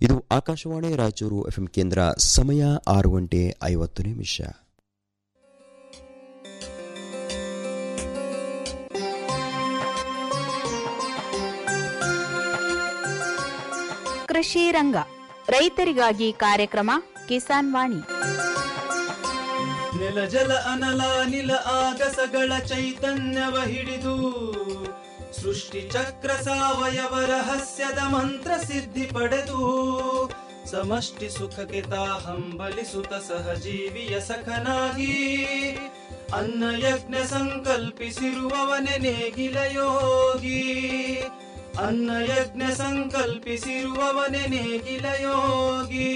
ಇದು ಆಕಾಶವಾಣಿ ರಾಯಚೂರು ಎಫ್ಎಂ ಕೇಂದ್ರ ಸಮಯ ಆರು ಗಂಟೆ ಐವತ್ತು ನಿಮಿಷ ಕೃಷಿ ರಂಗ ರೈತರಿಗಾಗಿ ಕಾರ್ಯಕ್ರಮ ಕಿಸಾನ್ ವಾಣಿ ನೆಲ ಜಲ ಅನಲ ನಿಲ ಆಗಸಗಳ ಚೈತನ್ಯವ ಹಿಡಿದು ಸೃಷ್ಟಿ ಚಕ್ರ ಸಾವಯವ ರಹಸ್ಯದ ಮಂತ್ರ ಸಿದ್ಧಿ ಪಡೆದು ಸಮಷ್ಟಿ ಸುಖಕ್ಕೆ ತಾ ಹಂಬಲಿಸುತ್ತ ಸಹಜೀವಿಯ ಸಖನಾಗಿ ಅನ್ನ ಯಜ್ಞ ಸಂಕಲ್ಪಿಸಿರುವವನೆ ನೇಗಿಲ ಯೋಗಿ ಅನ್ನ ಯಜ್ಞ ಸಂಕಲ್ಪಿಸಿರುವವನೆ ನೇಗಿಲ ಯೋಗಿ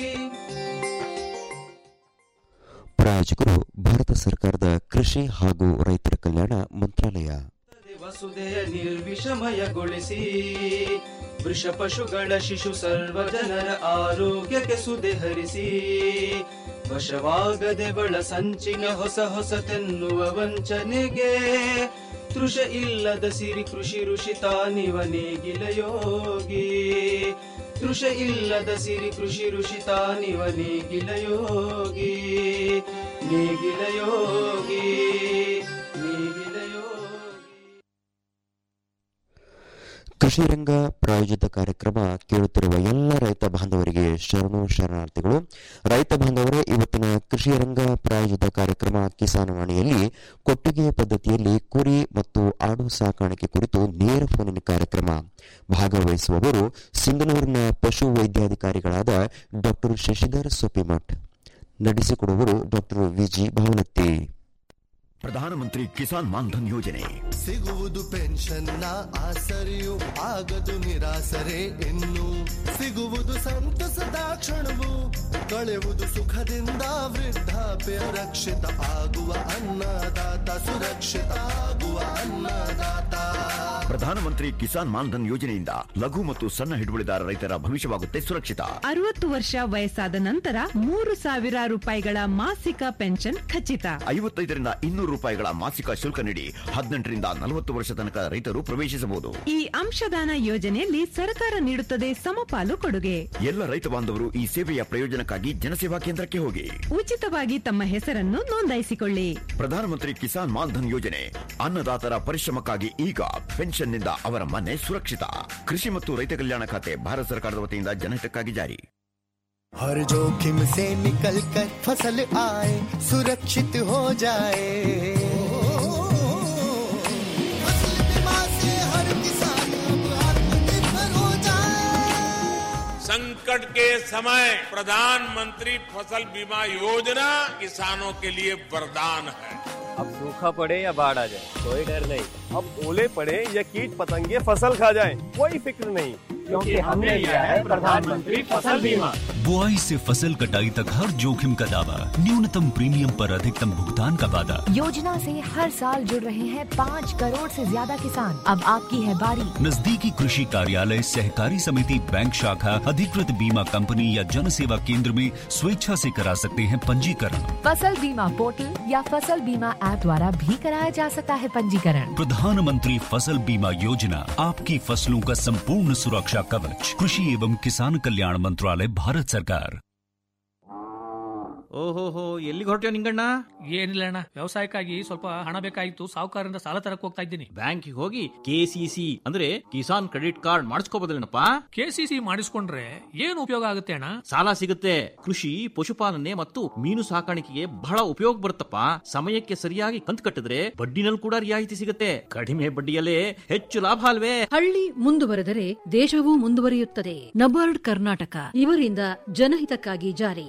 ಪ್ರಾಯೋಜಕರು ಭಾರತ ಸರ್ಕಾರದ ಕೃಷಿ ಹಾಗೂ ರೈತರ ಕಲ್ಯಾಣ ಮಂತ್ರಾಲಯ ವಸುದೆಯ ನಿರ್ವಿಷಮಯಗೊಳಿಸಿ ವೃಷ ಪಶುಗಳ ಶಿಶು ಸರ್ವ ಜನರ ಆರೋಗ್ಯಕ್ಕೆ ಸುದೆ ಹರಿಸಿ ವಶವಾಗದೆ ಬಳ ಸಂಚಿನ ಹೊಸ ಹೊಸತೆನ್ನುವ ವಂಚನೆಗೆ ತೃಷ ಇಲ್ಲದ ಸಿರಿ ಕೃಷಿ ಋಷಿ ತಾನಿವ ನೇಗಿಲ ಯೋಗಿ ತೃಷ ಇಲ್ಲದ ಸಿರಿ ಕೃಷಿ ಋಷಿ ತಾನಿವ ನೇಗಿಲ ಯೋಗಿ ನೇಗಿಲ ಯೋಗಿ ನೇಗಿಲ ಯೋಗಿ ಕೃಷಿ ರಂಗ ಪ್ರಾಯೋಜಿತ ಕಾರ್ಯಕ್ರಮ ಕೇಳುತ್ತಿರುವ ಎಲ್ಲ ರೈತ ಬಾಂಧವರಿಗೆ ಶರಣು ಶರಣಾರ್ಥಿಗಳು ರೈತ ಬಾಂಧವರೇ ಇವತ್ತಿನ ಕೃಷಿ ರಂಗ ಪ್ರಾಯೋಜಿತ ಕಾರ್ಯಕ್ರಮ ಕಿಸಾನ್ ವಾಣಿಯಲ್ಲಿ ಕೊಟ್ಟಿಗೆ ಪದ್ಧತಿಯಲ್ಲಿ ಕುರಿ ಮತ್ತು ಆಡು ಸಾಕಾಣಿಕೆ ಕುರಿತು ನೇರ ಫೋನಿನ ಕಾರ್ಯಕ್ರಮ ಭಾಗವಹಿಸುವವರು ಸಿಂಗನೂರಿನ ಪಶು ವೈದ್ಯಾಧಿಕಾರಿಗಳಾದ ಡಾಕ್ಟರ್ ಶಶಿಧರ್ ಸೊಪಿಮಠ್ ನಡೆಸಿಕೊಡುವರು ಡಾಕ್ಟರ್ ವಿಜಿ ಭಾವನತ್ತಿ ಪ್ರಧಾನಮಂತ್ರಿ ಕಿಸಾನ್ ಮಾನ್ಧನ್ ಯೋಜನೆ ಸಿಗುವುದು ಪೆನ್ಷನ್ನ ಆಸರೆಯು ಆಗದು ನಿರಾಸರೆ ಇನ್ನು ಸಿಗುವುದು ಸಂತಸದ ಕ್ಷಣವು ಕಳೆಯುವುದು ಸುಖದಿಂದ ವೃದ್ಧಾಪ್ಯ ರಕ್ಷಿತ ಆಗುವ ಅನ್ನದಾತ ಸುರಕ್ಷಿತ ಆಗುವ ಅನ್ನದಾತ ಪ್ರಧಾನಮಂತ್ರಿ ಕಿಸಾನ್ ಮಾನ್ಧನ್ ಯೋಜನೆಯಿಂದ ಲಘು ಮತ್ತು ಸಣ್ಣ ಹಿಡುವಳಿದಾರ ರೈತರ ಭವಿಷ್ಯವಾಗುತ್ತೆ ಸುರಕ್ಷಿತ ಅರವತ್ತು ವರ್ಷ ವಯಸ್ಸಾದ ನಂತರ ಮೂರು ಸಾವಿರ ರೂಪಾಯಿಗಳ ಮಾಸಿಕ ಪೆನ್ಷನ್ ಖಚಿತ ಐವತ್ತೈದರಿಂದ ಇನ್ನೂರು ರೂಪಾಯಿಗಳ ಮಾಸಿಕ ಶುಲ್ಕ ನೀಡಿ ಹದಿನೆಂಟರಿಂದ ನಲವತ್ತು ವರ್ಷ ತನಕ ರೈತರು ಪ್ರವೇಶಿಸಬಹುದು ಈ ಅಂಶದಾನ ಯೋಜನೆಯಲ್ಲಿ ಸರ್ಕಾರ ನೀಡುತ್ತದೆ ಸಮಪಾಲು ಕೊಡುಗೆ ಎಲ್ಲ ರೈತ ಬಾಂಧವರು ಈ ಸೇವೆಯ ಪ್ರಯೋಜನಕ್ಕಾಗಿ ಜನಸೇವಾ ಕೇಂದ್ರಕ್ಕೆ ಹೋಗಿ ಉಚಿತವಾಗಿ ತಮ್ಮ ಹೆಸರನ್ನು ನೋಂದಾಯಿಸಿಕೊಳ್ಳಿ ಪ್ರಧಾನಮಂತ್ರಿ ಕಿಸಾನ್ ಮಾನ್ಧನ್ ಯೋಜನೆ ಅನ್ನದಾತರ ಪರಿಶ್ರಮಕ್ಕಾಗಿ ಈಗ ಪೆನ್ಷನ್ನಿಂದ ಅವರ ಮನೆ ಸುರಕ್ಷಿತ ಕೃಷಿ ಮತ್ತು ರೈತ ಕಲ್ಯಾಣ ಖಾತೆ ಭಾರತ ಸರ್ಕಾರದ ವತಿಯಿಂದ ಜನಹಿತಕ್ಕಾಗಿ ಜಾರಿ हर जोखिम से निकल कर फसल आए सुरक्षित हो जाए फसल बीमा से हर किसान अब आत्मनिर्भर हो जाए संकट के समय प्रधानमंत्री फसल बीमा योजना किसानों के लिए वरदान है अब सूखा पड़े या बाढ़ आ जाए कोई डर नहीं अब ओले पड़े या कीट पतंगे फसल खा जाए कोई फिक्र नहीं क्योंकि हमने लिया है प्रधानमंत्री फसल बीमा बुआई से फसल कटाई तक हर जोखिम का दावा न्यूनतम प्रीमियम पर अधिकतम भुगतान का वादा योजना से हर साल जुड़ रहे हैं पाँच करोड़ से ज्यादा किसान अब आपकी है बारी नजदीकी कृषि कार्यालय सहकारी समिति बैंक शाखा अधिकृत बीमा कंपनी या जन सेवा केंद्र में स्वेच्छा से करा सकते हैं पंजीकरण फसल बीमा पोर्टल या फसल बीमा ऐप द्वारा भी कराया जा सकता है पंजीकरण प्रधानमंत्री फसल बीमा योजना आपकी फसलों का संपूर्ण सुरक्षा कवच कृषि एवं किसान कल्याण मंत्रालय भारत सरकार ಓಹೋಹೋ ಎಲ್ಲಿಗೆ ಹೊರಟ್ಯೋ ನಿಂಗಣ್ಣ ಏನಿಲ್ಲ ಅಣ್ಣ ವ್ಯವಸಾಯಕ್ಕಾಗಿ ಸ್ವಲ್ಪ ಹಣ ಬೇಕಾಗಿತ್ತು ಸಾಹುಕಾರರಿಂದ ಸಾಲ ತರಕ್ ಹೋಗ್ತಾ ಇದ್ದೀನಿ ಬ್ಯಾಂಕಿಗೆ ಹೋಗಿ ಕೆಸಿಸಿ ಅಂದ್ರೆ ಕಿಸಾನ್ ಕ್ರೆಡಿಟ್ ಕಾರ್ಡ್ ಮಾಡಿಸ್ಕೋಬೋದಲ್ಲೇನಪ್ಪ ಕೆಸಿಸಿ ಮಾಡಿಸ್ಕೊಂಡ್ರೆ ಏನು ಉಪಯೋಗ ಆಗುತ್ತೆ ಅಣ್ಣ ಸಾಲ ಸಿಗುತ್ತೆ ಕೃಷಿ ಪಶುಪಾಲನೆ ಮತ್ತು ಮೀನು ಸಾಕಾಣಿಕೆಗೆ ಬಹಳ ಉಪಯೋಗ ಬರುತ್ತಪ್ಪ ಸಮಯಕ್ಕೆ ಸರಿಯಾಗಿ ಕಂತು ಕಟ್ಟಿದ್ರೆ ಬಡ್ಡಿನಲ್ಲಿ ಕೂಡ ರಿಯಾಯಿತಿ ಸಿಗುತ್ತೆ ಕಡಿಮೆ ಬಡ್ಡಿಯಲ್ಲೇ ಹೆಚ್ಚು ಲಾಭ ಅಲ್ವೇ ಹಳ್ಳಿ ಮುಂದುವರೆದರೆ ದೇಶವೂ ಮುಂದುವರಿಯುತ್ತದೆ ನಬಾರ್ಡ್ ಕರ್ನಾಟಕ ಇವರಿಂದ ಜನಹಿತಕ್ಕಾಗಿ ಜಾರಿ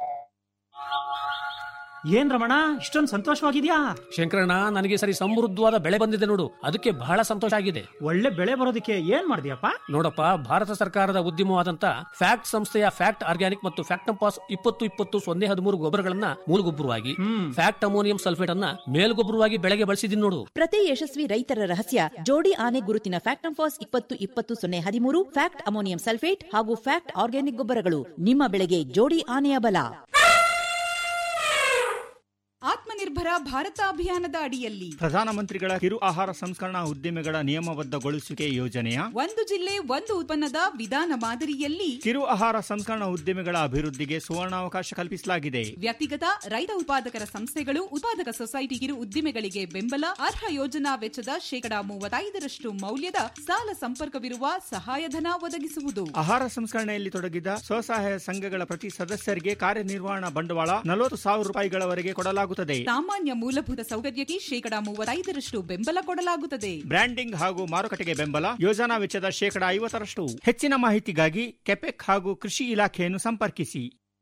ಏನ್ ರಮಣ ಇಷ್ಟೊಂದು ಸಂತೋಷವಾಗಿದ್ಯಾ ಶಂಕರಣ್ಣ ನನಗೆ ಸರಿ ಸಮೃದ್ಧವಾದ ಬೆಳೆ ಬಂದಿದೆ ನೋಡು ಅದಕ್ಕೆ ಬಹಳ ಸಂತೋಷ ಆಗಿದೆ ಒಳ್ಳೆ ಬೆಳೆ ಬರೋದಕ್ಕೆ ಏನ್ ಮಾಡಿದ್ಯಪ್ಪ ನೋಡಪ್ಪ ಭಾರತ ಸರ್ಕಾರದ ಉದ್ಯಮವಾದಂತ ಫ್ಯಾಕ್ಟ್ ಸಂಸ್ಥೆಯ ಫ್ಯಾಕ್ಟ್ ಆರ್ಗ್ಯಾನಿಕ್ ಮತ್ತು ಫ್ಯಾಕ್ಟಂಪಾಸ್ ಇಪ್ಪತ್ತು ಇಪ್ಪತ್ತು ಸೊನ್ನೆ ಹದಿಮೂರು ಗೊಬ್ಬರಗಳನ್ನ ಮೂಲಗೊಬ್ಬರವಾಗಿ ಫ್ಯಾಕ್ಟ್ ಅಮೋನಿಯಂ ಸಲ್ಫೇಟ್ ಅನ್ನ ಮೇಲ್ಗೊಬ್ಬರವಾಗಿ ಬೆಳೆಗೆ ಬಳಸಿದೀನಿ ನೋಡು ಪ್ರತಿ ಯಶಸ್ವಿ ರೈತರ ರಹಸ್ಯ ಜೋಡಿ ಆನೆ ಗುರುತಿನ ಫ್ಯಾಕ್ಟಂಫಾಸ್ ಇಪ್ಪತ್ತು ಇಪ್ಪತ್ತು ಸೊನ್ನೆ ಹದಿಮೂರು ಫ್ಯಾಕ್ಟ್ ಅಮೋನಿಯಂ ಸಲ್ಫೇಟ್ ಹಾಗೂ ಫ್ಯಾಕ್ಟ್ ಆರ್ಗ್ಯಾನಿಕ್ ಗೊಬ್ಬರಗಳು ನಿಮ್ಮ ಬೆಳೆಗೆ ಜೋಡಿ ಆನೆಯ ಬಲ ಆತ್ಮನಿರ್ಭರ ಆತ್ಮನಿರ್ಭರ ಭಾರತ ಅಭಿಯಾನದ ಅಡಿಯಲ್ಲಿ ಪ್ರಧಾನಮಂತ್ರಿಗಳ ಕಿರು ಆಹಾರ ಸಂಸ್ಕರಣಾ ಉದ್ದಿಮೆಗಳ ನಿಯಮಬದ್ಧಗೊಳಿಸುವಿಕೆ ಯೋಜನೆಯ ಒಂದು ಜಿಲ್ಲೆ ಒಂದು ಉತ್ಪನ್ನದ ವಿಧಾನ ಮಾದರಿಯಲ್ಲಿ ಕಿರು ಆಹಾರ ಸಂಸ್ಕರಣಾ ಉದ್ದಿಮೆಗಳ ಅಭಿವೃದ್ಧಿಗೆ ಸುವರ್ಣಾವಕಾಶ ಕಲ್ಪಿಸಲಾಗಿದೆ ವ್ಯಕ್ತಿಗತ ರೈತ ಉತ್ಪಾದಕರ ಸಂಸ್ಥೆಗಳು ಉತ್ಪಾದಕ ಸೊಸೈಟಿ ಕಿರು ಉದ್ದಿಮೆಗಳಿಗೆ ಬೆಂಬಲ ಅರ್ಹ ಯೋಜನಾ ವೆಚ್ಚದ ಶೇಕಡಾ ಮೂವತ್ತೈದರಷ್ಟು ಮೌಲ್ಯದ ಸಾಲ ಸಂಪರ್ಕವಿರುವ ಸಹಾಯಧನ ಒದಗಿಸುವುದು ಆಹಾರ ಸಂಸ್ಕರಣೆಯಲ್ಲಿ ತೊಡಗಿದ ಸ್ವಸಹಾಯ ಸಂಘಗಳ ಪ್ರತಿ ಸದಸ್ಯರಿಗೆ ಕಾರ್ಯನಿರ್ವಹಣಾ ಬಂಡವಾಳ ನಲವತ್ತು ಸಾವಿರ ರೂಪಾಯಿಗಳವರೆಗೆ ಕೊಡಲಾಗುತ್ತದೆ ಸಾಮಾನ್ಯ ಮೂಲಭೂತ ಸೌಕರ್ಯಕ್ಕೆ ಶೇಕಡಾ ಮೂವತ್ತೈದರಷ್ಟು ಬೆಂಬಲ ಕೊಡಲಾಗುತ್ತದೆ ಬ್ರ್ಯಾಂಡಿಂಗ್ ಹಾಗೂ ಮಾರುಕಟ್ಟೆಗೆ ಬೆಂಬಲ ಯೋಜನಾ ವೆಚ್ಚದ ಶೇಕಡಾ ಐವತ್ತರಷ್ಟು ಹೆಚ್ಚಿನ ಮಾಹಿತಿಗಾಗಿ ಕೆಪೆಕ್ ಹಾಗೂ ಕೃಷಿ ಇಲಾಖೆಯನ್ನು ಸಂಪರ್ಕಿಸಿ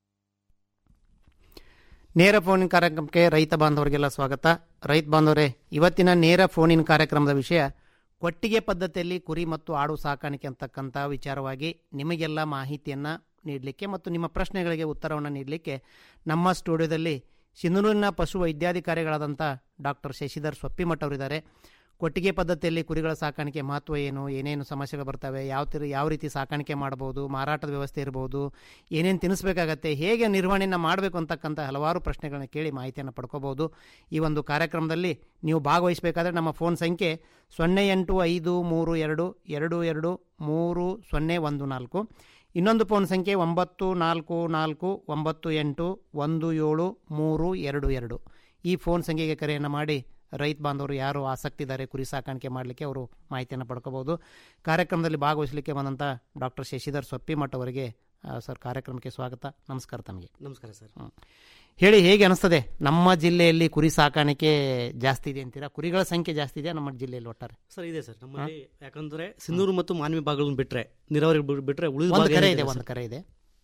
ನೇರ ಫೋನಿನ ಕಾರ್ಯಕ್ರಮಕ್ಕೆ ರೈತ ಬಾಂಧವರಿಗೆಲ್ಲ ಸ್ವಾಗತ ರೈತ ಬಾಂಧವರೇ ಇವತ್ತಿನ ನೇರ ಫೋನಿನ ಕಾರ್ಯಕ್ರಮದ ವಿಷಯ ಕೊಟ್ಟಿಗೆ ಪದ್ಧತಿಯಲ್ಲಿ ಕುರಿ ಮತ್ತು ಆಡು ಸಾಕಾಣಿಕೆ ಅಂತಕ್ಕಂಥ ವಿಚಾರವಾಗಿ ನಿಮಗೆಲ್ಲ ಮಾಹಿತಿಯನ್ನು ನೀಡಲಿಕ್ಕೆ ಮತ್ತು ನಿಮ್ಮ ಪ್ರಶ್ನೆಗಳಿಗೆ ಉತ್ತರವನ್ನು ನೀಡಲಿಕ್ಕೆ ನಮ್ಮ ಸ್ಟುಡಿಯೋದಲ್ಲಿ ಸಿಂಧನೂರಿನ ಪಶು ವೈದ್ಯಾಧಿಕಾರಿಗಳಾದಂಥ ಡಾಕ್ಟರ್ ಶಶಿಧರ್ ಸೊಪ್ಪಿಮಠ್ ಅವರಿದ್ದಾರೆ ಕೊಟ್ಟಿಗೆ ಪದ್ಧತಿಯಲ್ಲಿ ಕುರಿಗಳ ಸಾಕಾಣಿಕೆ ಮಹತ್ವ ಏನು ಏನೇನು ಸಮಸ್ಯೆಗಳು ಬರ್ತವೆ ಯಾವ ತಿ ಯಾವ ರೀತಿ ಸಾಕಾಣಿಕೆ ಮಾಡ್ಬೋದು ಮಾರಾಟದ ವ್ಯವಸ್ಥೆ ಇರ್ಬೋದು ಏನೇನು ತಿನ್ನಿಸ್ಬೇಕಾಗತ್ತೆ ಹೇಗೆ ನಿರ್ವಹಣೆಯನ್ನು ಮಾಡಬೇಕು ಅಂತಕ್ಕಂಥ ಹಲವಾರು ಪ್ರಶ್ನೆಗಳನ್ನ ಕೇಳಿ ಮಾಹಿತಿಯನ್ನು ಪಡ್ಕೋಬೋದು ಈ ಒಂದು ಕಾರ್ಯಕ್ರಮದಲ್ಲಿ ನೀವು ಭಾಗವಹಿಸಬೇಕಾದ್ರೆ ನಮ್ಮ ಫೋನ್ ಸಂಖ್ಯೆ ಸೊನ್ನೆ ಎಂಟು ಐದು ಮೂರು ಎರಡು ಎರಡು ಎರಡು ಮೂರು ಸೊನ್ನೆ ಒಂದು ನಾಲ್ಕು ಇನ್ನೊಂದು ಫೋನ್ ಸಂಖ್ಯೆ ಒಂಬತ್ತು ನಾಲ್ಕು ನಾಲ್ಕು ಒಂಬತ್ತು ಎಂಟು ಒಂದು ಏಳು ಮೂರು ಎರಡು ಎರಡು ಈ ಫೋನ್ ಸಂಖ್ಯೆಗೆ ಕರೆಯನ್ನು ಮಾಡಿ ರೈತ ಬಾಂಧವರು ಯಾರು ಆಸಕ್ತಿ ಇದ್ದಾರೆ ಕುರಿ ಸಾಕಾಣಿಕೆ ಮಾಡಲಿಕ್ಕೆ ಅವರು ಮಾಹಿತಿಯನ್ನು ಪಡ್ಕೋಬೋದು ಕಾರ್ಯಕ್ರಮದಲ್ಲಿ ಭಾಗವಹಿಸಲಿಕ್ಕೆ ಬಂದಂಥ ಡಾಕ್ಟರ್ ಶಶಿಧರ್ ಸೊಪ್ಪಿಮಠ್ ಅವರಿಗೆ ಆ, ಸರ್ ಕಾರ್ಯಕ್ರಮಕ್ಕೆ ಸ್ವಾಗತ ನಮಸ್ಕಾರ ತಮಗೆ ನಮಸ್ಕಾರ ಸರ್ ಹ್ಮ್. ಹೇಳಿ ಹೇಗೆ ಅನಿಸ್ತದೆ ನಮ್ಮ ಜಿಲ್ಲೆಯಲ್ಲಿ ಕುರಿ ಸಾಕಾಣಿಕೆ ಜಾಸ್ತಿ ಇದೆ ಅಂತೀರಾ ಕುರಿಗಳ ಸಂಖ್ಯೆ ಜಾಸ್ತಿ ಇದೆಯಾ ನಮ್ಮ ಜಿಲ್ಲೆಯಲ್ಲಿ ಒಟ್ಟಾರೆ ಸರ್ ಇದೆ ಸರ್ ನಮ್ಮಲ್ಲಿ ಯಾಕಂದ್ರೆ ಸಿಂಧೂರು ಮತ್ತು ಮಾನ್ವಿ ಭಾಗಗಳನ್ನು ಬಿಟ್ರೆ ನೀರಾವರಿ ಬಿಡ್- ಬಿಟ್ರೆ ಉಳಿದ ಒಂದು ಭಾಗ ಕರೆ ಏನಿದೆ ಇದೆ ಸರ್? ಒಂದು ಕರೆ ಇದೆ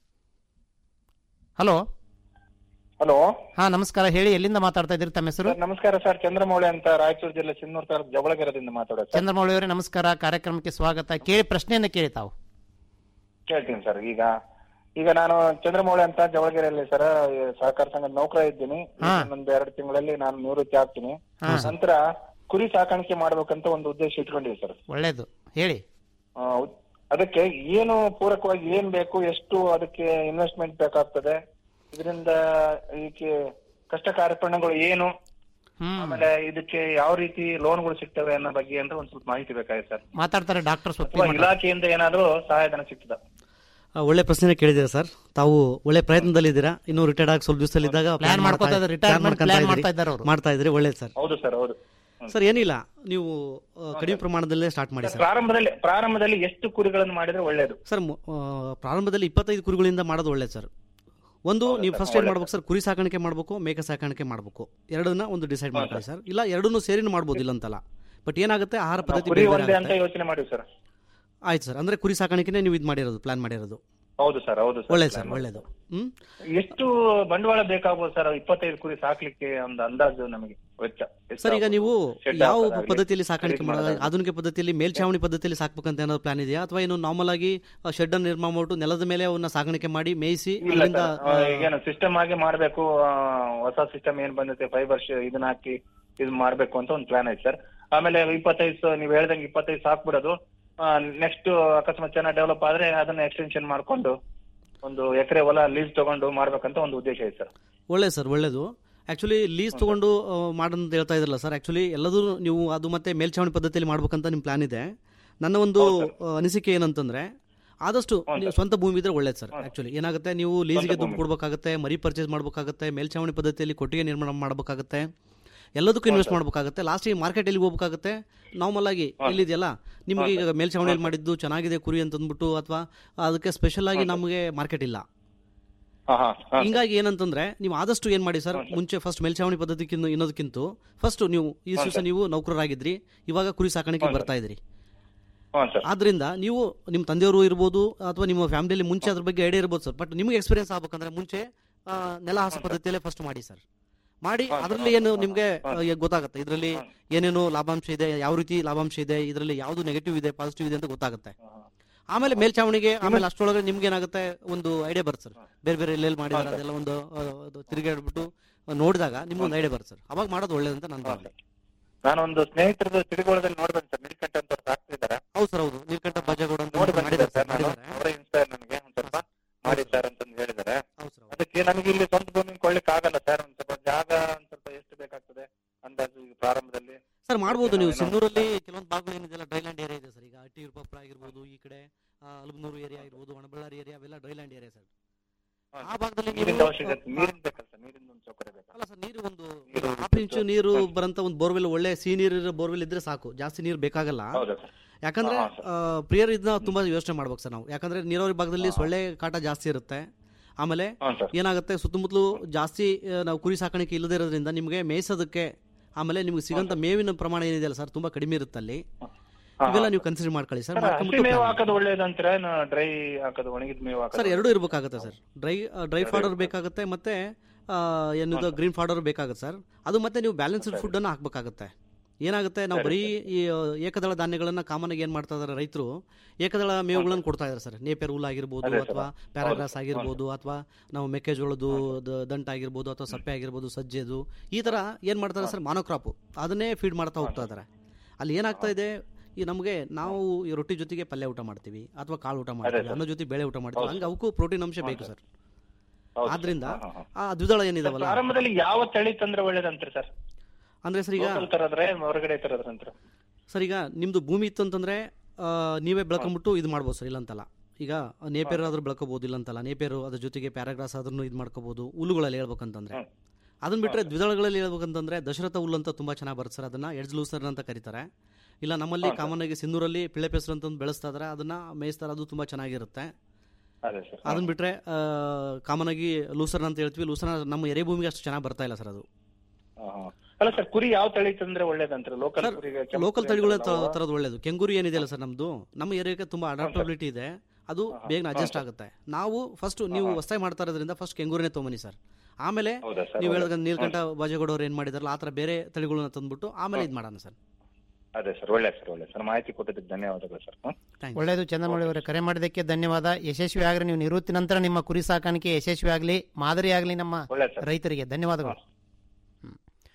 ಹಲೋ ಹಲೋ ಹಾ ನಮಸ್ಕಾರ ಹೇಳಿ ಎಲ್ಲಿಂದ ಮಾತಾಡ್ತಾ ಇದ್ದೀರಿ ತಮ್ಮ ಹೆಸರು ನಮಸ್ಕಾರ ಸರ್ ಚಂದ್ರಮೌಳಿ ಅಂತ ರಾಯಚೂರು ಜಿಲ್ಲೆ ಸಿನ್ನೂರು ತಾಲೂಕು ಜವಳಗೆರದಿಂದ ಮಾತಾಡೋದು ಸರ್ ಚಂದ್ರಮೌಳಿ ಅವರೇ ನಮಸ್ಕಾರ ಕಾರ್ಯಕ್ರಮಕ್ಕೆ ಸ್ವಾಗತ ಕೇಳಿ ಪ್ರಶ್ನೆಯನ್ನು ಕೇಳಿ ತಾವು ಕೇಳ್ತೀನಿ ಸರ್ ಈಗ ಈಗ ನಾನು ಚಂದ್ರಮೌಳಿ ಅಂತ ಜವಳಗೆರೆಯಲ್ಲಿ ಸರ್ ಸಹಕಾರ ಸಂಘದ ನೌಕರ ಇದ್ದೀನಿ ಹಾ. ಇನ್ನೊಂದು ಎರಡು ತಿಂಗಳಲ್ಲಿ ನಾನು ನಿವೃತ್ತಿ ಆಗ್ತೀನಿ ಹಾ. ನಂತರ ಕುರಿ ಸಾಕಾಣಿಕೆ ಮಾಡ್ಬೇಕಂತ ಒಂದು ಉದ್ದೇಶ ಇಟ್ಕೊಂಡಿವಿ ಸರ್ ಒಳ್ಳೇದು ಹೇಳಿ ಆ, ಉ- ಅದಕ್ಕೆ ಏನು ಪೂರಕವಾಗಿ ಏನ್ ಬೇಕು ಎಷ್ಟು ಅದಕ್ಕೆ ಇನ್ವೆಸ್ಟ್ಮೆಂಟ್ ಬೇಕಾಗ್ತದೆ ಇದರಿಂದ ಇದಕ್ಕೆ ಕಷ್ಟ ಕಾರ್ಯಪಣಗಳು ಏನು ಆಮೇಲೆ ಇದಕ್ಕೆ ಯಾವ ರೀತಿ ಲೋನ್ಗಳು ಸಿಗ್ತವೆ ಅನ್ನೋ ಬಗ್ಗೆ ಅಂದ್ರೆ ಒಂದ್ ಸ್ವಲ್ಪ ಮಾಹಿತಿ ಬೇಕಾಗಿದೆ ಸರ್ ಮಾತಾಡ್ತಾರೆ ಡಾಕ್ಟರ್ ಅಥವಾ ಸೊಪ್ಪಿಮಠ ಇಲಾಖೆಯಿಂದ ಏನಾದ್ರು ಸಹಾಯಧನ ಸಿಗ್ತದ ಆ, ಒಳ್ಳೆ ಪ್ರಶ್ನೆ ಕೇಳಿದ್ದೀರಾ ಸರ್ ತಾವು ಒಳ್ಳೆ ಪ್ರಯತ್ನದಲ್ಲಿದ್ದೀರಾ ಇನ್ನೂ ರಿಟೈರ್ಡ್ ಆಗಿ ಸ್ವಲ್ಪ ದಿವಸದಲ್ಲಿ ಇದ್ದಾಗ Plan plan ಮಾಡ್ಕೊತಾ ಮಾಡ್ತಾ- ಇದ್ದಾರೆ, retirement plan ಮಾಡ್ಕೊಂತಾ plan ಇದ್ದೀರಿ. ಮಾಡ್ತಾ ಇದ್ದಾರೆ ಅವ್ರು. ಮಾಡ್ತಾ ಇದ್ರಿ ಒಳ್ಳೇದು ಸರ್ ಹೌದು ಸರ್ ಹೌದು ಸರ್ ಏನಿಲ್ಲ ನೀವು ಆ, ಕಡಿಮೆ ಪ್ರಮಾಣದಲ್ಲೇ ಸ್ಟಾರ್ಟ್ ಮಾಡಿ ಸರ್ ಪ್ರಾರಂಭದಲ್ಲಿ ಪ್ರಾರಂಭದಲ್ಲಿ ಎಷ್ಟು ಕುರಿಗಳನ್ನು ಮಾಡಿದ್ರೆ ಒಳ್ಳೇದು ಸರ್ ಮು- ಆ, ಪ್ರಾರಂಭದಲ್ಲಿ ಇಪ್ಪತ್ತೈದು ಕುರಿಗಳಿಂದ ಮಾಡೋದು ಒಳ್ಳೇದು ಸರ್ ಒಂದು ನೀವು ಫಸ್ಟ್ ಏನ್ ಮಾಡ್ಬೇಕು ಸರ್ ಕುರಿ ಸಾಕಾಣಿಕೆ ಮಾಡ್ಬೇಕು ಮೇಕೆ ಸಾಕಾಣಿಕೆ ಮಾಡ್ಬೇಕು ಎರಡನ್ನ ಒಂದು ಡಿಸೈಡ್ ಮಾಡ್ಕೊಳ್ಳಿ ಸರ್ ಇಲ್ಲ ಎರಡನ್ನೂ ಸೇರಿನೂ ಮಾಡ್ಬೋದು ಇಲ್ಲ ಅಂತಲ್ಲ ಬಟ್ ಏನಾಗುತ್ತೆ ಆಹಾರ ಪದ್ಧತಿ ಕುರಿ ಬೇರೆ ಬೇರೆ ಒಂದೇ ಅಂತ ಆಗುತ್ತೆ. ಯೋಚನೆ ಮಾಡಿವಿ ಸರ್ ಆಯ್ತು ಸರ್ ಅಂದ್ರೆ ಕುರಿ ಸಾಕಾಣಿಕೆನೇ ನೀವು ಇದು ಮಾಡಿರೋದು ಪ್ಲಾನ್ ಮಾಡಿರೋದು ಹೌದು ಸರ್ ಹೌದು ಸರ್ ಒಳ್ಳೇದು ಸರ್ ಒಳ್ಳೇದು ಹ್ಮ್ ಎಷ್ಟು ಬಂಡವಾಳ ಬೇಕಾಗ್ಬೋದು ಸರ್ ಇಪ್ಪತ್ತೈದು ಕುರಿ ಸಾಕ್ಲಿಕ್ಕೆ ಒಂದು ಅಂದಾಜು ನಮಗೆ ವೆಚ್ಚ ಎಷ್ಟು ಸರ್ ಈಗ ಆಗ್ಬೋದು? ನೀವು ಶೆಡ್ ಯಾವ ಹಾಕೋದಾಗ್ಲಿ, ಪದ್ಧತಿಯಲ್ಲಿ ಸಾಕಾಣಿಕೆ ಖರೀದಿ ಮಾಡೋದು ಮಾಡೋದಾಗ್ಲಿ. ಆಧುನಿಕ ಪದ್ಧತಿಯಲ್ಲಿ ಮೇಲ್ಛಾವಣಿ ಪದ್ಧತಿಯಲ್ಲಿ ಸಾಕ್ಬೇಕಂತ ಏನಾದ್ರು ಪ್ಲಾನ್ ಇದೆಯಾ ಅಥವಾ ಏನು ನಾರ್ಮಲ್ ಆಗಿ ಶೆಡ್ ಅನ್ನು ನಿರ್ಮಾಣ ಮಾಡ್ಬಿಟ್ಟು ನೆಲದ ಮೇಲೆ ಅವನ್ನ ಸಾಕಾಣಿಕೆ ಮಾಡಿ ಮೇಯಿಸಿ ಇಲ್ಲ ಅಲ್ಲಿಂದ ಸರ್, ಆ, ಈಗೇನು ಸಿಸ್ಟಮ್ ಆಗಿ ಮಾಡ್ಬೇಕು ಆ, ಹೊಸ ಸಿಸ್ಟಮ್ ಏನ್ ಬಂದೈತೆ ಫೈಬರ್ ಇದನ್ನ ಹಾಕಿ ಇದು ಮಾಡ್ಬೇಕು ಅಂತ ಒಂದು ಪ್ಲಾನ್ ಐತೆ ಸರ್ ಆಮೇಲೆ ಇಪ್ಪತ್ತೈದು ಸ- ನೀವ್ ಹೇಳ್ದಂಗೆ ಇಪ್ಪತ್ತೈದು ಸಾಕ್ಬಿಡೋದು ನೆಕ್ಸ್ಟ್ ಅಕಸ್ಮಾತ್ ಚೆನ್ನಾಗಿ ಡೆವಲಪ್ ಆದ್ರೆ ಅದನ್ನ ಎಕ್ಸ್ಟೆನ್ಷನ್ ಮಾಡ್ಕೊಂಡು ಒಂದು ಎಕರೆ ಹೊಲ ಲೀಸ್ ತಗೊಂಡು ಮಾಡ್ಬೇಕಂತ ಒಂದು ಉದ್ದೇಶ ಐತೆ ಸರ್ ಒಳ್ಳೆ ಸರ್ ಒಳ್ಳೇದು ಆಕ್ಚುಲಿ ಲೀಸ್ ತಗೊಂಡು ಆ, ಮಾಡಂತ ಹೇಳ್ತಾ ಇದ್ರಲ್ಲ ಸರ್ ಆಕ್ಚುಲಿ ಎಲ್ಲದೂ ನೀವು ಅದು ಮತ್ತೆ ಮೇಲ್ಛಾವಣಿ ಪದ್ಧತಿಯಲ್ಲಿ ಮಾಡ್ಬೇಕಂತ ನಿಮ್ಮ ಪ್ಲಾನ್ ಇದೆ ನನ್ನ ಒಂದು ಆ, ಅನಿಸಿಕೆ ಏನಂತಂದ್ರೆ ಆದಷ್ಟು ನೀವು ಸ್ವಂತ ಭೂಮಿ ಇದ್ರೆ ಒಳ್ಳೇದು ಸರ್ ಆಕ್ಚುಲಿ ಏನಾಗುತ್ತೆ ನೀವು ಲೀಸ್ಗೆ ದುಡ್ಡು ಕೊಡ್ಬೇಕಾಗುತ್ತೆ ಮರಿ ಪರ್ಚೇಸ್ ಮಾಡ್ಬೇಕಾಗುತ್ತೆ ಮೇಲ್ಛಾವಣಿ ಪದ್ಧತಿಯಲ್ಲಿ ಕೊಟ್ಟಿಗೆ ನಿರ್ಮಾಣ ಮಾಡಬೇಕಾಗುತ್ತೆ ಎಲ್ಲದಕ್ಕೂ ಇನ್ವೆಸ್ಟ್ ಮಾಡಬೇಕಾಗುತ್ತೆ ಲಾಸ್ಟಿಗೆ ಮಾರ್ಕೆಟ್ ಎಲ್ಲಿ ಹೋಗ್ಬೇಕಾಗುತ್ತೆ ನಾರ್ಮಲ್ ಆಗಿ ಇಲ್ಲಿದೆಯಲ್ಲ ನಿಮಗೆ ಈಗ ಮೇಲ್ಛಾವಣಿಯಲ್ಲಿ ಮಾಡಿದ್ದು ಚೆನ್ನಾಗಿದೆ ಕುರಿ ಅಂತ ಅಂದ್ಬಿಟ್ಟು ಅಥವಾ ಅದಕ್ಕೆ ಸ್ಪೆಷಲ್ ಆಗಿ ನಮಗೆ ಮಾರ್ಕೆಟ್ ಇಲ್ಲ ಹಿಂಗಾಗಿ ಏನಂತಂದ್ರೆ ನೀವು ಆದಷ್ಟು ಏನ್ ಮಾಡಿ ಸರ್ ಮುಂಚೆ ಫಸ್ಟ್ ಮೇಲ್ಛಾವಣಿ ಪದ್ಧತಿಗಿಂತ ಇನ್ನೋದಕ್ಕಿಂತ ಫಸ್ಟ್ ನೀವು ಈ ಹ್ಞೂ ದಿವಸ ಸರ್. ನೀವು ನೌಕರರಾಗಿದ್ರಿ ಇವಾಗ ಕುರಿ ಸಾಕಾಣಿಕೆ ಹ್ಞೂ ಸರ್. ಬರ್ತಾ ಇದ್ರಿ ಹ್ಞೂ ಸರ್ ಆದ್ರಿಂದ ನೀವು ನಿಮ್ಮ ತಂದೆಯವರು ಇರ್ಬೋದು ಅಥವಾ ನಿಮ್ಮ ಫ್ಯಾಮಿಲಿಯಲ್ಲಿ ಮುಂಚೆ ಅದ್ರ ಬಗ್ಗೆ ಐಡಿಯಾ ಇರ್ಬೋದು ಸರ್ ಬಟ್ ನಿಮಗೆ ಎಕ್ಸ್ಪೀರಿಯನ್ಸ್ ಆಗ್ಬೇಕಂದ್ರೆ ಮುಂಚೆ ಆ, ನೆಲ ಹಾಸ ಪದ್ಧತಿಯಲ್ಲೇ ಫಸ್ಟ್ ಮಾಡಿ ಸರ್ ಮಾಡಿ ಅದರಲ್ಲಿ ಏನು ನಿಮಗೆ ಗೊತ್ತಾಗುತ್ತೆ ಇದರಲ್ಲಿ ಏನೇನು ಲಾಭಾಂಶ ಇದೆ ಯಾವ ರೀತಿ ಲಾಭಾಂಶ ಇದೆ ಇದರಲ್ಲಿ ಯಾವುದು ನೆಗೆಟಿವ್ ಇದೆ ಪಾಸಿಟಿವ್ ಇದೆ ಅಂತ ಗೊತ್ತಾಗುತ್ತೆ ಆಮೇಲೆ ಮೇಲ್ಛಾವಣಿಗೆ ಆಮೇಲೆ ಅಷ್ಟೊಳಗೆ ನಿಮ್ಗೆ ಏನಾಗುತ್ತೆ ಒಂದು ಐಡಿಯಾ ಬರುತ್ತೆ ಸರ್ ಬೇರೆ ಬೇರೆ ಎಲ್ಲೆಲ್ಲಿ ಮಾಡಿದಾರೆ ಅದೆಲ್ಲ ಒಂದು ಆ, ಅದು ತಿರುಗಾಡ್ಬಿಟ್ಟು ನೋಡಿದಾಗ ನಿಮ್ಗೆ ಒಂದು ಐಡಿಯಾ ಬರುತ್ತೆ ಸರ್ ಅವಾಗ ಮಾಡೋದು ಒಳ್ಳೇದಂತ ನನ್ನ ಭಾವನೆ ನಾನೊಂದು ಸ್ನೇಹಿತರದ ತಿರುಗೋಳದಲ್ಲಿ ನೋಡ್ಬೇಕು ಸರ್ ನೀಲ್ಕಂಠ ಅಂತ ಅವ್ರು ಸಾಕ್ತಿದ್ದಾರೆ ಹೌದು ಸರ್ ಹೌದು ನೀಲ್ಕಂಠ ಬಜ್ಜಗೌಡ ಅಂತ ನೋಡಿ ಮಾಡಿದ್ದಾರೆ ಬಂದಿದ್ದಾರೆ ಸರ್ ನಾನು ಅವರೇ ಇನ್ಸ್ಪೈರ್ ನನಗೆ ಒಂದ್ ಸ್ವಲ್ಪ ಮಾಡಿದ್ದಾರೆ ಅಂತಂದು ಹೇಳಿದ್ದಾರೆ ಅದಕ್ಕೆ ನಮಗೆ ಇಲ್ಲಿ ಸ್ವಂತ ಭೂಮಿ ಕೊಳ್ಳಿಕ್ ಆಗಲ್ಲ ಸರ್ ಒಂದ್ ಸ್ವಲ್ಪ ಜಾಗ ಒಂದ್ ಸ್ವಲ್ಪ ಎಷ್ಟು ಬೇಕಾಗ್ತದೆ ಮಾಡ್ಬೋದು ನೀವು ಏನೋ- ಸಿಂಧೂರಲ್ಲಿ ಕೆಲವೊಂದು ಭಾಗಗಳು ಏನಿದೆಲ್ಲ ಡ್ರೈಲ್ಯಾಂಡ್ ಏರಿಯಾ ಇದೆ ಸರ್ ಈಗ ಟಿ ವಿರುಪಾಪುರ ಆಗಿರ್ಬೋದು ಈ ಕಡೆ ಆ, ಅಲಬನೂರು ಏರಿಯಾ ಆಗಿರ್ಬೋದು ಒಣಬಳ್ಳಾರಿ ಏರಿಯಾ ಅವೆಲ್ಲ ಡ್ರೈಲ್ಯಾಂಡ್ ಏರಿಯಾ ಸರ್ ಆ ಭಾಗದಲ್ಲಿ ನೀರಿನ ನೀವು ಅವಶ್ಯಕತೆ ನೀರಿನ ಬೇಕಲ್ಲ ಸರ್ ನೀರಿನ ಒಂದು ಸೌಕರ್ಯ ಬೇಕು ಅಲ್ಲ ಸರ್ ನೀರು ಒಂದು ಹಾಫ್ ಇಂಚು ನೀರು ಬರಂತ ಒಂದು ಬೋರ್ವೆಲ್ ಒಳ್ಳೆ ಸಿಹಿ ನೀರು ಬೋರ್ವೆಲ್ ಇದ್ರೆ ಸಾಕು ಜಾಸ್ತಿ ನೀರು ಬೇಕಾಗಲ್ಲ ಹೌದಾ ಸರ್ ಯಾಕಂದ್ರೆ ಹಾ, ಆ, ಪ್ರಿಯರ್ ಇದನ್ನ ತುಂಬಾ ಯೋಚನೆ ಮಾಡ್ಬೇಕು ಸರ್ ನಾವು ಯಾಕಂದ್ರೆ ನೀರಾವರಿ ಭಾಗದಲ್ಲಿ ಸೊಳ್ಳೆ ಕಾಟ ಜಾಸ್ತಿ ಇರುತ್ತೆ ಆಮೇಲೆ ಏನಾಗುತ್ತೆ ಸುತ್ತಮುತ್ತಲು ಜಾಸ್ತಿ ಆ, ನಾವು ಕುರಿ ಸಾಕಾಣಿಕೆ ಇಲ್ಲದೆ ಇರೋದ್ರಿಂದ ನಿಮಗೆ ಮೇಯ್ಸೋದಕ್ಕೆ ಆಮೇಲೆ ನಿಮ್ಗೆ ಸಿಗಂತ ಮೇವಿನ ಪ್ರಮಾಣ ಏನಿದೆಯಲ್ಲ ಸರ್ ತುಂಬಾ ಕಡಿಮೆ ಇರುತ್ತೆ ಅಲ್ಲಿ ಇವೆಲ್ಲ ನೀವು ಕನ್ಸಿಡರ್ ಮಾಡ್ಕೊಳ್ಳಿ ಸರ್ ಸರ್, ಹಸಿ ಮಾಡ್ಕೊಂಬಿಟ್ಟು ಮೇವು plan ಮಾಡಿ. ಹಾಕೋದು ಒಳ್ಳೇದಂತೀರಾ ಏನು ಡ್ರೈ ಹಾಕೋದು ಒಣಗಿದ ಮೇವು ಹಾಕೋದು ಸರ್ ಎರಡೂ ಇರಬೇಕಾಗುತ್ತೆ ಸರ್ ಡ್ರೈ ಡ್ರೈ ಫಾಡರ್ ಬೇಕಾಗುತ್ತೆ ಮತ್ತೆ ಆ, ಏನಿದು ಗ್ರೀನ್ ಫಾಡರ್ ಬೇಕಾಗುತ್ತೆ ಸರ್ ಅದು ಮತ್ತೆ ನೀವು ಬ್ಯಾಲೆನ್ಸ್ಡ್ ಫುಡ್ ಅನ್ನು ಹಾಕಬೇಕಾಗುತ್ತೆ ಏನಾಗುತ್ತೆ ನಾವು ಬರೀ ಈ ಆ, ಏಕದಳ ಧಾನ್ಯಗಳನ್ನ ಕಾಮನ್ ಆಗಿ ಏನ್ ಮಾಡ್ತಾ ಇದಾರೆ ರೈತರು ಏಕದಳ ಮೇವುಗಳನ್ನು ಕೊಡ್ತಾ ಇದಾರೆ ಸರ್ ನೇಪೇರ್ ಹುಲ್ ಆಗಿರ್ಬೋದು ಅದೇ ಸರ್. ಅಥವಾ ಹೌದು. ಪ್ಯಾರಾಗ್ರಾಸ್ ಹೌದು. ಆಗಿರ್ಬೋದು ಅಥವಾ ನಾವು ಮೆಕ್ಕೆಜೋಳದ್ದು ದ- ದಂಟ ಆಗಿರ್ಬೋದು ಅಥವಾ ಸಪ್ಪೆ ಆಗಿರ್ಬೋದು ಸಜ್ಜೆದು ಈ ತರ ಏನ್ ಮಾಡ್ತಾರೆ ಸರ್ ಮಾನೋಕ್ರಾಪ್ ಅದನ್ನೇ ಫೀಡ್ ಮಾಡ್ತಾ ಹೋಗ್ತಾ ಇದಾರೆ ಅಲ್ಲಿ ಏನಾಗ್ತಾ ಇದೆ ಈ ನಮಗೆ ನಾವು ಈ ರೊಟ್ಟಿ ಜೊತೆಗೆ ಪಲ್ಯ ಊಟ ಮಾಡ್ತೀವಿ ಅಥವಾ ಕಾಳು ಊಟ ಮಾಡ್ತೀವಿ ಸರ್. ಅನ್ನೋ ಜೊತೆ ಬೇಳೆ ಊಟ ಮಾಡ್ತೀವಿ ಹೌದು. ಹಂಗೆ ಅವಕ್ಕೂ ಪ್ರೋಟೀನ್ ಅಂಶ ಬೇಕು ಸರ್ ಹೌದು. ಆದ್ರಿಂದ ಹಾ, ಹಾ, ಆ ದ್ವಿದಳ ಏನಿದಾವಲ್ಲ ಪ್ರಾರಂಭದಲ್ಲಿ ಯಾವ ತಳಿ ತಂದ್ರೆ ಒಳ್ಳೇದಂತೀರಿ ಸರ್ ಅಂದ್ರೆ ಸರ್ ಈಗ ಲೋಕಲ್ ತರದ್ರೆ ಹೊರಗಡೆ ತರದ್ರಂತ ಸರ್ ಈಗ ನಿಮ್ದು ಭೂಮಿ ಇತ್ತು ಅಂತಂದ್ರೆ ಆ, ನೀವೇ ಬೆಳ್ಕೊಂಬಿಟ್ಟು ಇದು ಮಾಡ್ಬೋದು ಸರ್ ಇಲ್ಲಂತಲ್ಲ ಈಗ ನೇಪೇರ್ ಆದ್ರೂ ಬೆಳ್ಕೋಬಹುದು ಇಲ್ಲಂತಲ್ಲ ನೇಪೇರು ಅದ್ರ ಜೊತೆಗೆ ಪ್ಯಾರಾಗ್ರಾಸ್ ಆದ್ರೂ ಇದು ಮಾಡ್ಕೋಬಹುದು ಹುಲ್ಲುಗಳಲ್ಲಿ ಹೇಳ್ಬೇಕಂತಂದ್ರೆ ಅದನ್ನ ಬಿಟ್ರೆ ದ್ವಿದಳಗಳಲ್ಲಿ ಹೇಳ್ಬೇಕಂತಂದ್ರೆ ದಶರಥ ಹುಲ್ಲು ಅಂತ ತುಂಬಾ ಚೆನ್ನಾಗಿ ಬರುತ್ತೆ ಸರ್ ಅದನ್ನ ಎಡ್ಜ್ ಲೂಸರ್ ಅಂತ ಕರೀತಾರೆ ಇಲ್ಲ ನಮ್ಮಲ್ಲಿ ಕಾಮನ್ ಆಗಿ ಸಿಂಧೂರಲ್ಲಿ ಪಿಳ್ಳೆ ಪೆಸರು ಅಂತ ಒಂದು ಬೆಳೆಸ್ತಾ ಇದಾರೆ ಅದನ್ನ ಮೇಯಿಸ್ತಾರೆ ಅದು ತುಂಬಾ ಚೆನ್ನಾಗಿರುತ್ತೆ ಅದೇ ಸರ್ ಅದನ್ನ ಬಿಟ್ರೆ ಕಾಮನ್ ಆಗಿ ಲೂಸರ್ ಅಂತ ಹೇಳ್ತೀವಿ ಲೂಸರ್ ನಮ್ಮ ಎರೆ ಭೂಮಿಗೆ ಅಷ್ಟು ಚೆನ್ನಾಗಿ ಬರ್ತಾ ಇಲ್ಲ ಸರ್ ಅದು ಹಾ, ಹಾ. ಅಲ್ಲ ಸರ್ ಕುರಿ ಯಾವ ತಳಿ ತಂದ್ರೆ ಒಳ್ಳೇದಂತೀರಿ ಲೋಕಲ್ ಕುರಿಗೆ ಕೆಂಪು ಲೋಕಲ್ ಕುರಿ ತಳಿಗಳ ಅಂತಾರಲ್ಲ ಅವು? ತರದ್ ಒಳ್ಳೇದು ಕೆಂಗೂರು ಏನಿದೆಯಲ್ಲ ಸರ್ ನಮ್ದು ನಮ್ಮ ಏರಿಯಾಕ್ಕೆ ತುಂಬಾ ಅಡಾಪ್ಟಬಿಲಿಟಿ ಇದೆ ಅದು ಬೇಗ ಅಡ್ಜಸ್ಟ್ ಆಗುತ್ತೆ ನಾವು ಫಸ್ಟ್ ನೀವು ಹೊಸದಾಗಿ ಮಾಡ್ತಾ ಇರೋದ್ರಿಂದ ಫಸ್ಟ್ ಕೆಂಗೂರನೇ ತೊಗೊಂಬನ್ನಿ ಸರ್ ಆಮೇಲೆ ಹೌದಾ ಸರ್? ನೀವು ಹೌದಾ? ಹೇಳಿದ ನೀಲ್ಕಂಠ ಬಾಜೇಗೌಡವ್ರು ಏನ್ ಮಾಡಿದಾರಲ್ಲ ಆ ಥರ ಬೇರೆ ತಳಿಗಳನ್ನ ತಂದ್ಬಿಟ್ಟು ಆಮೇಲೆ ಇದು ಮಾಡೋಣ ಸರ್ ಅದೇ ಸರ್ ಒಳ್ಳೆ ಸರ್ ಒಳ್ಳೆ ಸರ್ ಮಾಹಿತಿ ಕೊಟ್ಟಿದ್ದಕ್ಕೆ ಧನ್ಯವಾದಗಳು ಸರ್ ಹ್ಮ್. ಒಳ್ಳೆಯದು ಚಂದ್ರಮೌಳಿ ಅವರೇ ಕರೆ ಮಾಡಿದ್ದಕ್ಕೆ ಧನ್ಯವಾದ ಯಶಸ್ವಿ ಆಗ್ರಿ ನೀವು ನಿವೃತ್ತಿ ನಂತರ ನಿಮ್ಮ ಕುರಿ ಸಾಕಾಣಿಕೆ ಯಶಸ್ವಿ ಆಗಲಿ ಮಾದರಿ ಆಗಲಿ ನಮ್ಮ ರೈತರಿಗೆ ಧನ್ಯವಾದಗಳು ಹ್ಮ್.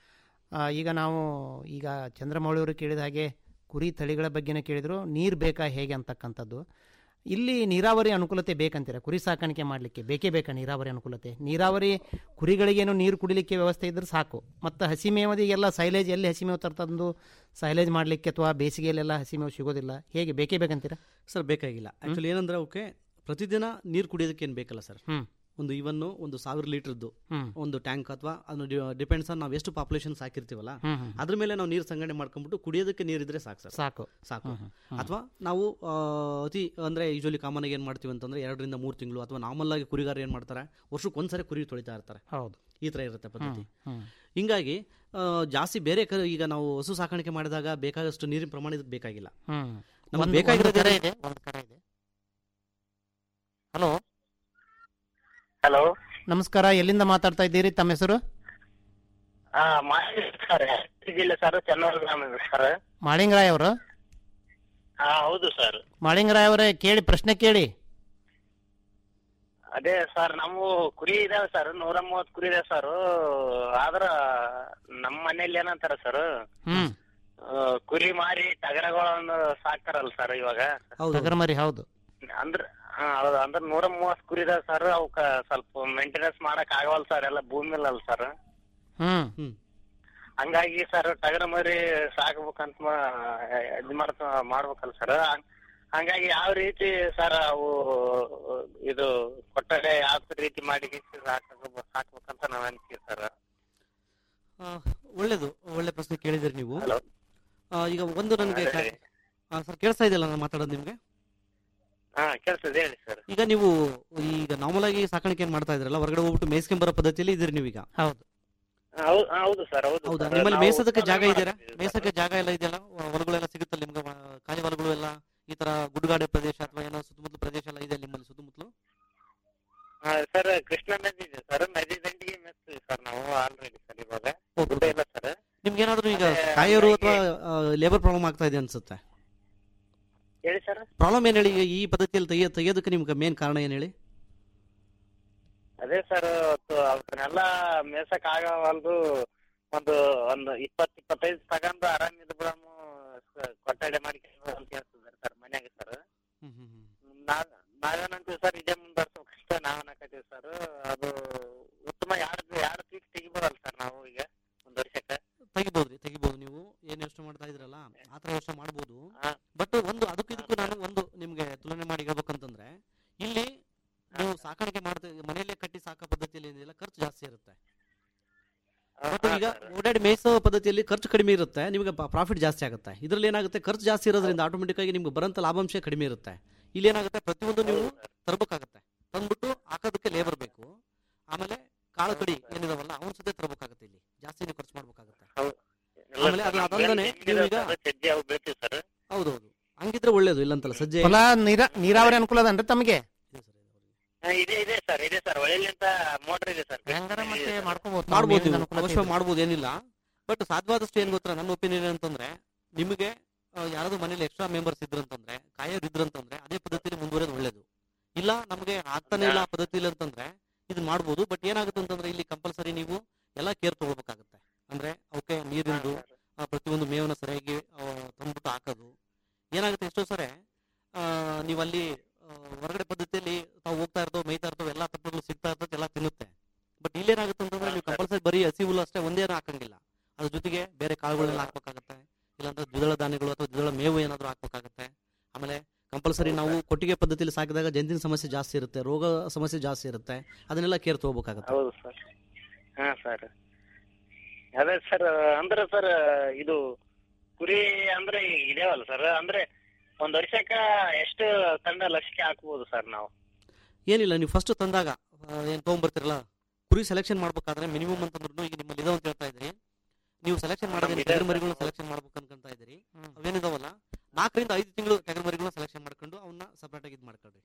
ಆ, ಈಗ ನಾವು ಈಗ ಚಂದ್ರಮೌಳಿ ಅವರು ಕೇಳಿದ ಹಾಗೆ ಕುರಿ ತಳಿಗಳ ಬಗ್ಗೆನೇ ಕೇಳಿದ್ರು ನೀರು ಬೇಕಾ ಹೇಗೆ ಅಂತಕ್ಕಂಥದ್ದು ಇಲ್ಲಿ ನೀರಾವರಿ ಅನುಕೂಲತೆ ಬೇಕಂತೀರ ಕುರಿ ಸಾಕಾಣಿಕೆ ಮಾಡಲಿಕ್ಕೆ ಬೇಕೇ ಬೇಕಾ ನೀರಾವರಿ ಅನುಕೂಲತೆ ನೀರಾವರಿ ಕುರಿಗಳಿಗೇನು ನೀರು ಕುಡಿಲಿಕ್ಕೆ ವ್ಯವಸ್ಥೆ ಇದ್ರೆ ಸಾಕು ಮತ್ತು ಹಸಿಮೇವದಿಗೆಲ್ಲ ಸೈಲೇಜ್ ಎಲ್ಲಿ ಹಸಿಮೇವು ತರ್ತಂದು ಸೈಲೇಜ್ ಮಾಡಲಿಕ್ಕೆ ಅಥವಾ ಬೇಸಿಗೆಯಲ್ಲೆಲ್ಲ ಹಸಿಮೇವು ಸಿಗೋದಿಲ್ಲ ಹೇಗೆ ಬೇಕೇ ಬೇಕಂತೀರಾ ಸರ್ ಬೇಕಾಗಿಲ್ಲ ಆಕ್ಚುಲಿ ಏನಂದ್ರೆ ಓಕೆ ಪ್ರತಿದಿನ ನೀರು ಕುಡಿಯೋದಕ್ಕೆ ಏನು ಬೇಕಲ್ಲ ಸರ್ ಹ್ಮ್. ಒಂದು ಇವನ್ನು ಒಂದು ಸಾವಿರ ಲೀಟರ್ದು ಹ್ಮ್. ಒಂದು ಟ್ಯಾಂಕ್ ಅಥವಾ ಅದು ಡಿಪೆಂಡ್ಸ್ ಆನ್ ನಾವು ಎಷ್ಟು ಪಾಪ್ಯುಲೇಷನ್ ಸಾಕಿರ್ತೀವಲ್ಲ ಹ್ಮ್, ಹ್ಮ್. ಅದ್ರ ಮೇಲೆ ನಾವು ನೀರು ಸಂಗ್ರಹಣೆ ಮಾಡ್ಕೊಂಡ್ಬಿಟ್ಟು ಕುಡಿಯೋದಕ್ಕೆ ನೀರಿದ್ರೆ ಸಾಕು ಸರ್ ಸಾಕು ಸಾಕು ಹ್ಮ್, ಹ್ಮ್, ಹ್ಮ್. ಅಥವಾ ನಾವು ಆ, ಅತಿ ಅಂದ್ರೆ ಯೂಶಲಿ ಕಾಮನ್ ಆಗಿ ಏನ್ ಮಾಡ್ತೀವಿ ಅಂತಂದ್ರೆ ಎರಡರಿಂದ ಮೂರು ತಿಂಗಳು ಅಥವಾ ನಾರ್ಮಲ್ ಆಗಿ ಕುರಿಗಾರ ಏನ್ ಮಾಡ್ತಾರೆ ವರ್ಷಕ್ಕೆ ಒಂದ್ಸರಿ ಕುರಿ ತೊಳಿತಾ ಇರ್ತಾರೆ ಹೌದು ಈ ತರ ಇರುತ್ತೆ ಪದ್ಧತಿ ಹ್ಮ್. ಹಿಂಗಾಗಿ ಆ, ಜಾಸ್ತಿ ಬೇರೆ ಕ- ಈಗ ನಾವು ಹಸು ಸಾಕಾಣಿಕೆ ಮಾಡಿದಾಗ ಬೇಕಾದಷ್ಟು ನೀರಿನ ಪ್ರಮಾಣ ಇದಕ್ಕೆ ಬೇಕಾಗಿಲ್ಲ ಹ್ಮ್. ನಮ್ಗೆ ಒಂದು- ಬೇಕಾಗಿರೋದೇ ಒಂದು ಕರೆ ಇದೆ ಒಂದು ಕರೆ ಇದೆ ಹಲೋ ಹಲೋ ನಮಸ್ಕಾರ ಎಲ್ಲಿಂದ ಮಾತಾಡ್ತಾ ಇದ್ದೀರಿ ತಮ್ಮ ಹೆಸರು ಸರ್ ಜಿಲ್ಲೆ ಸರ್ ಚನ್ನೂರು ಗ್ರಾಮದ ಸರ್ ಮಾಳಿಂಗರಾಯ್ ಅವರು ಹಾ ಹೌದು ಸರ್ ಮಾಳಿಂಗರಾಯ್ ಅವರೇ ಕೇಳಿ ಪ್ರಶ್ನೆ ಕೇಳಿ ಅದೇ ಸರ್ ನಮ್ಮ ಕುರಿ ಇದಾವೆ ಸರ್ ನೂರ ಮೂವತ್ ಕುರಿ ಇದೆ ಸರ್ ಆದ್ರ ನಮ್ಮ ಮನೇಲಿ ಏನಂತಾರ ಸರ್ ಹ್ಮ್ ಕುರಿ ಮಾರಿ ಟಗರಗಳನ್ನು ಸಾಕ್ತಾರಲ್ಲ ಸರ್ ಇವಾಗ ಟಗರ ಮರಿ ಹೌದು ಅಂದ್ರ ಹಾ, ಹೌದು ಅಂದ್ರ ನೂರ ಮೂವತ್ ಕುರಿ ಇದಾವೆ ಸರ್ ಅವಕ್ಕ ಸ್ವಲ್ಪ ಮೇಂಟೆನೆನ್ಸ್ ಮಾಡಕ್ ಆಗವಲ್ ಸರ್ ಎಲ್ಲ ಭೂಮಿ ಇಲ್ಲ ಸರ್ ಹ್ಮ್ ಹಂಗಾಗಿ ಸರ್ ಟಗರ ಮರಿ ಸಾಕ್ಬೇಕಂತ ಮಾ- ಇದ್ ಮಾಡ್ತ ಮಾಡ್ಬೇಕಲ್ಲ ಸರ್ ಹಂಗಾಗಿ ಯಾವ ರೀತಿ ಸರ್ ಅವು ಇದು ಕೊಠಡಿ ಯಾವ ರೀತಿ ಮಾಡಿ ಸಾಕ್ ಸಾಕ್ಬೇಕಂತ ನಾವ್ ಅಂತೀವಿ ಸರ್ ಆ, ಒಳ್ಳೇದು ಒಳ್ಳೆ ಪ್ರಶ್ನೆ ಕೇಳಿದಿರಿ ನೀವು ಆ, ಈಗ ಒಂದು ನನಗೆ ಸರ್ ಕೇಳಿಸ್ತಾ ಇದೆಯಲ್ಲ ನಾನು ಮಾತಾಡೋದು ನಿಮ್ಗೆ ಹಾ ಕೆಲ್ಸದ ಹೇಳಿ ಸರ್ ಈಗ ನೀವು ಈಗ ನಾರ್ಮಲ್ ಆಗಿ ಸಾಕಾಣಿಕೆ ಏನ್ ಮಾಡ್ತಾ ಇದ್ರಲ್ಲ ಹೊರಗಡೆ ಹೋಗ್ಬಿಟ್ಟು ಮೇಯ್ಸ್ಕೊಂಡ್ ಬರೋ ಪದ್ಧತಿಯಲ್ಲಿ ಇದೀರಿ ನೀವೀಗ ಹೌದು ಹೌದು ಹೌದು ಸರ್ ಹೌದು ಹೌದಾ sir. ನಿಮ್ಮಲ್ಲಿ ನಾವು ಮೇಯ್ಸೋದಕ್ಕೆ ಜಾಗ ಉತ್ಪಾದನೆ ಇದೆಯಾ ಮಾಡ್ತೀವಿ sir. ಮೇಯ್ಸೋಕೆ ಜಾಗ ಎಲ್ಲ ಇದೆಯಲ್ಲ ಹೊ- ಹೊಲಗಳೆಲ್ಲ ಸಿಗುತ್ತಲ್ಲ ನಿಮ್ಗೆ ವ- ಖಾಲಿ ಹೊಲಗಳು ಎಲ್ಲ ಈ ತರ ಗುಡ್ಡಗಾಡೆ ಪ್ರದೇಶ ಅಥವಾ ಏನೋ ಸುತ್ತಮುತ್ತಲು ಪ್ರದೇಶ ಎಲ್ಲ ಇದೆ ನಿಮ್ಮಲ್ಲಿ ಸುತ್ತಮುತ್ತಲು ಹಾ, ಸರ್ ಕೃಷ್ಣ ನದಿ ಇದೆ ಸರ್ ನದಿ ದಂಡಿಗೆ ಮೆಚ್ತೀವಿ ಸರ್ ನಾವು ಆಲ್ರೆಡಿ ಸರ್ ಇವಾಗ ಗುಡ್ಡ ಇಲ್ಲ ಸರ್ ನಿಮ್ಗೆ ಏನಾದ್ರು ಈಗ ಅದೇ ಕಾಯೋರು ಅಥವಾ ಹಂಗಾಗಿ- ಲೇಬರ್ ಪ್ರಾಬ್ಲಮ್ ಆಗ್ತಾ ಇದೆ ಅನ್ಸುತ್ತೆ ಹೇಳಿ ಸರ್ ಪ್ರಾಬ್ಲಮ್ ಏನ್ ಹೇಳಿ ಈ ಪದ್ಧತಿಯಲ್ಲಿ ತೆಗಿಯ ತೆಗಿಯೋದಕ್ಕೆ ನಿಮ್ಗೆ ಮೇನ್ ಕಾರಣ ಏನ್ ಹೇಳಿ ಅದೇ ಸರ್ ಅವನ್ನೆಲ್ಲ ಮೇಸಕ್ ಆಗವಲ್ದು ಒಂದು ಒಂದು ಇಪ್ಪತ್ ಇಪ್ಪತ್ತೈದು ತಗೊಂಡು ಆರಾಮ್ ಇದ್ ಬಿಡಮು ಕೊಠಡಿ ಮಾಡಿ ಅಂತ ಹೇಳ್ತಿದ್ದಾರೆ ಸರ್ ಮನ್ಯಾಗ ಸರ್ ನಾವ್ ನಾವೇನಂತೀವಿ ಸರ್ ಇದೇ ಮುಂದುವರ್ಸ್ಬೇಕಷ್ಟ ನಾವ್ ಅನ್ನಕತ್ತೀವಿ ಸರ್ ಅದು ಉತ್ತಮ ಯಾರ್ದು ಯಾರು ಪೀಕ್ ತೆಗಿಬೋದಲ್ಲ ಸರ್ ನಾವು ಈಗ ಒಂದ್ ವರ್ಷಕ್ಕೆ ತೆಗಿಬೋದ್ರಿ ತೆಗಿಬೋದು ನೀವು ಏನ್ ಯೋಚನೆ ಮಾಡ್ತಾ ಇದ್ರ ಜಾಸ್ತಿ ಇರುತ್ತೆ ಮತ್ತು ಈಗ ಓಡಾಡಿ ಮೇಯಿಸೋ ಪದ್ಧತಿಯಲ್ಲಿ ಖರ್ಚು ಕಡಿಮೆ ಇರುತ್ತೆ ನಿಮಗೆ ಪ್ರಾಫಿಟ್ ಜಾಸ್ತಿ ಆಗುತ್ತೆ ಇದರಲ್ಲಿ ಏನಾಗುತ್ತೆ ಖರ್ಚು ಜಾಸ್ತಿ ಇರೋದ್ರಿಂದ ಆಟೋಮೆಟಿಕ್ ಆಗಿ ನಿಮ್ಗೆ ಬರೋಂಥ ಲಾಭಾಂಶ ಕಡಿಮೆ ಇರುತ್ತೆ ಇಲ್ಲಿ ಏನಾಗುತ್ತೆ ಪ್ರತಿಯೊಂದು ನೀವು ತರಬೇಕಾಗುತ್ತೆ ತಂದ್ಬಿಟ್ಟು ಹಾಕೋದಕ್ಕೆ ಲೇಬರ್ ಬೇಕು ಆಮೇಲೆ ಕಾಳು ಕಡಿ ಏನಿದಾವಲ್ಲ ಅವನ ಸದ್ಯ ತರಬೇಕಾಗುತ್ತೆ ಇಲ್ಲಿ ಜಾಸ್ತಿ ನೀವು ಖರ್ಚು ಮಾಡ್ಬೇಕಾಗುತ್ತೆ ಆಮೇಲೆ ಅದು ಅದಲ್ಲದೆ ನೀವು ಈಗ ಸಜ್ಜೆ ಅವು ಬೆಳಿತೀವಿ ಸರ್ ಹೌದೌದು ಹಂಗಿದ್ರೆ ಒಳ್ಳೇದು ಇಲ್ಲಂತಲ್ಲ ಸಜ್ಜೆ ಹೊಲ ನೀರ ನೀರಾವರಿ ಅನುಕೂಲ ಅದನ್ರಿ ತಮಗೆ ಇದೆ ಇದೆ ಸರ್ ಇದೆ ಸರ್ ಒಳ್ಳೆಲಿಂತ ಮೋಟರ್ ಇದೆ ಸರ್ ಮತ್ತೆ ಮಾಡ್ಕೋಬಹುದು ಮಾಡ್ಬೋದು ನೀವು, ಅವಶ್ಯ ಮಾಡ್ಬೋದು ಏನಿಲ್ಲ ಬಟ್ ಸಾಧ್ಯವಾದಷ್ಟು ಏನ್ ಗೊತ್ತಾ ನನ್ನ ಒಪಿನಿಯನ್ ಅಂತಂದ್ರೆ ನಿಮಗೆ ಆ, ಯಾರಾದ್ರೂ ಮನೇಲಿ ಎಕ್ಸ್ಟ್ರಾ ಮೆಂಬರ್ಸ್ ಇದ್ರಂತಂದ್ರೆ ಕಾಯೋರು ಇದ್ರಂತಂದ್ರೆ ಅದೇ ಪದ್ಧತಿಲಿ ಮುಂದುವರೆದು ಒಳ್ಳೇದು ಇಲ್ಲ ನಮಗೆ ಆಗ್ತಾನೆ ಇಲ್ಲ ಆ ಪದ್ಧತಿಲಿ ಅಂತಂದ್ರೆ ಇದನ್ನ ಮಾಡ್ಬೋದು ಬಟ್ ಏನಾಗುತ್ತೆ ಅಂತಂದ್ರೆ ಇಲ್ಲಿ ಕಂಪಲ್ಸರಿ ನೀವು ಎಲ್ಲ ಕೇರ್ ತಗೋಬೇಕಾಗುತ್ತೆ ಅಂದ್ರೆ ಅವಕ್ಕೆ ನೀರಿಂದು ಆ, ಪ್ರತಿಯೊಂದು ಮೇವನ್ನ ಸರಿಯಾಗಿ ಆ, ತಂದ್ಬಿಟ್ಟು ಹಾಕೋದು ಏನಾಗುತ್ತೆ ಎಷ್ಟೋ ಸರಿ ನೀವು ಅಲ್ಲಿ ಆ, ಹೊರಗಡೆ ಪದ್ಧತಿಯಲ್ಲಿ ತಾವು ಹೋಗ್ತಾ ಇರ್ತವೆ ಮೇಯ್ತಾ ಇರ್ತವೆ ಎಲ್ಲ ತಪ್ಪಗಳು ಸಿಗ್ತಾ ಇರ್ತದೆ ಎಲ್ಲ ತಿನ್ನುತ್ತೆ ಬಟ್ ಇಲ್ಲೇನಾಗುತ್ತೆ ಅಂತಂದ್ರೆ ನೀವು ಕಂಪಲ್ಸರಿ ಬರೀ ಹಸಿ ಹುಲ್ಲು ಅಷ್ಟೇ ಒಂದೇ ಹಾಕಂಗಿಲ್ಲ ಅದ್ರ ಜೊತೆಗೆ ಬೇರೆ ಕಾಳುಗಳನ್ನ ಹಾಕ್ಬೇಕಾಗತ್ತೆ ಇಲ್ಲಾಂದ್ರೆ ದ್ವಿದಳ ಧಾನ್ಯಗಳು ಅಥವಾ ದ್ವಿದಳ ಮೇವು ಏನಾದ್ರು ಹಾಕ್ಬೇಕಾಗತ್ತೆ ಆಮೇಲೆ ಕಂಪಲ್ಸರಿ ನಾವು ಕೊಟ್ಟಿಗೆ ಪದ್ಧತಿಯಲ್ಲಿ ಸಾಕಿದಾಗ ಜಂತಿನ ಸಮಸ್ಯೆ ಜಾಸ್ತಿ ಇರುತ್ತೆ ರೋಗ ಸಮಸ್ಯೆ ಜಾಸ್ತಿ ಇರುತ್ತೆ ಅದನ್ನೆಲ್ಲ ಕೇರ್ ತಗೋಬೇಕಾಗತ್ತೆ ಹೌದು ಸರ್ ಹಾ ಸರ್ ಅದೇ ಸರ್ ಅಂದ್ರೆ ಸರ್ ಇದು ಕುರಿ ಅಂದ್ರೆ ಇದೇವಲ್ಲ ಸರ್ ಅಂದ್ರೆ ಒಂದ್ ವರ್ಷಕ್ಕ ಎಷ್ಟು ತಂಡ ಲಕ್ಷಕ್ಕೆ ಹಾಕ್ಬೋದು ಸರ್ ನಾವು ಏನಿಲ್ಲ ನೀವು ಫಸ್ಟ್ ತಂದಾಗ ಆ, ಏನ್ ತಗೊಂಡ್ಬರ್ತಿರಲ್ಲ ಕುರಿ ಸೆಲೆಕ್ಷನ್ ಮಾಡ್ಬೇಕಾದ್ರೆ ಮಿನಿಮಮ್ ಅಂತಂದ್ರು ಈಗ ನಿಮ್ಮಲ್ಲಿ ಇದಾವ ಅಂತ ಹೇಳ್ತಾ ಇದ್ರಿ ನೀವು ಸೆಲೆಕ್ಷನ್ ಮಾಡೋದೇನು ಇದೆ ಟಗರು ಮರಿಗಳನ್ನ ಸೆಲೆಕ್ಷನ್ ಮಾಡ್ಬೇಕು ಅನ್ಕೊಂತ ಇದ್ದೀರಿ ಅವೇನಿದಾವಲ್ಲ ನಾಲ್ಕರಿಂದ ಐದು ತಿಂಗಳು ಟಗರು ಮರಿಗಳನ್ನ ಸೆಲೆಕ್ಷನ್ ಮಾಡ್ಕೊಂಡು ಅವನ್ನ ಸಪರೇಟ್ ಆಗಿ ಇದು ಮಾಡ್ಕೊಳ್ರಿ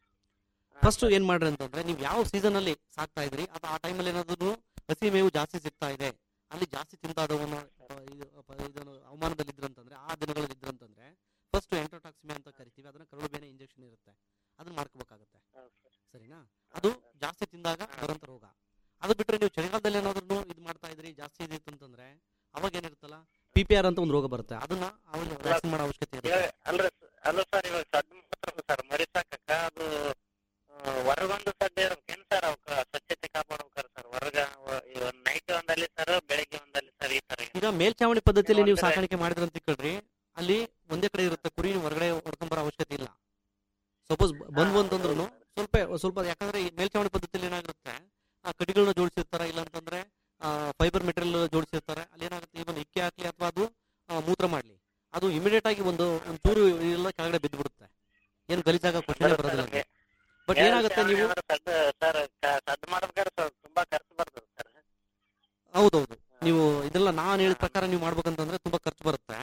ಫಸ್ಟ್ ಏನ್ ಮಾಡ್ರಿ ಅಂತಂದ್ರೆ ನೀವು ಯಾವ ಸೀಸನ್ ಅಲ್ಲಿ ಸಾಕ್ತಾ ಇದ್ರಿ ಅಥವಾ ಆ ಟೈಮಲ್ಲಿ ಏನಾದ್ರು ಹಸಿ ಮೇವು ಜಾಸ್ತಿ ಸಿಗ್ತಾ ಇದೆ ಅಲ್ಲಿ ಜಾಸ್ತಿ ತಿಂತಾ ಇದ್ದವನ್ನ ಇದನ್ನು ಅವಮಾನದಲ್ಲಿ ಇದ್ರಂತಂದ್ರೆ ಆ ದಿನಗಳಲ್ಲಿ ಇದ್ರಂತಂದ್ರೆ ಫಸ್ಟ್ ಎಂಟ್ರೋಟಾಕ್ಸಿಮೆ ಅಂತ ಕರಿತೀವಿ ಅದನ್ನ ಕರಳು ಬೇನೆ ಇಂಜೆಕ್ಷನ್ ಇರುತ್ತೆ ಅದನ್ನ ಮಾಡ್ಕೋಬೇಕಾಗತ್ತೆ ಸರಿನಾ ಅದು ಜಾಸ್ತಿ ತಿಂದಾಗ ಬರೋಂಥ ರೋಗ ಅದು ಬಿಟ್ರೆ ನೀವು ಚಳಿಗಾಲದಲ್ಲಿ ಏನಾದ್ರು ಇದು ಮಾಡ್ತಾ ಇದ್ರಿ ಜಾಸ್ತಿ ಇದಿತ್ತು ಅಂತಂದ್ರೆ ಅವಾಗ ಏನಿರುತ್ತಲ್ಲ ಪಿ ಪಿ ಆರ್ ಅಂತ ಒಂದು ರೋಗ ಬರುತ್ತೆ ಅದನ್ನ ಅವಾಗ ವ್ಯಾಕ್ಸಿನ್ ಮಾಡೋ ಅವಶ್ಯಕತೆ ಇರುತ್ತೆ ಇವಾಗ ಅಲ್ರಿ ಅಲ್ಲ ಸರ್ ಇವಾಗ ಸಡ್ ಮಾಡ್ತಾರಲ್ಲ ಸರ್ ಮರಿ ಸಾಕಕ್ಕ ಅದು ಆ, ಹೊರಗೊಂದು ಸಡ್ಡೆ ಇರ್ಬೇಕೇನ್ ಸರ್ ಅವಕ್ಕ ಸ್ವಚ್ಛತೆ ಕಾಪಾಡ್ಬೇಕಾರ ಸರ್ ಹೊರಗ ನೈಟ್ ಒಂದಲ್ಲಿ ಸರ್ ಬೆಳಿಗ್ಗೆ ಒಂದಲ್ಲಿ ಸರ್ ಈ ತರ ಈಗ ಮೇಲ್ಛಾವಣಿ ಪದ್ಧತಿಯಲ್ಲಿ ನೀವು ಸಾಕಾಣಿಕೆ ಮಾಡಿದ್ರೆ ಅಂತ ತಿಳ್ಕೊಳ್ರಿ ಅಲ್ಲಿ ಒಂದೇ ಕಡೆ ಇರುತ್ತೆ ಕುರಿ ನೀವು ಹೊರಗಡೆ ಹೊಡ್ಕೊಂಬರೋ ಅವಶ್ಯಕತೆ ಇಲ್ಲ ಸಪೋಸ್ ಬಂದ್ವು ಅಂತಂದ್ರು ಸ್ವಲ್ಪ ಸ್ವಲ್ಪ ಯಾಕಂದ್ರೆ ಈ ಮೇಲ್ಛಾವಣಿ ಪದ್ಧತಿಯಲ್ಲಿ ಏನಾಗಿರುತ್ತೆ ಆ ಕಡಿಗಳನ್ನ ಜೋಡಿಸಿರ್ತಾರೆ ಇಲ್ಲ ಅಂತಂದ್ರೆ ಫೈಬರ್ ಮೆಟೀರಿಯಲ್ ಜೋಡಿಸಿರ್ತಾರೆ ಅಲ್ಲಿ ಏನಾಗುತ್ತೆ ಇವನ್ ಇಕ್ಕೆ ಹಾಕ್ಲಿ ಅಥವಾ ಅದು ಆ, ಮೂತ್ರ ಮಾಡ್ಲಿ ಅದು ಇಮಿಡಿಯೇಟ್ ಆಗಿ ಒಂದು ಒಂದು ಚೂರು ಎಲ್ಲ ಕೆಳಗಡೆ ಬಿದ್ದು ಬಿಡುತ್ತೆ ಏನು ಗಲೀಜಾಗ ಕ್ವಶನ್ ಬರೋದಿಲ್ಲ ಬಟ್ ಏನಾಗುತ್ತೆ ನೀವು ಸಡ್ ಸರ್ ಸಡ್ ಮಾಡ್ಬೇಕಾದ್ರೆ ಸ್ವಲ್ಪ ತುಂಬಾ ಖರ್ಚು ಬರ್ತದೆ ಸರ್ ಹೌದೌದು ನೀವು ಇದೆಲ್ಲ ನಾನು ಹೇಳಿದ ಪ್ರಕಾರ ನೀವು ಮಾಡ್ಬೇಕಂತಂದ್ರೆ ತುಂಬಾ ಖರ್ಚು ಬರುತ್ತೆ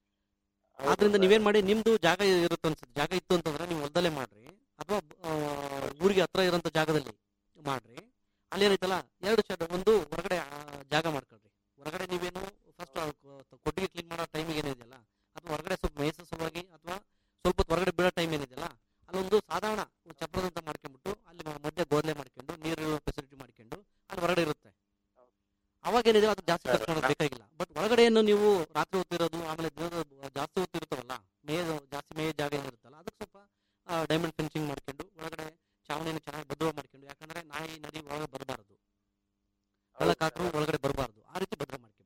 ಆದ್ರಿಂದ ನೀವೇನ್ ಮಾಡಿ ನಿಮ್ದು ಜಾಗ ಇರುತ್ತೆ ಅನ್ಸುತ್ತೆ ಜಾಗ ಇತ್ತು ಅಂತಂದ್ರೆ ನೀವು ಹೊಲದಲ್ಲೇ ಮಾಡ್ರಿ ಅಥವಾ ಆ, ಊರಿಗೆ ಹತ್ರ ಇರೋಂಥ ಜಾಗದಲ್ಲಿ ಮಾಡ್ರಿ ಅಲ್ಲಿ ಏನೈತಲ್ಲ ಎರಡು ಶೆಡ್ ಒಂದು ಹೊರಗಡೆ ಆ, ಜಾಗ ಮಾಡ್ಕೊಳ್ರಿ ಹೊರಗಡೆ ನೀವೇನು ಫಸ್ಟ್ ಕೊಟ್ಟಿಗೆ ಕ್ಲೀನ್ ಮಾಡೋ ಟೈಮಿಗೆ ಏನಿದೆಯಲ್ಲ ಅಥವಾ ಹೊರಗಡೆ ಸ್ವಲ್ಪ ಮೇಯ್ಸೋ ಸಲುವಾಗಿ ಅಥವಾ ಸ್ವಲ್ಪ ಹೊತ್ತು ಹೊರಗಡೆ ಬಿಡೋ ಟೈಮ್ ಏನಿದೆಯಲ್ಲ ಅಲ್ಲೊಂದು ಸಾಧಾರಣ ಒಂದು ಚಪ್ರದಂತ ಮಾಡ್ಕೊಂಡ್ಬಿಟ್ಟು ಅಲ್ಲಿ ಮ- ಮಧ್ಯೆ ಗೋದಲೆ ಮಾಡ್ಕೊಂಡು ನೀರು ಫೆಸಿಲಿಟಿ ಮಾಡ್ಕೊಂಡು ಅಲ್ಲಿ ಹೊರಗಡೆ ಇರುತ್ತೆ ಅವಾಗ ಏನಿದೆ ಅದು ಜಾಸ್ತಿ ಖರ್ಚು ಮಾಡೋದು ಬೇಕಾಗಿಲ್ಲ ಬಟ್ ಒಳಗಡೆ ಏನು ನೀವು ರಾತ್ರಿ ಹೊತ್ತಿರೋದು ಆಮೇಲೆ ದಿನದ ಜಾಸ್ತಿ ಹೊತ್ತಿರ್ತಾವಲ್ಲ ಮೇಯ ಜಾಸ್ತಿ ಮೇಯ ಜಾಗ ಏನಿರುತ್ತಲ್ಲ ಅದಕ್ಕೆ ಸ್ವಲ್ಪ ಡೈಮಂಡ್ ಫೆನ್ಸಿಂಗ್ ಮಾಡ್ಕೊಂಡು ಒಳಗಡೆ ಚಾವಣಿಯನ್ನು ಚೆನ್ನಾಗಿ ಭದ್ರ ಮಾಡ್ಕೊಂಡು ಯಾಕಂದ್ರೆ ನಾಯಿ ನದಿ ಒಳಗೆ ಬರಬಾರದು ಬೆಳಕಾಕರು ಒಳಗಡೆ ಬರಬಾರದು ಆ ರೀತಿ ಭದ್ರ ಮಾಡ್ಕೋಬೇಕು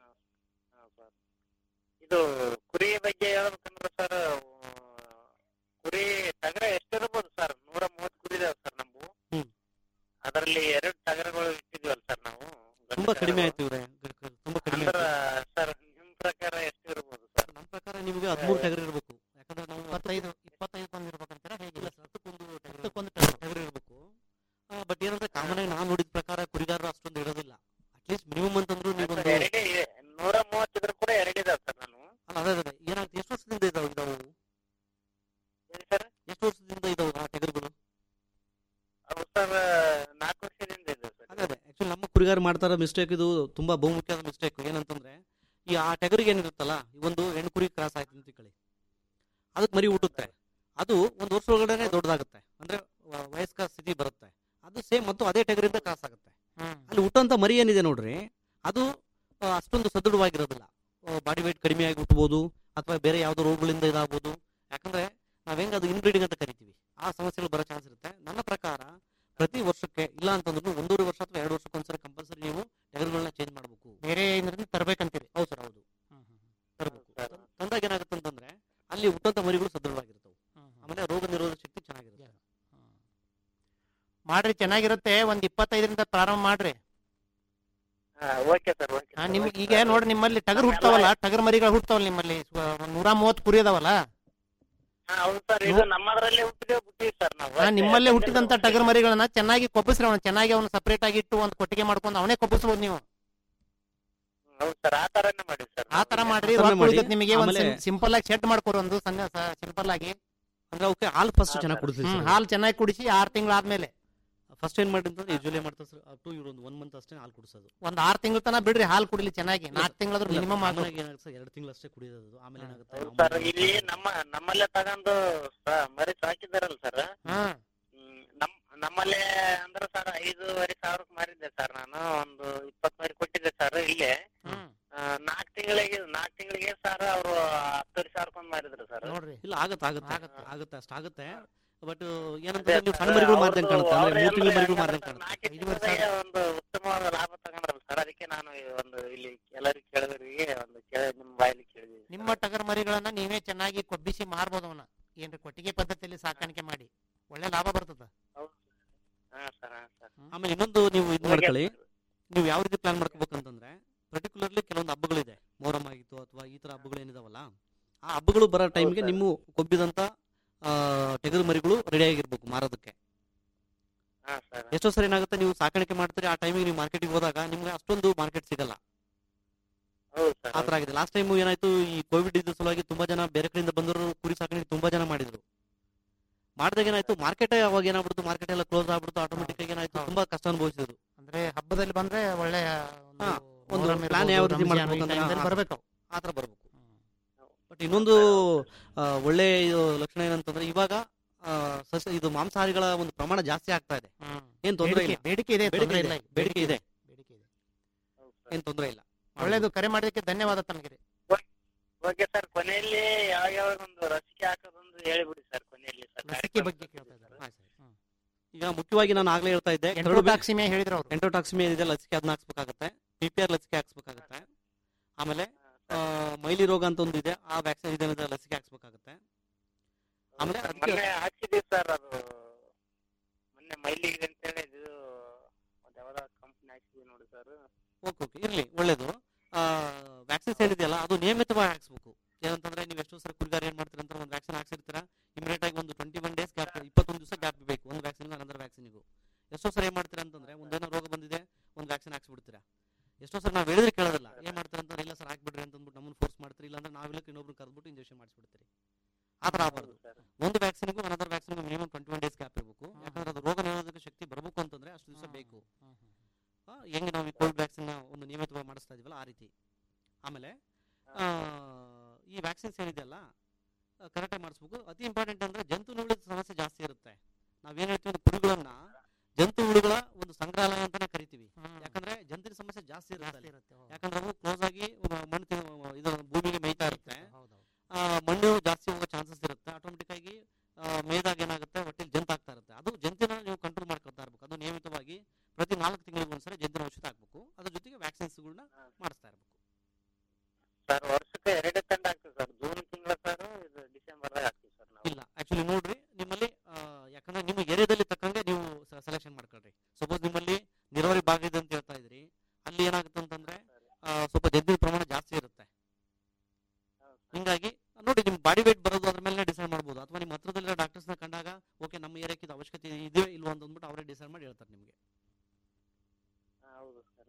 ಇದು ಕುರಿ ಬಗ್ಗೆ ಹೇಳ್ಬೇಕಂದ್ರೆ ಸರ್ ಕುರಿ ಟಗರ ಎಷ್ಟಿರ್ಬೋದು ಸರ್ ನೂರ ಮೂವತ್ತು ಕುರಿ ಇದಾವೆ ಸರ್ ನಮ್ವು ಹ್ಮ್. ಅದರಲ್ಲಿ ಎರಡು ಟಗರಗಳು ಇಟ್ಟಿದ್ವಲ್ಲ ಸರ್ ನಾವು ತುಂಬಾ ಕಡಿಮೆ ಆಯ್ತು ಇವ್ರೆ ತುಂಬಾ ಕಡಿಮೆ ಅಂದ್ರ ಆಯ್ತು ಸರ್ ನಿಮ್ ಪ್ರಕಾರ ಎಷ್ಟು ಇರ್ಬೋದು ಸರ್ ನಮ್ಮ ಪ್ರಕಾರ ನಿಮಗೆ ಹದಿಮೂರು ಟಗರ್ ಇರಬೇಕು ಯಾಕಂದ್ರೆ ನಾವು ಇಪ್ಪತ್ತೈದು ಇಪ್ಪತ್ತೈದು ಬಂದು ಇರ್ಬೇಕಂತೀರಾ ಹೇಗಿಲ್ಲ ಹತ್ತಕ್ಕೊಂದು ಹತ್ತಕ್ಕೊಂದು ಟಗರ್ ಇರಬೇಕು ಬಟ್ ಏನಂದ್ರೆ ಕಾಮನ್ ಆಗಿ ನಾನು ನೋಡಿದ ಪ್ರಕಾರ ಕುರಿಗಾರರು ಅಷ್ಟೊಂದು ಇರೋದಿಲ್ಲ ಅಟ್ಲೀಸ್ಟ್ ಮಿನಿಮಮ್ ಅಂತಂದ್ರು ನೀವೊಂದು ಎರಡೇ ಇದೆ. ನೂರ ಮೂವತ್ತಿದ್ರು ಕೂಡ ಎರಡಿದಾವೆ ಸರ್ ನಾನು ಅಲ್ಲ ಅದೇ ಅದೇ ಏನಾಗುತ್ತೆ ಎಷ್ಟು ವರ್ಷದಿಂದ ಇದಾವೆ ಇದಾವು ಏನ್ ಸರ್ ಎಷ್ಟು ವರ್ಷದಿಂದ ಇದಾವೆ ಆ ಟಗರುಗಳು ಅವು ಸರ್ ನಾಲ್ಕು ವರ್ಷದಿಂದ ಇದೆ ಸರ್ ಅದೇ ಅದೇ ಆಕ್ಚುಲಿ ನಮ್ಮ ಕುರಿಗಾರ ಮಾಡ್ತಾರ ಮಿಸ್ಟೇಕ್ ಇದು ತುಂಬಾ ಬಹುಮುಖ್ಯವಾದ ಮಿಸ್ಟೇಕ್ ಏನಂತಂದ್ರೆ ಈ ಆ ಟಗರಿಗೆ ಏನಿರುತ್ತಲ್ಲ ಈ ಒಂದು ಹೆಣ್ಣು ಕುರಿ ಕ್ರಾಸ್ ಆಯ್ತು ಅಂತ ತಿಳ್ಕೊಳ್ಳಿ ಅದಕ್ಕೆ ಮರಿ ಹುಟ್ಟುತ್ತೆ ಅದು ಒಂದು ವರ್ಷ ಒಳಗಡೆ ದೊಡ್ಡದಾಗುತ್ತೆ ಅಂದ್ರೆ ವ- ವಯಸ್ಕ ಸ್ಥಿತಿ ಬರುತ್ತೆ ಅದು ಸೇಮ್ ಮತ್ತು ಅದೇ ಟಗರಿಂದ ಕ್ರಾಸ್ ಆಗುತ್ತೆ ಅಲ್ಲಿ ಹುಟ್ಟಂತ ಮರಿ ಏನಿದೆ ನೋಡ್ರಿ ಅದು ಆ, ಅಷ್ಟೊಂದು ಸದೃಢವಾಗಿರೋದಿಲ್ಲ ಬಾಡಿ weight ಕಡಿಮೆ ಆಗಿ ಹುಟ್ಟಬಹುದು ಅಥವಾ ಬೇರೆ ಯಾವ್ದೋ ರೋಗಗಳಿಂದ ಇದಾಗ್ಬೋದು ಯಾಕಂದ್ರೆ ನಾವ್ ಹೆಂಗ್ ಅದು ಇನ್ಬ್ರೀಡಿಂಗ್ ಅಂತ ಕರಿತೀವಿ ಆ ಸಮಸ್ಯೆಗಳು ಬರೋ ಚಾನ್ಸ್ ಇರುತ್ತೆ ನನ್ನ ಪ್ರಕಾರ ಪ್ರತಿ ವರ್ಷಕ್ಕೆ ಇಲ್ಲ ಅಂತಂದ್ರು ಒಂದೂವರೆ ವರ್ಷ ಅಥವಾ ಎರಡು ವರ್ಷಕ್ಕೊಂದ್ಸರಿ ಕಂಪಲ್ಸರಿ ನೀವು ಟಗರುಗಳನ್ನ ಚೇಂಜ್ ಮಾಡಬೇಕು ಬೇರೆ ಏನಾದ್ರು ತರಬೇಕಂತೀರಿ ಹೌದು ಸರ್ ಹೌದು ತರಬೇಕು ತಂದಾಗ ಏನಾಗುತ್ತೆ ಅಂತಂದ್ರೆ ಅಲ್ಲಿ ಹುಟ್ಟಂತ ಮರಿಗಳು ಸದೃಢವಾಗಿರ್ತವೆ ಆಮೇಲೆ ರೋಗ ನಿರೋಧಕ ಶಕ್ತಿ ಚೆನ್ನಾಗಿರುತ್ತೆ ಮಾಡ್ರಿ ಚೆನ್ನಾಗಿರುತ್ತೆ ಒಂದ್ ಇಪ್ಪತ್ತೈದರಿಂದ ಪ್ರಾರಂಭ ಮಾಡ್ರಿ ಓಕೆ ಸರ್ ಓಕೆ ಹಾ, ನಿಮ್ ಈಗ ನೋಡಿ ನಿಮ್ಮಲ್ಲಿ ಟಗರ್ ಹುಡ್ತಾವಲ್ಲ ಟಗರ್ ಮರಿಗಳು ಹುಡ್ತಾವಲ್ಲ ನಿಮ್ಮಲ್ಲಿ ಸ್ವ- ಒಂದ್ ನೂರ ಮೂವತ್ತು ಕುರಿ ಅದಾವಲ್ಲ ಹೌದು ಸರ್ ಇದು ನಮ್ಮದ್ರಲ್ಲೇ ಹುಟ್ಟಿದೆ ಬಿಟ್ಟಿವಿ ಸರ್ ನಾವು ಹಾ, ನಿಮ್ಮಲ್ಲೇ ಹುಟ್ಟಿದಂತ ಟಗರ್ ಮರಿಗಳನ್ನ ಚೆನ್ನಾಗಿ ಕೊಬ್ಬಿಸ್ರಿ ಅವನು ಚೆನ್ನಾಗಿ ಅವನು ಸಪರೇಟ್ ಆಗಿ ಇಟ್ಟು ಒಂದು ಕೊಟ್ಟಿಗೆ ಮಾಡ್ಕೊಂಡು ಅವನೇ ಕೊಬ್ಬಿಸ್ಬೋದು ನೀವು ಹೌದು ಸರ್ ಆ ತರನೇ ಮಾಡಿ ಸರ್ ಆ ತರ ಮಾಡ್ರಿ ಆ ಥರ ರೊಕ್ಕ ಮಾಡಿ. ಉಳಿತೈತೆ ನಿಮಗೆ ಒಂದು ಆಮೇಲೆ- ಸಿಂಪಲ್ ಆಗಿ ಸೆಟ್ ಮಾಡ್ಕೊರಿ ಒಂದು ಸಣ್ಣ ಸಿಂಪಲ್ ಆಗಿ ಅಂದ್ರೆ ಅವಕ್ಕೆ ಹಾಲು ಫಸ್ಟ್ ಚೆನ್ನಾಗಿ ಕುಡಿಸ್ರಿ ಹ್ಮ್, ಸರ್ ಹಾಲು ಚೆನ್ನಾಗಿ ಕುಡಿಸಿ ಆರು ತಿಂಗಳಾದ್ಮೇಲೆ ಫಸ್ಟ್ ಏನ್ ಮಾಡಿ ಅಂತಂದ್ರೆ ಯೂಶುವಲಿ ಮಾಡ್ತಾರೆ ಸರ್ ಅಪ್ ಟು ಇವ್ರು ಒಂದು ಒನ್ ಮಂತ್ ಅಷ್ಟೇ ಹಾಲು ಕುಡಿಸೋದು ಒಂದ್ ಆರ್ ತಿಂಗಳ ತನ ಬಿಡ್ರಿ ಹಾಲು ಕುಡಿಲಿ ಚೆನ್ನಾಗಿ ನಾಲ್ಕು ತಿಂಗಳಾದ್ರೂ ಇಲ್ಲ, ಮಿನಿಮಮ್ ಆಮೇಲೆ ಆಗುತ್ತೆ ಏನಾಗುತ್ತೆ ಸರ್ ಎರಡು ತಿಂಗಳು ಅಷ್ಟೇ ಕುಡಿಯೋದು ಆಮೇಲೆ ಏನಾಗುತ್ತೆ ಸರ್ ಇಲ್ಲಿ ನಮ್ಮ ನಮ್ಮಲ್ಲೇ ತಗೊಂಡು ಸ- ಮರಿ ಸಾಕಿದಾರಲ್ಲ ಸರ್ ಹ್ಮ್ ನಮ್ ನಮ್ಮಲ್ಲೇ ಅಂದ್ರೆ ಸರ್ ಐದೂವರೆ ಸಾವಿರಕ್ಕೆ ಮಾರಿದ್ದೆ ಸರ್ ನಾನು ಒಂದು ಇಪ್ಪತ್ತು ಮರಿ ಕೊಟ್ಟಿದ್ದೆ ಸರ್ ಇಲ್ಲೇ ನಾಲ್ಕು ತಿಂಗಳಿಗೆ ನಾಲ್ಕು ತಿಂಗಳಿಗೆ ಸರ್ ಅವರು ಹತ್ತುವರೆ ಸಾವಿರಕ್ಕೊಂದು ಮಾರಿದ್ರು ಸರ್ ನೋಡ್ರಿ ಇಲ್ಲ ಆಗತ್ತೆ ಆಗತ್ತೆ ಆಗುತ್ತೆ ಅಷ್ಟು ಆಗುತ್ತೆ ಬಟ್ ಏನಂತಂದ್ರೆ ನೀವು ಸಣ್ಣ ಮರಿಗಳು ಮಾರ್ದಂಗೆ ಕಾಣುತ್ತೆ ಅಂದ್ರೆ ಮೂರು ತಿಂಗಳ ಮರಿಗಳು ಮಾರ್ದಂಗೆ ಕಾಣುತ್ತೆ ಒಂದು ಉತ್ತಮವಾದ ಲಾಭ ತಗೊಂಡ್ರಲ್ಲ ಸರ್ ಅದಕ್ಕೆ ನಾನು ಈ ಒಂದು ಇಲ್ಲಿ ಎಲ್ಲರಿಗೂ ಕೇಳಿದವರಿಗೆ ಒಂದು ಕೇಳಿ ನಿಮ್ಮ ಬಾಯಲ್ಲಿ ಕೇಳಿದ್ವಿ ನಿಮ್ಮ ಟಗರ್ ಮರಿಗಳನ್ನ ನೀವೇ ಚೆನ್ನಾಗಿ ಕೊಬ್ಬಿಸಿ ಮಾರ್ಬೋದು ಅವನ್ನ ಏನ್ರಿ ಕೊಟ್ಟಿಗೆ ಪದ್ಧತಿಯಲ್ಲಿ ಸಾಕಾಣಿಕೆ ಮಾಡಿ ಒಳ್ಳೆ ಲಾಭ ಬರ್ತದ ಹಾ ಸರ್ ಹಾ ಸರ್ ಆಮೇಲೆ ಇನ್ನೊಂದು ನೀವು ಇದು ಮಾಡ್ಕೊಳ್ಳಿ ನೀವು ಯಾವ ರೀತಿ ಪ್ಲಾನ್ ಮಾಡ್ಕೋಬೇಕಂತಂದ್ರೆ ಪರ್ಟಿಕ್ಯುಲರ್ಲಿ ಕೆಲವೊಂದು ಹಬ್ಬಗಳಿದೆ ಮೊಹರಂ ಆಗಿತ್ತು ಅಥವಾ ಈ ತರ ಹಬ್ಬಗಳು ಏನಿದಾವಲ್ಲ ಆ ಹಬ್ಬಗಳು ಬರೋ ಟೈಮ್ಗೆ ನಿಮ್ಮ ಕೊಬ್ಬಿದಂತ ಟೆಗರು ಮರಿಗಳು ರೆಡಿ ಆಗಿರ್ಬೇಕು ಮಾರೋದಕ್ಕೆ ಹಾ ಸರ್ ಎಷ್ಟೋ ಸರಿ ಏನಾಗುತ್ತೆ ನೀವು ಸಾಕಾಣಿಕೆ ಮಾಡ್ತೀರಿ ಆ ಟೈಮಿಗೆ ನೀವು ಮಾರ್ಕೆಟಿಗೆ ಹೋದಾಗ ನಿಮ್ಗೆ ಅಷ್ಟೊಂದು ಮಾರ್ಕೆಟ್ ಸಿಗಲ್ಲ ಹೌದು ಸರ್ ಆ ತರ ಆಗಿದೆ ಲಾಸ್ಟ್ ಟೈಮ್ ಏನಾಯ್ತು ಈ ಕೋವಿಡ್ ಇದ್ದ ಸಲುವಾಗಿ ತುಂಬಾ ಜನ ಬೇರೆ ಕಡೆಯಿಂದ ಬಂದರು ಕುರಿ ಸಾಕಾಣಿಕೆ ತುಂಬಾ ಜನ ಮಾಡಿದ್ರು ಮಾಡಿದಾಗ ಏನಾಯ್ತು ಮಾರ್ಕೆಟ್ ಅವಾಗ ಏನಾಗ್ಬಿಡ್ತು ಮಾರ್ಕೆಟ್ ಎಲ್ಲ ಕ್ಲೋಸ್ ಆಗ್ಬಿಡ್ತು ಆಟೋಮೆಟಿಕ್ ಆಗಿ ಏನಾಯ್ತು ತುಂಬಾ ಕಷ್ಟ ಅನುಭವಿಸಿದ್ರು ಅಂದ್ರೆ ಹಬ್ಬದಲ್ಲಿ ಬಂದ್ರೆ ಒಳ್ಳೆಯ ಒಂದು ಹಾ, ಒಂದು ಮೊಹರಂ ಪ್ಲಾನ್ ಇರ್ಬೋದು, ಯಾವ ರೀತಿ ರಂಜಾನ್ ಈ ಮಾಡ್ಬೇಕು time ದಲ್ಲಿ ಬರ್ಬೇಕು ಅವು. ಆ ತರ ಬರ್ಬೇಕು ಬಟ್ ಇನ್ನೊಂದು ಆ, ಒಳ್ಳೆ ಇದು ಲಕ್ಷಣ ಏನಂತಂದ್ರೆ ಇವಾಗ ಆ, ಸಸ್ಯ ಇದು ಮಾಂಸಾಹಾರಿಗಳ ಒಂದು ಪ್ರಮಾಣ ಜಾಸ್ತಿ ಆಗ್ತಾ ಇದೆ ಏನ್ ತೊಂದರೆ ಇಲ್ಲ ಬೇಡಿಕೆ- ಬೇಡಿಕೆ ಇದೆ, ತೊಂದ್ರೆ ಇಲ್ಲ. ಬೇಡಿಕೆ ಇದೆ ಏನ್ ತೊಂದರೆ ಇಲ್ಲ ಒಳ್ಳೇದು ಕರೆ ಮಾಡೋದಕ್ಕೆ ಧನ್ಯವಾದ ತಮಗೆ ಓಕೆ ಸರ್ ಕೊನೆಯಲ್ಲಿ ಯಾವ ಯಾವ ಒಂದು ಲಸಿಕೆ ಹಾಕೋದೊಂದು ಹೇಳಿಬಿಡಿ ಸರ್ ಕೊನೆಯಲ್ಲಿ ಸರ್ ಲಸಿಕೆ ಬಗ್ಗೆ ಕೇಳ್ತಾ ಇದ್ದಾರೆ ಈಗ ಮುಖ್ಯವಾಗಿ ನಾನು ಆಗ್ಲೇ ಹೇಳ್ತಾ ಇದ್ದೆ ಎಂಟ್ರೋಟಾಕ್ಸಿಮಿಯಾ ಹೇಳಿದ್ರು ಅವ್ರು. ಎಂಟ್ರೋಟಾಕ್ಸಿಮಿಯಾ ಇದೆ ಲಸಿಕೆ ಅದನ್ನ ಹಾಕ್ಸ್ಬೇಕಾಗತ್ತೆ ಪಿ ಪಿ ಆರ್ ಲಸಿಕೆ ಹಾಕ್ಸ್ಬೇಕಾಗತ್ತೆ ಆಮೇಲೆ ಆ, ಮೈಲಿ ರೋಗ ಅಂತ ಒಂದು ಇದೆ ಆ ವ್ಯಾಕ್ಸಿನ್ ಇದೆ ಲಸಿಕೆ ಹಾಕ್ಸ್ಬೇಕಾಗತ್ತೆ ಆಮೇಲೆ ಅದಕ್ಕೆ ಮೊನ್ನೆ ಹಾಕ್ಸಿದೀವಿ ಸರ್ ಅದು ಮೊನ್ನೆ ಮೈಲಿಗೆ ಅಂತೇಳಿ ಇದು ಒಂದ್ ಯಾವ್ದೋ ಕಂಪ್ನಿ ಹಾಕ್ಸಿದೀವಿ ನೋಡಿ ಸರ್ ಓಕೆ ಓಕೆ ಇರ್ಲಿ ಒಳ್ಳೇದು ವ್ಯಾಕ್ಸಿನ್ಸ್ ಏನಿದೆಯಲ್ಲ ಅದು ನಿಯಮಿತವಾಗಿ ಹಾಕ್ಸ್ಬೇಕು ಏನಂತಂದ್ರೆ ನೀವು ಎಷ್ಟೋ ಸರಿ ಕುರಿಗಾರ ಏನ್ ಮಾಡ್ತೀರ ಅಂತ ಒಂದು ವ್ಯಾಕ್ಸಿನ್ ಹಾಕ್ಸಿರ್ತೀರಾ ಇಮಿಡಿಯೇಟ್ ಆಗಿ ಒಂದು ಟ್ವೆಂಟಿ ಒನ್ ಡೇಸ್ ಗ್ಯಾಪ್ ಇಪ್ಪತ್ತೊಂದು ದಿವಸ ಗ್ಯಾಪ್ ಬೇಕು ಒಂದು ವ್ಯಾಕ್ಸಿನ್ ಅನಂತರ ವ್ಯಾಕ್ಸಿನ್ಗೂ ಎಷ್ಟೋ ಸರಿ ಏನ್ ಮಾಡ್ತೀರಾ ಅಂತಂದ್ರೆ ಒಂದೇನೋ ರೋಗ ಬಂದಿದೆ ಒಂದು ವ್ಯಾಕ್ಸಿನ್ ಹಾಕ್ಸ್ಬಿಡ್ತೀರಾ ಎಷ್ಟೋ ಸರಿ ನಾವು ಹೇಳಿದ್ರೆ ಕೇಳೋದಿಲ್ಲ ಏನ್ ಮಾಡ್ತೀರಾ ಅಂತಂದ್ರೆ ಇಲ್ಲ ಸರ್ ಹಾಕ್ಬಿಡ್ರಿ ಅಂತ ಅಂದ್ಬಿಟ್ಟು ನಮ್ಮನ್ನು ಫೋರ್ಸ್ ಮಾಡ್ತೀರಿ ಇಲ್ಲ ಅಂದ್ರೆ ನಾವಿಲ್ಲಕ್ಕೆ ಇನ್ನೊಬ್ರು ಕರೆದ್ಬಿಟ್ಟು ಇಂಜೆಕ್ಷನ್ ಮಾಡಿಸ್ಬಿಡ್ತೀರಿ ಆ ಥರ ಆಗಬಾರ್ದು ಒಂದು ವ್ಯಾಕ್ಸಿನ್ಗೂ ಅನದರ್ ವ್ಯಾಕ್ಸಿನ್ಗೂ minimum twenty one days gap ಇರಬೇಕು ಯಾಕಂದ್ರೆ ಅದು ರೋಗ ನಿರೋಧಕ ಶಕ್ತಿ ಬರಬೇಕು ಅಂತಂದ್ರೆ ಅಷ್ಟು ದಿವಸ ಬೇಕು ಆ, ಹೆಂಗೆ ನಾವು ಈ ಕೋವಿಡ್ ವ್ಯಾಕ್ಸಿನ್ ಒಂದು ನಿಯಮಿತವಾಗಿ ಮಾಡಿಸ್ತಾ ಇದೀವಲ್ಲ ಆ ರೀತಿ ಆಮೇಲೆ ಆ, ಈ ವ್ಯಾಕ್ಸಿನ್ಸ್ ಏನಿದೆಯಲ್ಲ ಕರೆಕ್ಟಾಗಿ ಮಾಡಿಸ್ಬೇಕು ಅತಿ ಇಂಪಾರ್ಟೆಂಟ್ ಅಂದ್ರೆ ಜಂತು ಹುಳುಗಳ ಸಮಸ್ಯೆ ಜಾಸ್ತಿ ಇರುತ್ತೆ ನಾವೇನ್ ಹೇಳ್ತೀವಿ ಅಂದ್ರೆ ಕುರಿಗಳನ್ನ ಜಂತು ಹುಳುಗಳ ಒಂದು ಸಂಗ್ರಹಾಲಯ ಅಂತಾನೆ ಕರಿತೀವಿ ಯಾಕಂದ್ರೆ ಜಂತಿನ ಸಮಸ್ಯೆ ಜಾಸ್ತಿ ಇರುತ್ತೆ ಅಲ್ಲಿ. ಯಾಕಂದ್ರೆ ಅವು ಕ್ಲೋಸ್ ಆಗಿ ಮ- ಮಣ್ಣು ತಿನ್ನು- ಇದು ಭೂಮಿಗೆ ಮೇಯ್ತಾ ಇರುತ್ತೆ ಆ, ಮಣ್ಣು ಜಾಸ್ತಿ ಹೋಗೋ ಚಾನ್ಸಸ್ ಇರುತ್ತೆ ಆಟೋಮೆಟಿಕ್ ಆಗಿ ಆ, ಮೇಯ್ದಾಗ ಏನಾಗುತ್ತೆ ಹೊಟ್ಟೆಲಿ ಜಂತು ಆಗ್ತಾ ಇರುತ್ತೆ ಅದು ಜಂತಿನ ನೀವು ಕಂಟ್ರೋಲ್ ಮಾಡ್ಕೊತಾ ಇರ್ಬೇಕು ಅದು ನಿಯಮಿತವಾಗಿ ಪ್ರತಿ ನಾಲ್ಕು ತಿಂಗಳಿಗೆ ಒಂದ್ಸರಿ ಜಂತಿನ ಔಷಧ ಹಾಕ್ಬೇಕು ಅದ್ರ ಜೊತೆಗೆ ವ್ಯಾಕ್ಸಿನ್ಸ್ಗಳನ್ನ ಮಾಡಿಸ್ತಾ ಇರ್ಬೇಕು ಸರ್ ವರ್ಷಕ್ಕೆ ಎರಡು ತಂಡ ಆಗ್ತದೆ ಸರ್ ಜೂನ್ ತಿಂಗಳ ಸರ್ ಇದು ಡಿಸೆಂಬರ್ದಾಗ ಹಾಕ್ತೀವಿ ಸರ್ ನಾವು ಇಲ್ಲ ಆಕ್ಚುಲಿ ನೋಡ್ರಿ ನಿಮ್ಮಲ್ಲಿ ಆ, ಯಾಕಂದ್ರೆ ನಿಮ್ಮ ಏರಿಯಾದಲ್ಲಿ ತಕ್ಕಂಗೆ ನೀವು ಸೆಲೆಕ್ಷನ್ ಮಾಡ್ಕೊಳ್ರಿ ಸಪೋಸ್ ನಿಮ್ಮಲ್ಲಿ ನೀರಾವರಿ ಭಾಗ ಇದೆ ಅಂತ ಹೇಳ್ತಾ ಇದ್ರಿ ಅಲ್ಲಿ ಏನಾಗುತ್ತೆ ಅಂತಂದ್ರೆ ಆ, ಸ್ವಲ್ಪ ಜಂತಿನ ಪ್ರಮಾಣ ಜಾಸ್ತಿ ಇರುತ್ತೆ ಹಿಂಗಾಗಿ ನೋಡಿ ನಿಮ್ ಬಾಡಿ ವೇಟ್ ಬರೋದು ಅದ್ರ ಮೇಲೆ ಡಿಸೈಡ್ ಮಾಡ್ಬೋದು ಅಥವಾ ನಿಮ್ಮ ಹತ್ರದಲ್ಲಿರೋ ಡಾಕ್ಟರ್ಸ್ ನ ಕಂಡಾಗ ಓಕೆ ನಮ್ಮ ಏರಿಯಾಕ್ಕೆ ಇದು ಅವಶ್ಯಕತೆ ಇದೆ ಇಲ್ವಾ ಅಂತ ಅಂದ್ಬಿಟ್ಟು ಅವರೇ ಡಿಸೈಡ್ ಮಾಡಿ ಹೇಳ್ತಾರೆ ನಿಮಗೆ ಹೌದು ಸರ್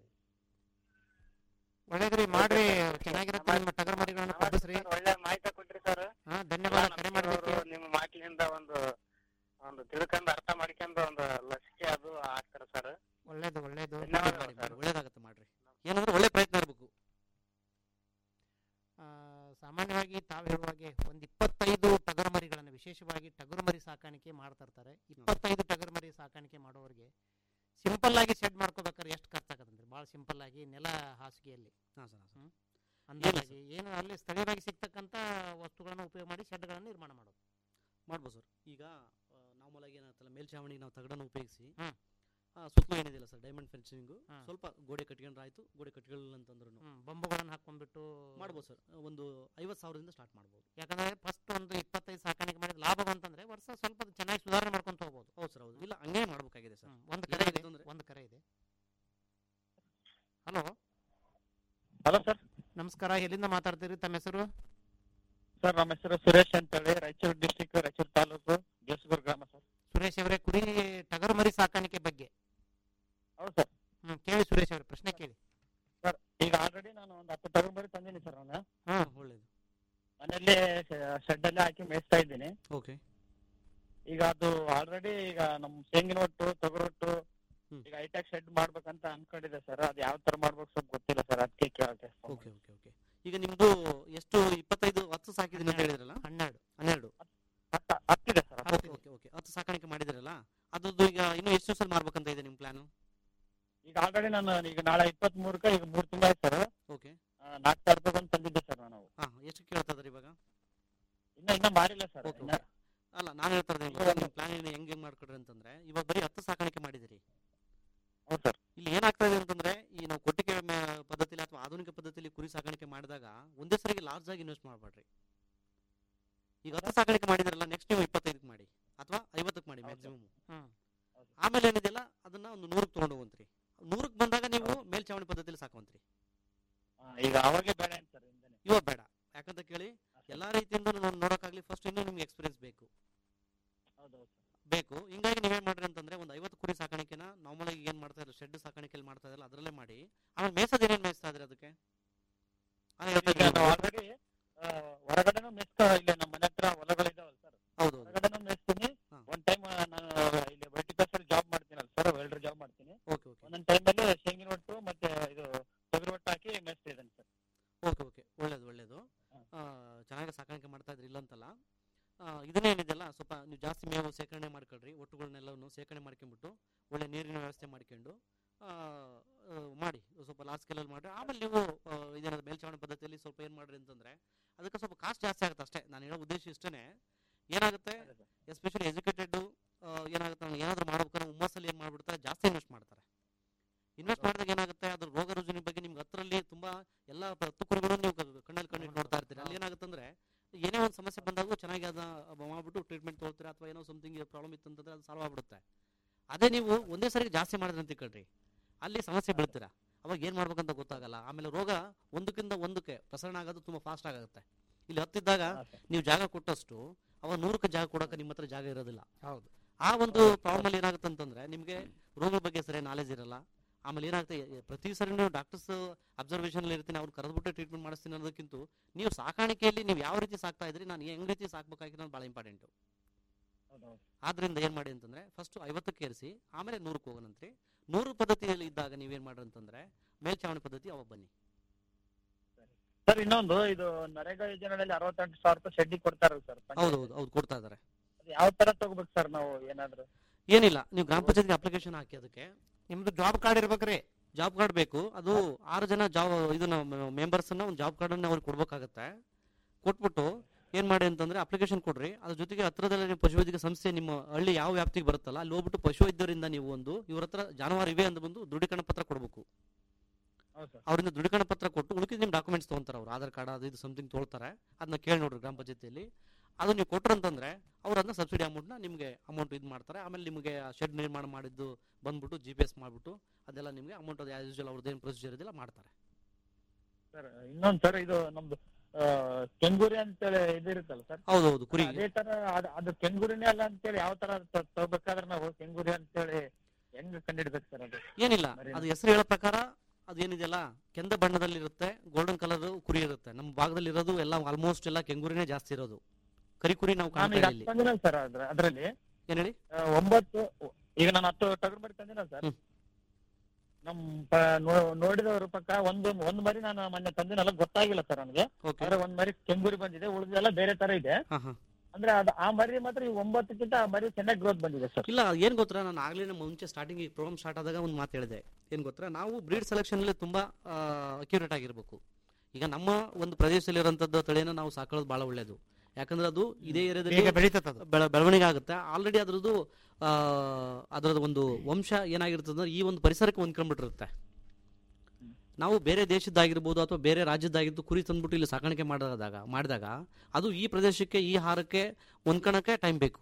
ಒಳ್ಳೇದ್ರಿ ಮಾಡ್ರಿ ಚೆನ್ನಾಗಿರುತ್ತೆ ನಿಮ್ಮ ಟಗರ್ ಮರಿಗಳನ್ನ ಕೊಬ್ಬಿಸ್ರಿ ಒಳ್ಳೆ ಮಾಹಿತಿ ಕೊಟ್ರಿ ಸರ್ ಹಾ ಧನ್ಯವಾದ ಕರೆ ಮಾಡಿದ್ದಕ್ಕೆ ನಿಮ್ಮ ಮಾತಿನಿಂದ ಒಂದು ಒಂದು ತಿಳ್ಕೊಂಡು ಅರ್ಥ ಮಾಡ್ಕೊಂಡು ಒಂದು ಲಸಿಕೆ ಅದು ಹಾಕ್ತಾರ ಸರ್ ಒಳ್ಳೇದು ಒಳ್ಳೇದು ಮಾಡಿ ಮಾಡಿ ಒಳ್ಳೇದಾಗತ್ತೆ ಮಾಡ್ರಿ ಏನಂದ್ರೆ ಒಳ್ಳೆ ಪ್ರಯತ್ನ ಇರಬೇಕು ಆ, ಸಾಮಾನ್ಯವಾಗಿ ತಾವು ಹೇಳುವ ಹಾಗೆ ಒಂದು ಇಪ್ಪತ್ತೈದು ಟಗರು ಮರಿಗಳನ್ನು ವಿಶೇಷವಾಗಿ ಟಗರು ಮರಿ ಸಾಕಾಣಿಕೆ ಮಾಡ್ತಾ ಇರ್ತಾರೆ ಇಪ್ಪತ್ತೈದು ಟಗರು ಮರಿ ಸಾಕಾಣಿಕೆ ಮಾಡೋರಿಗೆ ಸಿಂಪಲ್ ಆಗಿ ಶೆಡ್ ಮಾಡ್ಕೋಬೇಕಾದ್ರೆ ಎಷ್ಟು ಖರ್ಚಾಗತ್ತಂದ್ರೆ ಭಾಳ ಸಿಂಪಲ್ ಆಗಿ ನೆಲ ಹಾಸಿಗೆಯಲ್ಲಿ ಹ್ಮ್? ಅಂದಾಜಾಗಿ ಏನು ಅಲ್ಲಿ ಸ್ಥಳೀಯವಾಗಿ ಸಿಗ್ತಕ್ಕಂಥ ವಸ್ತುಗಳನ್ನು ಉಪಯೋಗ ಮಾಡಿ ಶೆಡ್ಗಳನ್ನು ನಿರ್ಮಾಣ ಮಾಡೋದು ಮಾಡ್ಬೋದು ಸರ್ ಈಗ ನಾರ್ಮಲ್ ಆಗಿ ಏನಾಗುತ್ತಲ್ಲ ಮೇಲ್ಛಾವಣಿಗೆ ನಾವು ತಗಡನ್ನು ಉಪಯೋಗಿಸಿ ಸುತ್ತಲೂ ಏನಿದೆಯಲ್ಲ ಸರ್ ಡೈಮಂಡ್ ಫೆನ್ಸಿಂಗು ಸ್ವಲ್ಪ ಗೋಡೆ ಕಟ್ಕೊಂಡ್ರೆ ಆಯ್ತು ಗೋಡೆ ಕಟ್ಕೊಳ್ಳಿಲ್ಲ ಅಂತಂದ್ರು ಬೊಂಬುಗಳನ್ನು ಹಾಕೊಂಡ್ಬಿಟ್ಟು ಮಾಡ್ಬೋದು ಸರ್ ಒಂದು ಐವತ್ತು ಸಾವಿರದಿಂದ ಸ್ಟಾರ್ಟ್ ಮಾಡ್ಬೋದು ಯಾಕಂದ್ರೆ ಫಸ್ಟ್ ಒಂದು ಇಪ್ಪತ್ತೈದು ಸಾಕಾಣಿಕೆ ಮಾಡಿದ ಲಾಭ ಬಂತಂದ್ರೆ ವರ್ಷ ಸ್ವಲ್ಪ ಅದು ಚೆನ್ನಾಗಿ ಸುಧಾರಣೆ ಮಾಡ್ಕೊಂತ ಹೋಗ್ಬೋದು ಹೌದು ಸರ್ ಹೌದು ಇಲ್ಲ ಹಂಗೆ ಮಾಡ್ಬೇಕಾಗಿದೆ ಸರ್ ಒಂದು ಕರೆ ಇದೆ ಅಂದ್ರೆ ಒಂದು ಕರೆ ಇದೆ ಹಲೋ ಹಲೋ ಸರ್ ನಮಸ್ಕಾರ ಎಲ್ಲಿಂದ ಮಾತಾಡ್ತೀರಿ ತಮ್ಮ ಹೆಸರು ಸರ್ ನಮ್ಮ ಹೆಸರು ಸುರೇಶ್ ಅಂತೇಳಿ ರಾಯಚೂರು ಡಿಸ್ಟಿಕ್ ರಾಯಚೂರು ತಾಲೂಕು ಜೇಸುಗೂರು ಗ್ರಾಮ ಸರ್ ಸುರೇಶ್ ಅವರೇ ಕುರಿ ಟಗರು ಮರಿ ಸಾಕಾಣಿಕೆ ಬಗ್ಗೆ ಹೌದು ಸರ್ ಹ್ಮ್ ಕೇಳಿ ಸುರೇಶ್ ಅವರೇ ಪ್ರಶ್ನೆ ಕೇಳಿ ಸರ್ ಈಗ ಆಲ್ರೆಡಿ ನಾನು ಒಂದು ಹತ್ತು ಟಗರು ಮರಿ ತಂದೀನಿ ಸರ್ ನಾನು ಹ್ಮ್ ಒಳ್ಳೇದು ಮನೆಯಲ್ಲಿ ಶೆಡ್ ಅಲ್ಲಿ ಹಾಕಿ ಮೇಯಿಸ್ತಾ ಇದ್ದೀನಿ ಓಕೆ ಈಗ ಅದು ಆಲ್ರೆಡಿ ಈಗ ನಮ್ ಶೇಂಗಿನ ಒಟ್ಟು ತೊಗರೊಟ್ಟು ಈಗ ಹೈಟೆಕ್ ಶೆಡ್ ಮಾಡ್ಬೇಕಂತ ಅನ್ಕೊಂಡಿದೆ ಸರ್ ಅದು ಯಾವ ತರ ಮಾಡ್ಬೇಕು ಸ್ವಲ್ಪ ಗೊತ್ತಿಲ್ಲ ಸರ್ ಅದಕ್ಕೆ ಕೇಳಕ್ಕೆ ಓಕೆ ಓಕೆ ಓಕೆ ಈಗ ನಿಮ್ದು ಎಷ್ಟು ಇಪ್ಪತ್ತೈದು ಹತ್ತು ಸಾಕಿದ್ದೀನಿ ಅಂತ ಹೇಳಿದ್ರಲ್ಲ ಹನ್ನೆರಡು ಹನ್ನೆರಡು ಹತ್ತಿದೆ ಸರ್ ಓಕೆ ಓಕೆ ಓಕೆ ಹತ್ತು ಸಾಕಾಣಿಕೆ ಮಾಡಿದಿರಲ್ಲ ಅದ್ರದ್ದು ಈಗ ಇನ್ನು ಎಷ್ಟು ದಿವಸ ಮಾಡ್ಬೇಕಂತ ಇದೆ ನಿಮ್ಮ ಪ್ಲಾನ್ ಈಗ ಆಲ್ರೆಡಿ ನಾನು ಈಗ ನಾಳೆ ಇಪ್ಪತ್ತ್ ಮೂರಕ್ಕೆ ಈಗ ಮೂರ್ ತಿಂಗಳು ಸರ್ ಓಕೆ ನಾಲ್ಕು ಸಾವಿರ ರೂಪಾಯಿ ಬಂದು ತಂದಿದ್ದೆ ಸರ್ ನಾನು ಹಾ ಎಷ್ಟು ಕೇಳ್ತಾ ಇದಾರೆ ಇವಾಗ ಇನ್ನ ಇನ್ನ ಮಾಡಿಲ್ಲ ಸರ್ ಓಕೆ ಓಕೆ ಅಲ್ಲ ನಾನು ಹೇಳ್ತಾ ಇದ್ದೀನಿ ನಿಮ್ಮ ಪ್ಲಾನ್ ಹೆಂಗ್ ಹೆಂಗ್ ಮಾಡ್ಕೊಡ್ರಿ ಅಂತಂದ್ರೆ ಇವಾಗ ಬರೀ ಹತ್ತು ಸಾಕಾಣಿಕೆ ಮಾಡಿದಿರಿ ಹೌದು ಸರ್ ಇಲ್ಲಿ ಏನಾಗ್ತಾ ಇದೆ ಅಂತಂದ್ರೆ ಈ ನಾವು ಕೊಟ್ಟಿಗೆ ಮೇ- ಪದ್ಧತಿಲಿ ಅಥವಾ ಆಧುನಿಕ ಪದ್ಧತಿಲಿ ಕುರಿ ಸಾಕಾಣಿಕೆ ಮಾಡಿದಾಗ ಒಂದೇ ಸರಿಗೆ ಲಾರ್ಜ್ ಆಗಿ ಇನ್ವೆಸ್ಟ್ ಮಾಡಬೇಡ್ರಿ ಈಗ ಹತ್ತು ಸಾಕಾಣಿಕೆ ಮಾಡಿದ್ರಲ್ಲ ನೆಕ್ಸ್ಟ್ ನೀವು ಇಪ್ಪತ್ತೈದಕ್ಕೆ ಮಾಡಿ ಅಥವಾ ಐವತ್ತಕ್ಕೆ ಮಾಡಿ ಮ್ಯಾಕ್ಸಿಮಮ್ ಹ್ಮ್ ಆಮೇಲೆ ಏನಿದೆಯಲ್ಲ ಅದನ್ನ ಒಂದು ನೂರಕ್ಕೆ ತಗೊಂಡು ಹೋಗಂತ್ರಿ ನೂರಕ್ಕೆ ಬಂದಾಗ ನೀವು ಮೇಲ್ಚಾವಣಿ ಪದ್ಧತಿಲಿ ಸಾಕುವಂತ್ರಿ ಈಗ ಅವಾಗೆ ಬೇಡ ಅಂತ ಸರ್ ಇವಾಗ ಬೇಡ ಯಾಕಂತ ಕೇಳಿ ಎಲ್ಲಾ ರೀತಿಯಿಂದ ನಾವು ನೋಡೋಕ್ಕಾಗ್ಲಿ ಫಸ್ಟ್ ಇನ್ನೂ ನಿಮ್ಗೆ ಎಕ್ಸ್ಪೀರಿಯನ್ಸ್ ಬೇಕು ಹೌದೌದು ಬೇಕು ಹಿಂಗಾಗಿ ನೀವೇನ್ ಮಾಡ್ರಿ ಅಂತಂದ್ರೆ ಒಂದು ಐವತ್ತು ಕುರಿ ಸಾಕಾಣಿಕೆನ ನಾರ್ಮಲ್ ಆಗಿ ಏನ್ ಮಾಡ್ತಾ ಇದ್ರು ಶೆಡ್ ಸಾಕಾಣಿಕೆಯಲ್ಲಿ ಮಾಡ್ತಾ ಇದ್ರಲ್ಲ ಅದರಲ್ಲೇ ಮಾಡಿ ಆಮೇಲೆ ಮೇಸದ್ ಏನೇನ್ ಮೇಯಿಸ್ತಾ ಇದ್ರಿ ಅದಕ್ಕೆ ಅದೇ ಹೇಳ್ತಾ ಈಗ ಇದ್ದೀನಿ. ನಾವು ಆಲ್ರೆಡಿ ಹೊರಗಡೆನೂ ಮೆಸ್ತಾ ಇಲ್ಲ ನಮ್ಮ ಮನೆ ಹತ್ರ ಹೊಲಗಳಿದಾವಲ್ಲ ಸರ್ ಹೌದು ಹೊರಗಡೆನೂ ಮೆಸ್ತೀನಿ ಒಂದ್ ಟೈಮ್ ನಾನು ಇಲ್ಲಿ ವರ್ಟಿಕಲ್ಚರ್ ಜಾಬ್ ಮಾಡ್ತೀನಲ್ಲ ಸರ್ ವೆಲ್ಡರ್ ಜಾಬ್ ಮಾಡ್ತೀನಿ ಓಕೆ ಓಕೆ ಒಂದೊಂದ್ ಟೈಮಲ್ಲಿ ಶೇಂಗಿನ ಒಟ್ಟು ಮತ್ತೆ ಇದು ತೊಗರಿ ಒಟ್ಟು ಹಾಕಿ ಮೆಸ್ತಾ ಇದ್ದೇನೆ ಸರ್ ಓಕೆ ಓಕೆ ಒಳ್ಳೇದು ಒಳ್ಳೇದು ಆ, ಚೆನ್ನಾಗಿ ಸಾಕಾಣಿಕೆ ಮಾಡ್ತಾ ಇದ್ರಿ ಇಲ್ಲ ಅಂತಲ್ಲ ಆ, ಇದನ್ನೇನಿದೆಯಲ್ಲ ಸ್ವಲ್ಪ ನೀವು ಜಾಸ್ತಿ ಮೇವು ಸೇಕರಣೆ ಮಾಡ್ಕೊಳ್ರಿ ಒಟ್ಟುಗಳನ್ನೆಲ್ಲವನ್ನು ಸೇಕರಣೆ ಮಾಡ್ಕೊಂಡ್ಬಿಟ್ಟು ಒಳ್ಳೆ ನೀರಿನ ವ್ಯವಸ್ಥೆ ಮಾಡ್ಕೊಂಡು ಆ, ಆ, ಮಾಡಿ ಸ್ವಲ್ಪ ಲಾರ್ಜ್ ಸ್ಕೇಲಲ್ಲಿ ಮಾಡಿ ಆಮೇಲೆ ನೀವು ಆ, ಇದೇನಾದ್ರು ಮೇಲ್ಚಾವಣಿ ಪದ್ಧತಿಯಲ್ಲಿ ಸ್ವಲ್ಪ ಏನು ಮಾಡ್ರಿ ಅಂತಂದ್ರೆ ಅದಕ್ಕೆ ಸ್ವಲ್ಪ ಕಾಸ್ಟ್ ಜಾಸ್ತಿ ಆಗುತ್ತೆ ಅಷ್ಟೇ ನಾನು ಹೇಳೋ ಉದ್ದೇಶ ಇಷ್ಟೇ ಏನಾಗುತ್ತೆ ಎಸ್ಪೆಷಲಿ ಎಜುಕೇಟೆಡ್ ಏನಾಗುತ್ತೆ ನಾನು ಏನಾದರೂ ಮಾಡ್ಬೇಕಾದ್ರೆ ಹುಮ್ಮಸ್ಸಲ್ಲಿ ಏನು ಮಾಡ್ಬಿಡ್ತಾರೆ ಜಾಸ್ತಿ ಇನ್ವೆಸ್ಟ್ ಮಾಡ್ತಾರೆ ಇನ್ವೆಸ್ಟ್ ಮಾಡಿದಾಗ ಏನಾಗುತ್ತೆ ಅದ್ರ ರೋಗ ರುಜಿನ ಬಗ್ಗೆ ನಿಮ್ಗೆ ಹತ್ತರಲ್ಲಿ ತುಂಬಾ ಎಲ್ಲ ಪ- ಹತ್ತು ಕುರಿಗಳು ನೀವು ಕ- ಕಣ್ಣಲ್ಲಿ ಕಣ್ಣಿಟ್ಟು ನೋಡ್ತಾ ಇರ್ತೀರಿ ಅಲ್ಲಿ ಏನಾಗುತ್ತೆ ಅಂದ್ರೆ ಏನೇ ಒಂದು ಸಮಸ್ಯೆ ಬಂದಾಗ ಚೆನ್ನಾಗಿ ಅದನ್ನ ಮಾಡ್ಬಿಟ್ಟು ಟ್ರೀಟ್ಮೆಂಟ್ ತೊಗೊಳ್ತೀರಾ ಅಥವಾ ಏನೋ ಸಮಥಿಂಗ್ ಪ್ರಾಬ್ಲಮ್ ಇತ್ತು ಅಂತಂದ್ರೆ ಅದು ಸಾಲ್ವ್ ಆಗ್ಬಿಡುತ್ತೆ ಅದೇ ನೀವು ಒಂದೇ ಸರಿಗೆ ಜಾಸ್ತಿ ಮಾಡಿದ್ರೆ ಅಂತ ತಿಳ್ಕೊಳ್ರಿ ಅಲ್ಲಿ ಸಮಸ್ಯೆ ಬೀಳ್ತೀರಾ ಅವಾಗ ಏನ್ ಮಾಡ್ಬೇಕಂತ ಗೊತ್ತಾಗಲ್ಲ ಆಮೇಲೆ ರೋಗ ಒಂದಕ್ಕಿಂತ ಒಂದಕ್ಕೆ ಪ್ರಸರಣ ಆಗೋದು ತುಂಬಾ ಫಾಸ್ಟ್ ಆಗುತ್ತೆ ಇಲ್ಲಿ ಹತ್ತಿದ್ದಾಗ ನೀವು ಜಾಗ ಕೊಟ್ಟಷ್ಟು ಅವಾಗ ನೂರಕ್ಕೆ ಜಾಗ ಕೊಡಕ್ಕೆ ನಿಮ್ಮ ಹತ್ರ ಜಾಗ ಇರೋದಿಲ್ಲ ಹೌದು ಆ ಒಂದು ಪ್ರಾಬ್ಲಮ್ ಅಲ್ಲಿ ಏನಾಗುತ್ತೆ ಅಂತಂದ್ರೆ ನಿಮಗೆ ರೋಗದ ಬಗ್ಗೆ ಸರಿಯಾಗಿ ನಾಲೆಜ್ ಇರಲ್ಲ ಆಮೇಲೆ ಏನಾಗುತ್ತೆ ಎ- ಪ್ರತಿ ಸರಿ ನೀವು ಡಾಕ್ಟರ್ಸ್ ಅಬ್ಸರ್ವೇಷನ್ ಅಲ್ಲಿ ಇರ್ತೀನಿ ಅವ್ರು ಕರೆದ್ಬಿಟ್ಟು ಟ್ರೀಟ್ಮೆಂಟ್ ಮಾಡಿಸ್ತೀನಿ ಅನ್ನೋದಕ್ಕಿಂತ ನೀವು ಸಾಕಾಣಿಕೆಯಲ್ಲಿ ನೀವು ಯಾವ ರೀತಿ ಸಾಕ್ತಾ ಇದ್ರಿ ನಾನು ಹೆಂಗ್ ರೀತಿ ಸಾಕ್ಬೇಕಾಗಿ ನಾನು ಭಾಳ ಇಂಪಾರ್ಟೆಂಟ್ ಆದ್ರಿಂದ ಏನ್ ಮಾಡಿ ಅಂತಂದ್ರೆ ಫಸ್ಟ್ ಐವತ್ತಕ್ಕೆ ಏರಿಸಿ ಆಮೇಲೆ ನೂರಕ್ಕೆ ಹೋಗೋಣಂತ್ರಿ ನೂರು ಪದ್ಧತಿಯಲ್ಲಿ ಇದ್ದಾಗ ನೀವೇನ್ ಮಾಡ್ರಿ ಅಂತಂದ್ರೆ ಮೇಲ್ಚಾವಣಿ ಪದ್ಧತಿ ಅವಾಗ ಬನ್ನಿ ಸರ್ ಇನ್ನೊಂದು ಇದು ನರೇಗಾ ಯೋಜನೆಯಲ್ಲಿ ಅರವತ್ತೆಂಟು ಸಾವಿರ ರೂಪಾಯಿ ಶೆಡ್ಡಿ ಕೊಡ್ತಾರಲ್ಲ ಸರ್ ಹೌದು ಹೌದು ಹೌದು ಕೊಡ್ತಾ ಇದಾರೆ ಯಾವ ತರ ತಗೋಬೇಕು ಸರ್ ನಾವು ಏನಾದ್ರು ಏನಿಲ್ಲ ನೀವು ಗ್ರಾಮ ಪಂಚಾಯತ್ಗೆ ಅಪ್ಲಿಕೇಶನ್ ಹಾಕಿ ಅದಕ್ಕೆ ನಿಮ್ದು ಜಾಬ್ ಕಾರ್ಡ್ ಇರ್ಬೇಕ್ರಿ ಜಾಬ್ ಕಾರ್ಡ್ ಬೇಕು ಅದು ಆರು ಜನ ಜಾಬ್ ಇದನ್ನ ಮೆಂಬರ್ಸ್ ಅನ್ನ ಒಂದು ಜಾಬ್ ಕಾರ್ಡ್ ಅನ್ನ ಅವ್ರಿಗೆ ಕೊಡ್ಬೇಕಾಗತ್ತೆ ಕೊಟ್ಬಿಟ್ಟು ಏನ್ ಮಾಡಿ ಅಂತಂದ್ರೆ ಅಪ್ಲಿಕೇಶನ್ ಕೊಡ್ರಿ ಅದ್ರ ಜೊತೆಗೆ ಹತ್ರದಲ್ಲಿ ನೀವು ಪಶುವೈದ್ಯಕ ಸಂಸ್ಥೆ ನಿಮ್ಮ ಹಳ್ಳಿ ಯಾವ ವ್ಯಾಪ್ತಿಗೆ ಬರುತ್ತಲ್ಲ ಅಲ್ಲಿ ಹೋಗ್ಬಿಟ್ಟು ಪಶುವೈದ್ಯರಿಂದ ನೀವು ಒಂದು ಇವ್ರ ಹತ್ರ ಜಾನುವಾರು ಇವೆ ಅಂತ ಬಂದು ದೃಢೀಕರಣ ಪತ್ರ ಕೊಡಬೇಕು ಹೌದು ಸರ್ ಅವರಿಂದ ದೃಢೀಕರಣ ಪತ್ರ ಕೊಟ್ಟು ಉಳಿದ ನಿಮ್ಮ ಡಾಕ್ಯುಮೆಂಟ್ಸ್ ತೊಗೊಂತಾರೆ ಅವ್ರು ಆಧಾರ್ ಕಾರ್ಡ್ ಅದು ಇದು ಸಮಥಿಂಗ್ ತೊಗೊಳ್ತಾರೆ ಅದನ್ನ ಕೇಳಿ ನೋಡ್ರಿ ಗ್ರಾಮ ಪಂಚಾಯತಿಯಲ್ಲಿ ಅದು ನೀವು ಕೊಟ್ರಂತಂದ್ರೆ ಅವ್ರು ಅದನ್ನ ಸಬ್ಸಿಡಿ ಅಮೌಂಟ್ನ ನಿಮಗೆ ಅಮೌಂಟ್ ಇದು ಮಾಡ್ತಾರೆ ಆಮೇಲೆ ನಿಮಗೆ ಶೆಡ್ ನಿರ್ಮಾಣ ಮಾಡಿದ್ದು ಬಂದ್ಬಿಟ್ಟು ಜಿ ಪಿ ಎಸ್ ಮಾಡಿಬಿಟ್ಟು ಅದೆಲ್ಲ ನಿಮಗೆ ಅಮೌಂಟ್ ಅದು ಆಸ್ ಯೂಶುವಲ್ ಅವ್ರದ್ದು ಏನು ಪ್ರೊಸೀಜರ್ ಇದೆಲ್ಲ ಮಾಡ್ತಾರೆ ಸರ್ ಇನ್ನೊಂದು ಸರ್ ಇದು ನಮ್ದು ಆ, ಕೆಂಗೂರಿ ಅಂತೇಳಿ ಇದಿರುತ್ತಲ್ಲ ಸರ್ ಹೌದು ಹೌದು ಕುರಿ ಅದೇ ತರ ಅದ್- ಅದು ಕೆಂಗೂರಿನೇ ಅಲ್ಲ ಅಂತೇಳಿ ಯಾವ ತರ ತ- ತಗೋಬೇಕಾದ್ರೆ ನಾವು ಕೆಂಗೂರಿ ಅಂತೇಳಿ ಹೆಂಗ್ ಕಂಡಿಡ್ಬೇಕು ಸರ್ ಅದು ಏನಿಲ್ಲ ಅದು ಹೆಸರು ಹೇಳೋ ಪ್ರಕಾರ ಅದು ಏನಿದೆಯಲ್ಲ ಕೆಂದ ಬಣ್ಣದಲ್ಲಿ ಇರುತ್ತೆ ಗೋಲ್ಡನ್ ಕಲರ್ ಕುರಿ ಇರುತ್ತೆ ನಮ್ಮ ಭಾಗದಲ್ಲಿ ಇರೋದು ಎಲ್ಲ ಆಲ್ಮೋಸ್ಟ್ ಎಲ್ಲ ಕೆಂಗೂರಿನೇ ಜಾಸ್ತಿ ಇರೋದು ಕರಿ ಕುರಿ ನಾವು ನಾನು ಕಾಣ್ತಾ ಈಗ ಇಲ್ಲಿ ತಂದಿನ ಸರ್ ಅದ್ರ ಅದ್ರಲ್ಲಿ ಏನ್ ಹೇಳಿ ಆ, ಒಂಬತ್ತು ಈಗ ನಾನು ಹತ್ತು ಟಗರು ಮರಿ ತಂದಿನ ಸರ್ ನಮ್ ಪ- ನೋ- ನೋಡಿದವ್ರ ಪಕ್ಕ ಒಂದು ಒಂದ್ ಮರಿ ನಾನು ಮೊನ್ನೆ ತಂದಿನಲ್ಲ ಗೊತ್ತಾಗಿಲ್ಲ ಸರ್ ನನಗೆ ಆದ್ರೆ ಒಂದ್ ಮರಿ ಕೆಂಗೂರಿ ಬಂದಿದೆ ಉಳಿದೆಲ್ಲ ಬೇರೆ ತರ ಇದೆ ಹಾ ಹಾ ಅಂದ್ರೆ ಅದು ಆ ಮರಿ ಮಾತ್ರ ಈ ಒಂಬತ್ತಕ್ಕಿಂತ ಆ ಮರಿ ಚೆನ್ನಾಗಿ ಗ್ರೋತ್ ಬಂದಿದೆ ಸರ್ ಇಲ್ಲ ಏನ್ ಗೊತ್ತಾ ನಾನು ಆಗ್ಲೇ ಮುಂಚೆ ಸ್ಟಾರ್ಟಿಂಗ್ ಈ ಪ್ರೋಗ್ರಾಮ್ ಸ್ಟಾರ್ಟ್ ಆದಾಗ ಒಂದು ಮಾತು ಹೇಳಿದೆ ಏನ್ ಗೊತ್ತಾ ನಾವು ಬ್ರೀಡ್ ಸೆಲೆಕ್ಷನ್ ಅಲ್ಲಿ ತುಂಬಾ ಅಕ್ಯುರೇಟ್ ಆಗಿರ್ಬೇಕು ಈಗ ನಮ್ಮ ಒಂದು ಪ್ರದೇಶದಲ್ಲಿ ಇರುವಂತದ್ದು ತಳಿಯನ್ನ ನಾವು ಸಾಕೊಳ್ಳೋದು ಬಹಳ ಒಳ್ಳೇದು ಯಾಕಂದ್ರೆ ಅದು ಇದೇ ಬೇಗ ಏರಿಯಾದಲ್ಲಿ ಬೆಳೀತದೆ ಅದು. ಬೆಳ- ಬೆಳವಣಿಗೆ ಆಗುತ್ತೆ ಆಲ್ರೆಡಿ ಅದ್ರದ್ದು ಆ, ಅದರದ್ದು ಒಂದು ವಂಶ ಏನಾಗಿರ್ತದೆ ಅಂದ್ರೆ ಈ ಒಂದು ಪರಿಸರಕ್ಕೆ ಹೊಂದ್ಕೊಂಡ್ಬಿಟ್ಟಿರುತ್ತೆ ನಾವು ಬೇರೆ ದೇಶದ್ದಾಗಿರ್ಬೋದು ಅಥವಾ ಬೇರೆ ರಾಜ್ಯದ್ದಾಗಿದ್ದು ಕುರಿ ತಂದ್ಬಿಟ್ಟು ಇಲ್ಲಿ ಸಾಕಾಣಿಕೆ ಮಾಡಿದಾಗ ಮಾಡಿದಾಗ ಅದು ಈ ಪ್ರದೇಶಕ್ಕೆ ಈ ಹಾರಕ್ಕೆ ಹೊಂದ್ಕೊಳಕ್ಕೆ ಟೈಮ್ ಬೇಕು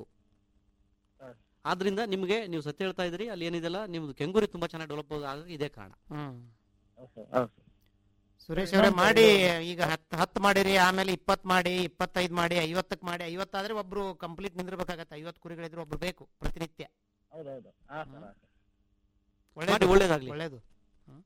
ಆದ್ರಿಂದ ನಿಮಗೆ ನೀವು ಸತ್ಯ ಹೇಳ್ತಾ ಇದ್ರಿ ಅಲ್ಲಿ ಏನಿದೆಲ್ಲ ನಿಮ್ದು ಕೆಂಗೂರಿ ತುಂಬಾ ಚೆನ್ನಾಗಿ ಡೆವಲಪ್ ಆಗಕ್ಕೆ ಇದೇ ಕಾರಣ ಹ್ಮ್ ಸುರೇಶ್ ಅವರೇ ಮಾಡಿ ಈಗ ಹತ್ತು ಹತ್ತು ಮಾಡಿರಿ ಆಮೇಲೆ ಇಪ್ಪತ್ತು ಮಾಡಿ ಇಪ್ಪತ್ತೈದು ಮಾಡಿ ಐವತ್ತಕ್ಕೆ ಮಾಡಿ ಐವತ್ತಾದ್ರೆ ಒಬ್ರು ಕಂಪ್ಲೀಟ್ ನಿಂದಿರ್ಬೇಕಾಗತ್ತೆ ಐವತ್ತು ಕುರಿಗಳಿದ್ರೆ ಒಬ್ರು ಬೇಕು ಪ್ರತಿನಿತ್ಯ ಹೌದೌದು ಹಾ ಸರ್ ಒಳ್ಳೇದು ಒಳ್ಳೇದಾಗ್ಲಿ. ಒಳ್ಳೇದು ಹ್ಮ್.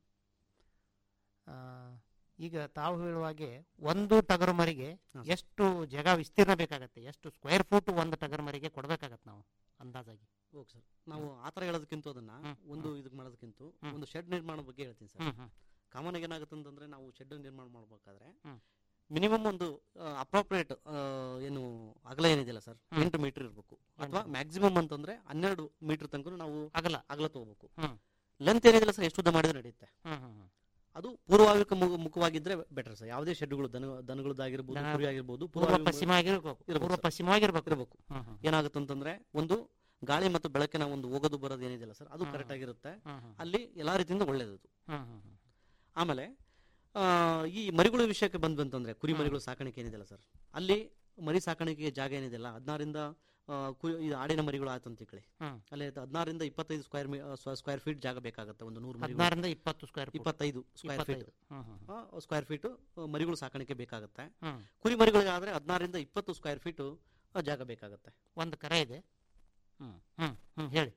ಆ, ಈಗ ತಾವು ಹೇಳುವಾಗೆ ಒಂದು ಟಗರು ಮರಿಗೆ ಎಷ್ಟು ಜಾಗ ವಿಸ್ತೀರ್ಣ ಬೇಕಾಗತ್ತೆ ಎಷ್ಟು ಸ್ಕ್ವೇರ್ ಫೂಟ್ ಒಂದು ಟಗರು ಮರಿಗೆ ಕೊಡ್ಬೇಕಾಗತ್ತೆ ನಾವು ಅಂದಾಜಾಗಿ ಓಕೆ ಸರ್ ನಾವು ಆ ಥರ ಹೇಳೋದಕ್ಕಿಂತ ಅದನ್ನ ಒಂದು ಇದಕ್ಕೆ ಮಾಡೋದಕ್ಕಿಂತ ಒಂದು ಶೆಡ್ ನಿರ್ಮಾಣ ಬಗ್ಗೆ ಹೇಳ್ತೀನಿ ಸರ್ ಹ್ಮ್, ಹ್ಮ್. ಕಾಮನ್ ಆಗಿ ಏನಾಗುತ್ತೆ ಅಂತಂದ್ರೆ ನಾವು ಶೆಡ್ ನಿರ್ಮಾಣ ಮಾಡಬೇಕಾದ್ರೆ ಮಿನಿಮಮ್ ಒಂದು ಅಪ್ರೋಪ್ರಿಯೇಟ್ ಏನು ಅಗಲ ಏನಿದೆಯಲ್ಲ ಸರ್ ಎಂಟು ಮೀಟರ್ ಇರಬೇಕು ಅಥವಾ ಮ್ಯಾಕ್ಸಿಮಮ್ ಅಂತಂದ್ರೆ ಹನ್ನೆರಡು ಮೀಟರ್ ತನಕ ನಾವು ಅಗಲ ಅಗಲ ತಗೋಬೇಕು ಹ್ಮ್. ಲೆಂತ್ ಏನಿದೆಯಲ್ಲ ಸರ್ ಎಷ್ಟು ಉದ್ದ ಮಾಡಿದ್ರೆ ನಡೆಯುತ್ತೆ ಹ್ಮ್, ಹ್ಮ್, ಹ್ಮ್. ಅದು ಪೂರ್ವಾಭಿಕ ಮುಖ- ಮುಖವಾಗಿದ್ರೆ ಬೆಟರ್ ಸರ್ ಯಾವುದೇ ಶೆಡ್ಗಳು ದನ ದನಗಳದ್ದಾಗಿರ್ಬೋದು ದನ- ಕುರಿ ಆಗಿರ್ಬೋದು ಪೂರ್ವ ಪಶ್ಚಿಮ ಆಗಿರ್ಬೇಕು. ಪೂರ್ವ ಪಶ್ಚಿಮವಾಗಿರ್ಬೇಕು. ಇರಬೇಕು ಹ್ಮ್, ಹ್ಮ್. ಏನಾಗುತ್ತೆ ಅಂತಂದ್ರೆ ಒಂದು ಗಾಳಿ ಮತ್ತು ಬೆಳಕಿನ ಒಂದು ಹೋಗೋದು ಬರೋದು ಏನಿದೆಯಲ್ಲ ಸರ್ ಅದು ಹ್ಮ್. ಕರೆಕ್ಟ್ ಆಗಿರುತ್ತೆ ಹ್ಮ್, ಹ್ಮ್. ಅಲ್ಲಿ ಎಲ್ಲಾ ರೀತಿಯಿಂದ ಒಳ್ಳೇದು ಹ್ಮ್, ಹ್ಮ್, ಹ್ಮ್. ಆಮೇಲೆ ಆ, ಈ ಮರಿಗಳ ವಿಷಯಕ್ಕೆ ಬಂದ್ವಿ ಅಂತಂದ್ರೆ ಕುರಿ ಮರಿಗಳು ಸಾಕಾಣಿಕೆ ಏನಿದೆಯಲ್ಲ ಸರ್ ಅಲ್ಲಿ ಮರಿ ಸಾಕಾಣಿಕೆಗೆ ಜಾಗ ಏನಿದೆಯಲ್ಲ ಹದಿನಾರಿಂದ ಕುರಿ ಇದು ಆಡಿನ ಮರಿಗಳು ಆಯ್ತು ಅಂತ ತಿಳ್ಕೊಳ್ಳಿ ಹ್ಮ್. ಅಲ್ಲಿ ಹದಿನಾರರಿಂದ ಇಪ್ಪತ್ತೈದು ಸ್ಕ್ವೇರ್ ಸ್ಕ್ವೇರ್ ಫೀಟ್ ಜಾಗ ಬೇಕಾಗುತ್ತೆ ಒಂದು ನೂರು ಮರಿಗಳು. ಹದಿನಾರರಿಂದ ಇಪ್ಪತ್ತು ಸ್ಕ್ವೇರ್ ಫೀಟ್. ಇಪ್ಪತ್ತೈದು ಸ್ಕ್ವೇರ್ ಫೀಟ್ ಇಪ್ಪತ್ತೈದು. ಹ್ಮ್, ಹ್ಮ್, ಸ್ಕ್ವೇರ್ ಫೀಟ್ ಮರಿಗಳು ಸಾಕಾಣಿಕೆ ಬೇಕಾಗುತ್ತೆ ಹ್ಮ್. ಕುರಿ ಮರಿಗಳಿಗಾದ್ರೆ ಹದಿನಾರರಿಂದ ಇಪ್ಪತ್ತು ಸ್ಕ್ವೇರ್ ಫೀಟ್ ಜಾಗ ಬೇಕಾಗುತ್ತೆ ಒಂದು ಕರೆ ಇದೆ ಹ್ಮ್ ಹ್ಮ್ ಹ್ಮ್ ಹೇಳಿ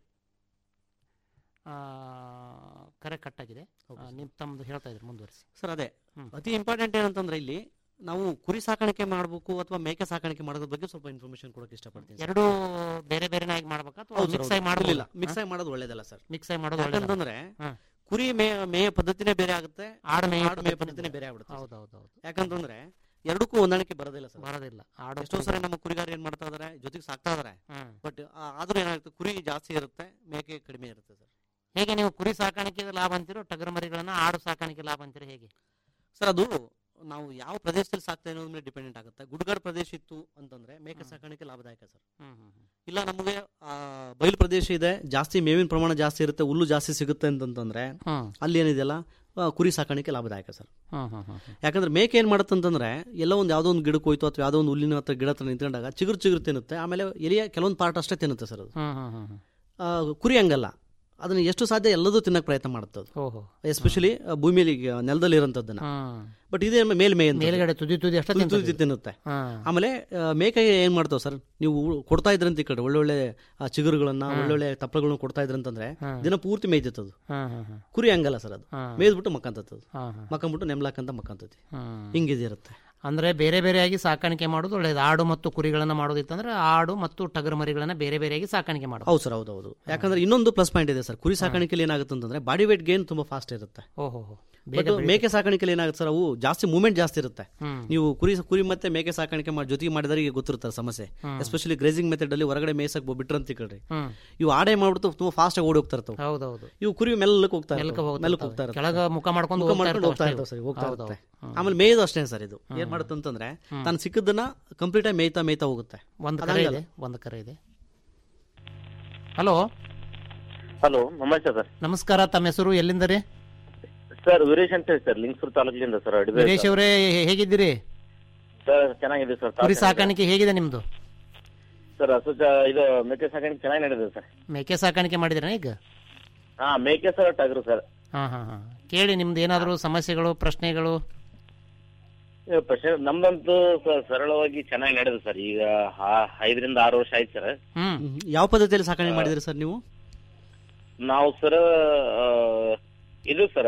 ಆ, ಕರೆ ಕಟ್ಟಾಗಿದೆ ಆ, ನೀವು ತಮ್ಮದು ಹೇಳ್ತಾ ಇದ್ರಿ ಮುಂದುವರಿಸಿ ಸರ್ ಅದೇ ಹ್ಮ್. ಅತಿ ಇಂಪಾರ್ಟೆಂಟ್ ಏನಂತಂದ್ರೆ ಇಲ್ಲಿ ನಾವು ಕುರಿ ಸಾಕಾಣಿಕೆ ಮಾಡಬೇಕು ಅಥವಾ ಮೇಕೆ ಸಾಕಾಣಿಕೆ ಮಾಡೋದ್ರ ಬಗ್ಗೆ ಸ್ವಲ್ಪ ಇನ್ಫಾರ್ಮೇಶನ್ ಕೊಡಕ್ಕೆ ಇಷ್ಟಪಡ್ತೀನಿ ಸರ್. ಎರಡೂ ಬೇರೆ ಬೇರೆನಾಗಿ ಮಾಡ್ಬೇಕಾ ಅಥವಾ ಹೌದು ಮಿಕ್ಸ್ ಸರ್, ಆಗಿ ಹೌದು. ಮಾಡೋದಿಲ್ಲ ಇಲ್ಲ, ಮಿಕ್ಸ್ ಆಗಿ ಮಾಡೋದು ಒಳ್ಳೇದಲ್ಲ ಸರ್ ಮಿಕ್ಸ್ ಆಗಿ ಮಾಡೋದು ಒಳ್ಳೇದಲ್ಲ. ಯಾಕಂತಂದ್ರೆ ಹ್ಮ್. ಕುರಿ ಮೇ ಮೇಯ ಪದ್ಧತಿನೇ ಬೇರೆ ಆಗುತ್ತೆ ಆಡು ಮೇಯ ಆಡು ಮೇಯ ಪದ್ಧತಿನೇ ಪದ್ಧತಿನೇ ಬೇರೆ ಆಗ್ಬಿಡುತ್ತೆ ಹೌದು, ಹೌದು, ಹೌದು. ಯಾಕಂತಂದ್ರೆ ಎರಡಕ್ಕೂ ಹೊಂದಾಣಿಕೆ ಬರೋದಿಲ್ಲ ಸರ್ ಬರೋದಿಲ್ಲ ಆಡು ಎಷ್ಟೋ ಕುರಿ. ಸರಿ ನಮ್ಮ ಕುರಿಗಾರ ಏನ್ ಮಾಡ್ತಾ ಇದಾರೆ ಜೊತೆಗೆ ಸಾಕ್ತಾ ಇದಾರೆ ಹ್ಮ್. ಬಟ್ ಆದ್ರೂ ಏನಾಗುತ್ತೆ ಕುರಿ ಜಾಸ್ತಿ ಇರುತ್ತೆ ಮೇಕೆ ಕಡಿಮೆ ಇರುತ್ತೆ ಸರ್ ಹೇಗೆ ನೀವು ಕುರಿ ಸಾಕಾಣಿಕೆ ಲಾಭ ಅಂತೀರೋ ಟಗರು ಮರಿಗಳನ್ನ ಆಡು ಸಾಕಾಣಿಕೆ ಲಾಭ ಅಂತೀರೋ ಹೇಗೆ ಸರ್ ಅದು ನಾವು ಯಾವ ಪ್ರದೇಶದಲ್ಲಿ ಸಾಕ್ತಾ ಅನ್ನೋದ್ರ ಮೇಲೆ ಡಿಪೆಂಡೆಂಟ್ ಆಗುತ್ತೆ ಗುಡ್ಗಾಡು ಪ್ರದೇಶ ಇತ್ತು ಅಂತಂದ್ರೆ ಮೇಕೆ ಸಾಕಾಣಿಕೆ ಲಾಭದಾಯಕ ಸರ್ ಹ್ಮ್, ಹ್ಮ್, ಹ್ಮ್. ಇಲ್ಲ ನಮಗೆ ಆ, ಬಯಲು ಪ್ರದೇಶ ಇದೆ ಜಾಸ್ತಿ ಮೇವಿನ ಪ್ರಮಾಣ ಜಾಸ್ತಿ ಇರುತ್ತೆ ಹುಲ್ಲು ಜಾಸ್ತಿ ಸಿಗುತ್ತೆ ಅಂತಂತಂದ್ರೆ ಹ್ಮ್. ಅಲ್ಲಿ ಏನಿದೆಯಲ್ಲ ಆ, ಕುರಿ ಸಾಕಾಣಿಕೆ ಲಾಭದಾಯಕ ಸರ್ ಹ್ಮ್, ಹ್ಮ್, ಹ್ಮ್, ಹ್ಮ್. ಯಾಕಂದ್ರೆ ಮೇಕೆ ಏನ್ ಮಾಡುತ್ತೆ ಅಂತಂದ್ರೆ ಎಲ್ಲ ಒಂದು ಯಾವ್ದೋ ಒಂದು ಗಿಡಕ್ಕೆ ಹೋಯ್ತು ಅಥವಾ ಯಾವ್ದೋ ಒಂದು ಹುಲ್ಲಿನ ಹತ್ರ ಗಿಡ ಹತ್ರ ನಿಂತ್ಕೊಂಡಾಗ ಚಿಗುರು ಚಿಗುರು ತಿನ್ನುತ್ತೆ ಆಮೇಲೆ ಎಲಿಯ ಕೆಲವೊಂದು ಪಾರ್ಟ್ ಅಷ್ಟೇ ತಿನ್ನುತ್ತೆ ಸರ್ ಅದು ಹ್ಮ್, ಹ್ಮ್, ಹ್ಮ್, ಹ್ಮ್. ಆ, ಕುರಿ ಹಂಗಲ್ಲ ಅದನ್ನ ಎಷ್ಟು ಸಾಧ್ಯ ಎಲ್ಲದೂ ತಿನ್ನಕ್ಕೆ ಪ್ರಯತ್ನ ಮಾಡುತ್ತೆ ಅದು ಓಹೋ. ಎಸ್ಪೆಷಲಿ ಭೂಮಿಯಲ್ಲಿ ಈಗ ನೆಲದಲ್ಲಿ ಇರೋಂಥದ್ದನ್ನ ಹ್ಮ್. ಬಟ್ ಇದೇ ಮೇಲ್ ಮೇಯ್ ಅಂತ ಮೇಲ್ಗಡೆ ತುದಿ ತುದಿ ಅಷ್ಟೇ ತುದಿ ತುದಿ ತಿಂತದೆ. ತಿನ್ನುತ್ತೆ ಹ್ಮ್. ಆಮೇಲೆ ಆ, ಮೇಕೆಗೆ ಏನ್ ಮಾಡ್ತಾವ್ ಸರ್ ನೀವು ಕೊಡ್ತಾ ಇದ್ರಂತ ಈ ಕಡೆ ಒಳ್ಳೊಳ್ಳೆ ಆ, ಚಿಗುರುಗಳನ್ನ ಹ್ಮ್. ಒಳ್ಳೊಳ್ಳೆ ತಪ್ಪಲುಗಳನ್ನ ಕೊಡ್ತಾ ಇದ್ರಂತಂದ್ರೆ ಹ್ಮ್. ದಿನ ಪೂರ್ತಿ ಮೇಯ್ದಿತ್ತದು ಹ್ಮ್, ಹ್ಮ್, ಹ್ಮ್. ಕುರಿ ಹಂಗಲ್ಲ ಸರ್ ಅದು ಹ್ಮ್. ಮೇಯ್ದ್ಬಿಟ್ಟು ಮಕ್ಕಂತದ್ದು ಹ್ಮ್, ಹ್ಮ್. ಮಕ್ಕಂಬಿಟ್ಟು ನೆಮ್ಲಾಕಂತ ಮಕ್ಕಂತತಿ ಹ್ಮ್. ಹಿಂಗಿದಿರುತ್ತೆ ಅಂದ್ರೆ ಬೇರೆ ಬೇರೆಯಾಗಿ ಸಾಕಾಣಿಕೆ ಮಾಡೋದು ಒಳ್ಳೇದು ಆಡು ಮತ್ತು ಕುರಿಗಳನ್ನ ಮಾಡೋದಿತ್ತಂದ್ರೆ ಆಡು ಮತ್ತು ಟಗರು ಮರಿಗಳನ್ನ ಬೇರೆ ಬೇರೆಯಾಗಿ ಸಾಕಾಣಿಕೆ ಮಾಡೋದು ಹೌದು ಸರ್ ಹೌದು ಹೌದು ಯಾಕಂದ್ರೆ ಇನ್ನೊಂದು ಪ್ಲಸ್ ಪಾಯಿಂಟ್ ಇದೆ ಸರ್ ಕುರಿ ಸಾಕಾಣಿಕೆಯಲ್ಲಿ ಏನಾಗುತ್ತೆ ಅಂತಂದ್ರೆ ಬಾಡಿ ವೇಟ್ ಗೇನ್ ತುಂಬಾ ಫಾಸ್ಟ್ ಇರುತ್ತೆ ಓಹೋ ಬೇಗ ಬಟ್ ಬೆಳೀತದೆ. ಮೇಕೆ ಸಾಕಾಣಿಕೆಯಲ್ಲಿ ಏನಾಗುತ್ತೆ ಸರ್ ಅವು ಜಾಸ್ತಿ ಮೂವ್ಮೆಂಟ್ ಜಾಸ್ತಿ ಇರುತ್ತೆ ಹ್ಮ್. ನೀವು ಕುರಿ ಕುರಿ ಮತ್ತೆ ಮೇಕೆ ಸಾಕಾಣಿಕೆ ಮಾಡಿ ಜೊತೆಗೆ ಮಾಡಿದವರಿಗೆ ಗೊತ್ತಿರ್ತಾರೆ ಸಮಸ್ಯೆ ಹ್ಮ್. ಎಸ್ಪೆಷಲಿ ಗ್ರೇಸಿಂಗ್ ಮೆಥಡ್ ಅಲ್ಲಿ ಹೊರಗಡೆ ಮೇಸಕ್ ಬಿಟ್ರಂತ ತಿಳ್ಕೊಳ್ರಿ ಹ್ಮ್. ಇವು ಆಡೆ ಮಾಡ್ಬಿಟ್ಟು ತುಂಬಾ ಫಾಸ್ಟ್ ಆಗಿ ಓಡಿ ಹೋಗ್ತಾ ಇರ್ತವೆ ಹೌದೌದು ಇವು ಕುರಿ ಮೆಲ್ಲಕ್ಕೆ ಹೋಗ್ತಾ ಮೆಲ್ಲಕ್ಕೆ ಇರ್ತವೆ. ಹೋಗ್ತಾ ಮೆಲ್ಲಕ್ಕೆ ಇರ್ತವೆ. ಹೋಗ್ತಾ ಇರ್ತವೆ. ಕೆಳಗೆ ಮುಖ ಮಾಡ್ಕೊಂಡು ಮುಖ ಹೋಗ್ತಾ ಮಾಡ್ಕೊಂಡು ಹೋಗ್ತಾ ಇರ್ತವೆ ಇರ್ತವೆ ಸರ್ ಹೋಗ್ತಾ ಹೌದು, ಇರುತ್ತೆ ಹೌದು. ಆಮೇಲೆ ಮೇಯ್ದು ಅಷ್ಟೇ ಸರ್ ಇದು ಹ್ಮ್. ಏನ್ ಮಾಡುತ್ತೆ ಅಂತಂದ್ರೆ ಹ್ಮ್. ತಾನು ಸಿಕ್ಕದನ್ನ ಕಂಪ್ಲೀಟ್ ಆಗಿ ಮೇಯ್ತಾ ಮೇಯ್ತಾ ಹೋಗುತ್ತೆ ಒಂದು ಅದು ಕರೆ ಹಂಗಲ್ಲ. ಇದೆ ಒಂದು ಕರೆ ಇದೆ ಹಲೋ ಹಲೋ ನಮಸ್ತೆ ಸರ್ ನಮಸ್ಕಾರ ತಮ್ಮ ಹೆಸರು ಎಲ್ಲಿಂದ ರೀ ಸರ್ ವೀರೇಶ್ ಅಂತ ಹೇಳಿ ಸರ್ ಲಿಂಗಸೂರು ತಾಲೂಕಿನಿಂದ ಸರ್ ಅಡಿಬೇರ್ ವೀರೇಶ್ ಅವರೇ ಹೇಗಿದ್ದೀರಿ ಸರ್ ಚೆನ್ನಾಗಿದೆ ಸರ್ ಕುರಿ ಸಾಕಾಣಿಕೆ ಹೇಗಿದೆ ನಿಮ್ದು ಸರ್ ಹಸು ಚ- ಇದು ಮೇಕೆ ಸಾಕಾಣಿಕೆ ಚೆನ್ನಾಗಿ ನಡೆದಿದೆ ಸರ್ ಮೇಕೆ ಸಾಕಾಣಿಕೆ ಮಾಡಿದಿರಾ ಈಗ ಹಾ ಮೇಕೆ ಸರ್ ಟಗರು ಸರ್ ಹಾ ಹಾ ಹಾ ಕೇಳಿ ನಿಮ್ದು ಏನಾದರೂ ಸಮಸ್ಯೆಗಳು ಪ್ರಶ್ನೆಗಳು ಇದು ಪ್ರಶ್ನೆ ನಮ್ದಂತೂ ಸ- ಸರಳವಾಗಿ ಚೆನ್ನಾಗಿ ನಡೆದಿದೆ ಸರ್ ಈಗ ಆ- ಐದರಿಂದ ಆರು ವರ್ಷ ಆಯ್ತು ಸರ್ ಹ್ಮ್ ಯಾವ ಪದ್ಧತಿಯಲ್ಲಿ ಸಾಕಾಣಿಕೆ ಮಾಡಿದ್ರಿ ಸರ್ ನೀವು ನಾವು ಸರ್ ಆ, ಇದು ಸರ್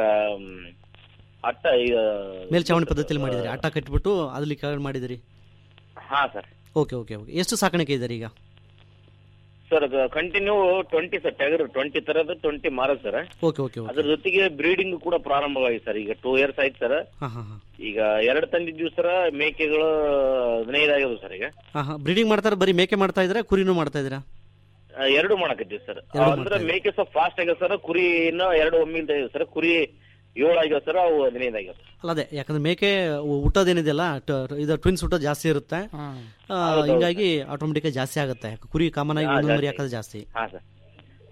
ಅಟ್ಟ ಈಗ ಮೇಲ್ಚಾವಣಿ ಪದ್ಧತಿಯಲ್ಲಿ ಮಾಡಿದ್ರಿ ಅಟ್ಟ ಕಟ್ಬಿಟ್ಟು ಅದ್ರಲ್ಲಿ ಕೆಳಗಡೆ ಮಾಡಿದಿರಿ ಹಾ ಸರ್ ಓಕೆ ಓಕೆ ಓಕೆ ಎಷ್ಟು ಸಾಕಾಣಿಕೆ ಇದ್ದಾರೆ ಈಗ ಸರ್ ಕಂಟಿನ್ಯೂ ಟ್ವೆಂಟಿ ಸರ್ ಟಗರು ಟ್ವೆಂಟಿ ತರದ್ದು ಟ್ವೆಂಟಿ ಮಾರೋದು ಸರ್ ಓಕೆ ಓಕೆ ಓಕೆ ಅದ್ರ ಜೊತೆಗೆ ಬ್ರೀಡಿಂಗ್ ಕೂಡ ಪ್ರಾರಂಭವಾಗಿದೆ ಸರ್ ಈಗ ಟೂ ಇಯರ್ಸ್ ಆಯ್ತು ಸರ್ ಹಾ ಹಾ ಹಾ ಈಗ ಎರಡು ತಂದಿದ್ದೀವಿ ಸರ್ ಮೇಕೆಗಳು ಹದಿನೈದು ಆಗ್ಯವು ಸರ್ ಈಗ ಹಾ ಹಾ ಬ್ರೀಡಿಂಗ್ ಮಾಡ್ತಾರೆ ಬರೀ ಮೇಕೆ ಮಾಡ್ತಾ ಇದ್ದೀರಾ ಕುರಿನೂ ಮಾಡ್ತಾ ಇದ್ದೀರಾ ಆ, ಎರಡು ಮಾಡಕತ್ತೀವಿ ಸರ್ ಎರಡು ಅಂದ್ರೆ ಮೇಕೆ ಸ್ವಲ್ಪ ಫಾಸ್ಟ್ ಆಗ್ಯಾವ ಸರ್ ಕುರಿ ಇನ್ನ ಎರಡು ಒಮ್ಮಿಂದ ಸರ್ ಕುರಿ ಏಳು ಆಗ್ಯಾವ ಸರ್ ಅವು ಹದಿನೈದು ಆಗ್ಯಾವ ಅಲ್ಲ ಅದೇ ಯಾಕಂದ್ರೆ ಮೇಕೆ ಹುಟ್ಟೋದೇನಿದೆಯಲ್ಲ ಟ- ಇದು ಟ್ವಿನ್ಸ್ ಹುಟ್ಟೋದು ಜಾಸ್ತಿ ಇರುತ್ತೆ ಆ, ಹೌದು, ಹಿಂಗಾಗಿ ಆಟೋಮೆಟಿಕ್ ಜಾಸ್ತಿ ಆಗುತ್ತೆ ಕುರಿ ಕಾಮನ್ ಆಗಿ ಹಾ, ಒಂದೊಂದು ಮರಿ ಜಾಸ್ತಿ. ಹಾಕೋದು ಜಾಸ್ತಿ ಹಾ ಸರ್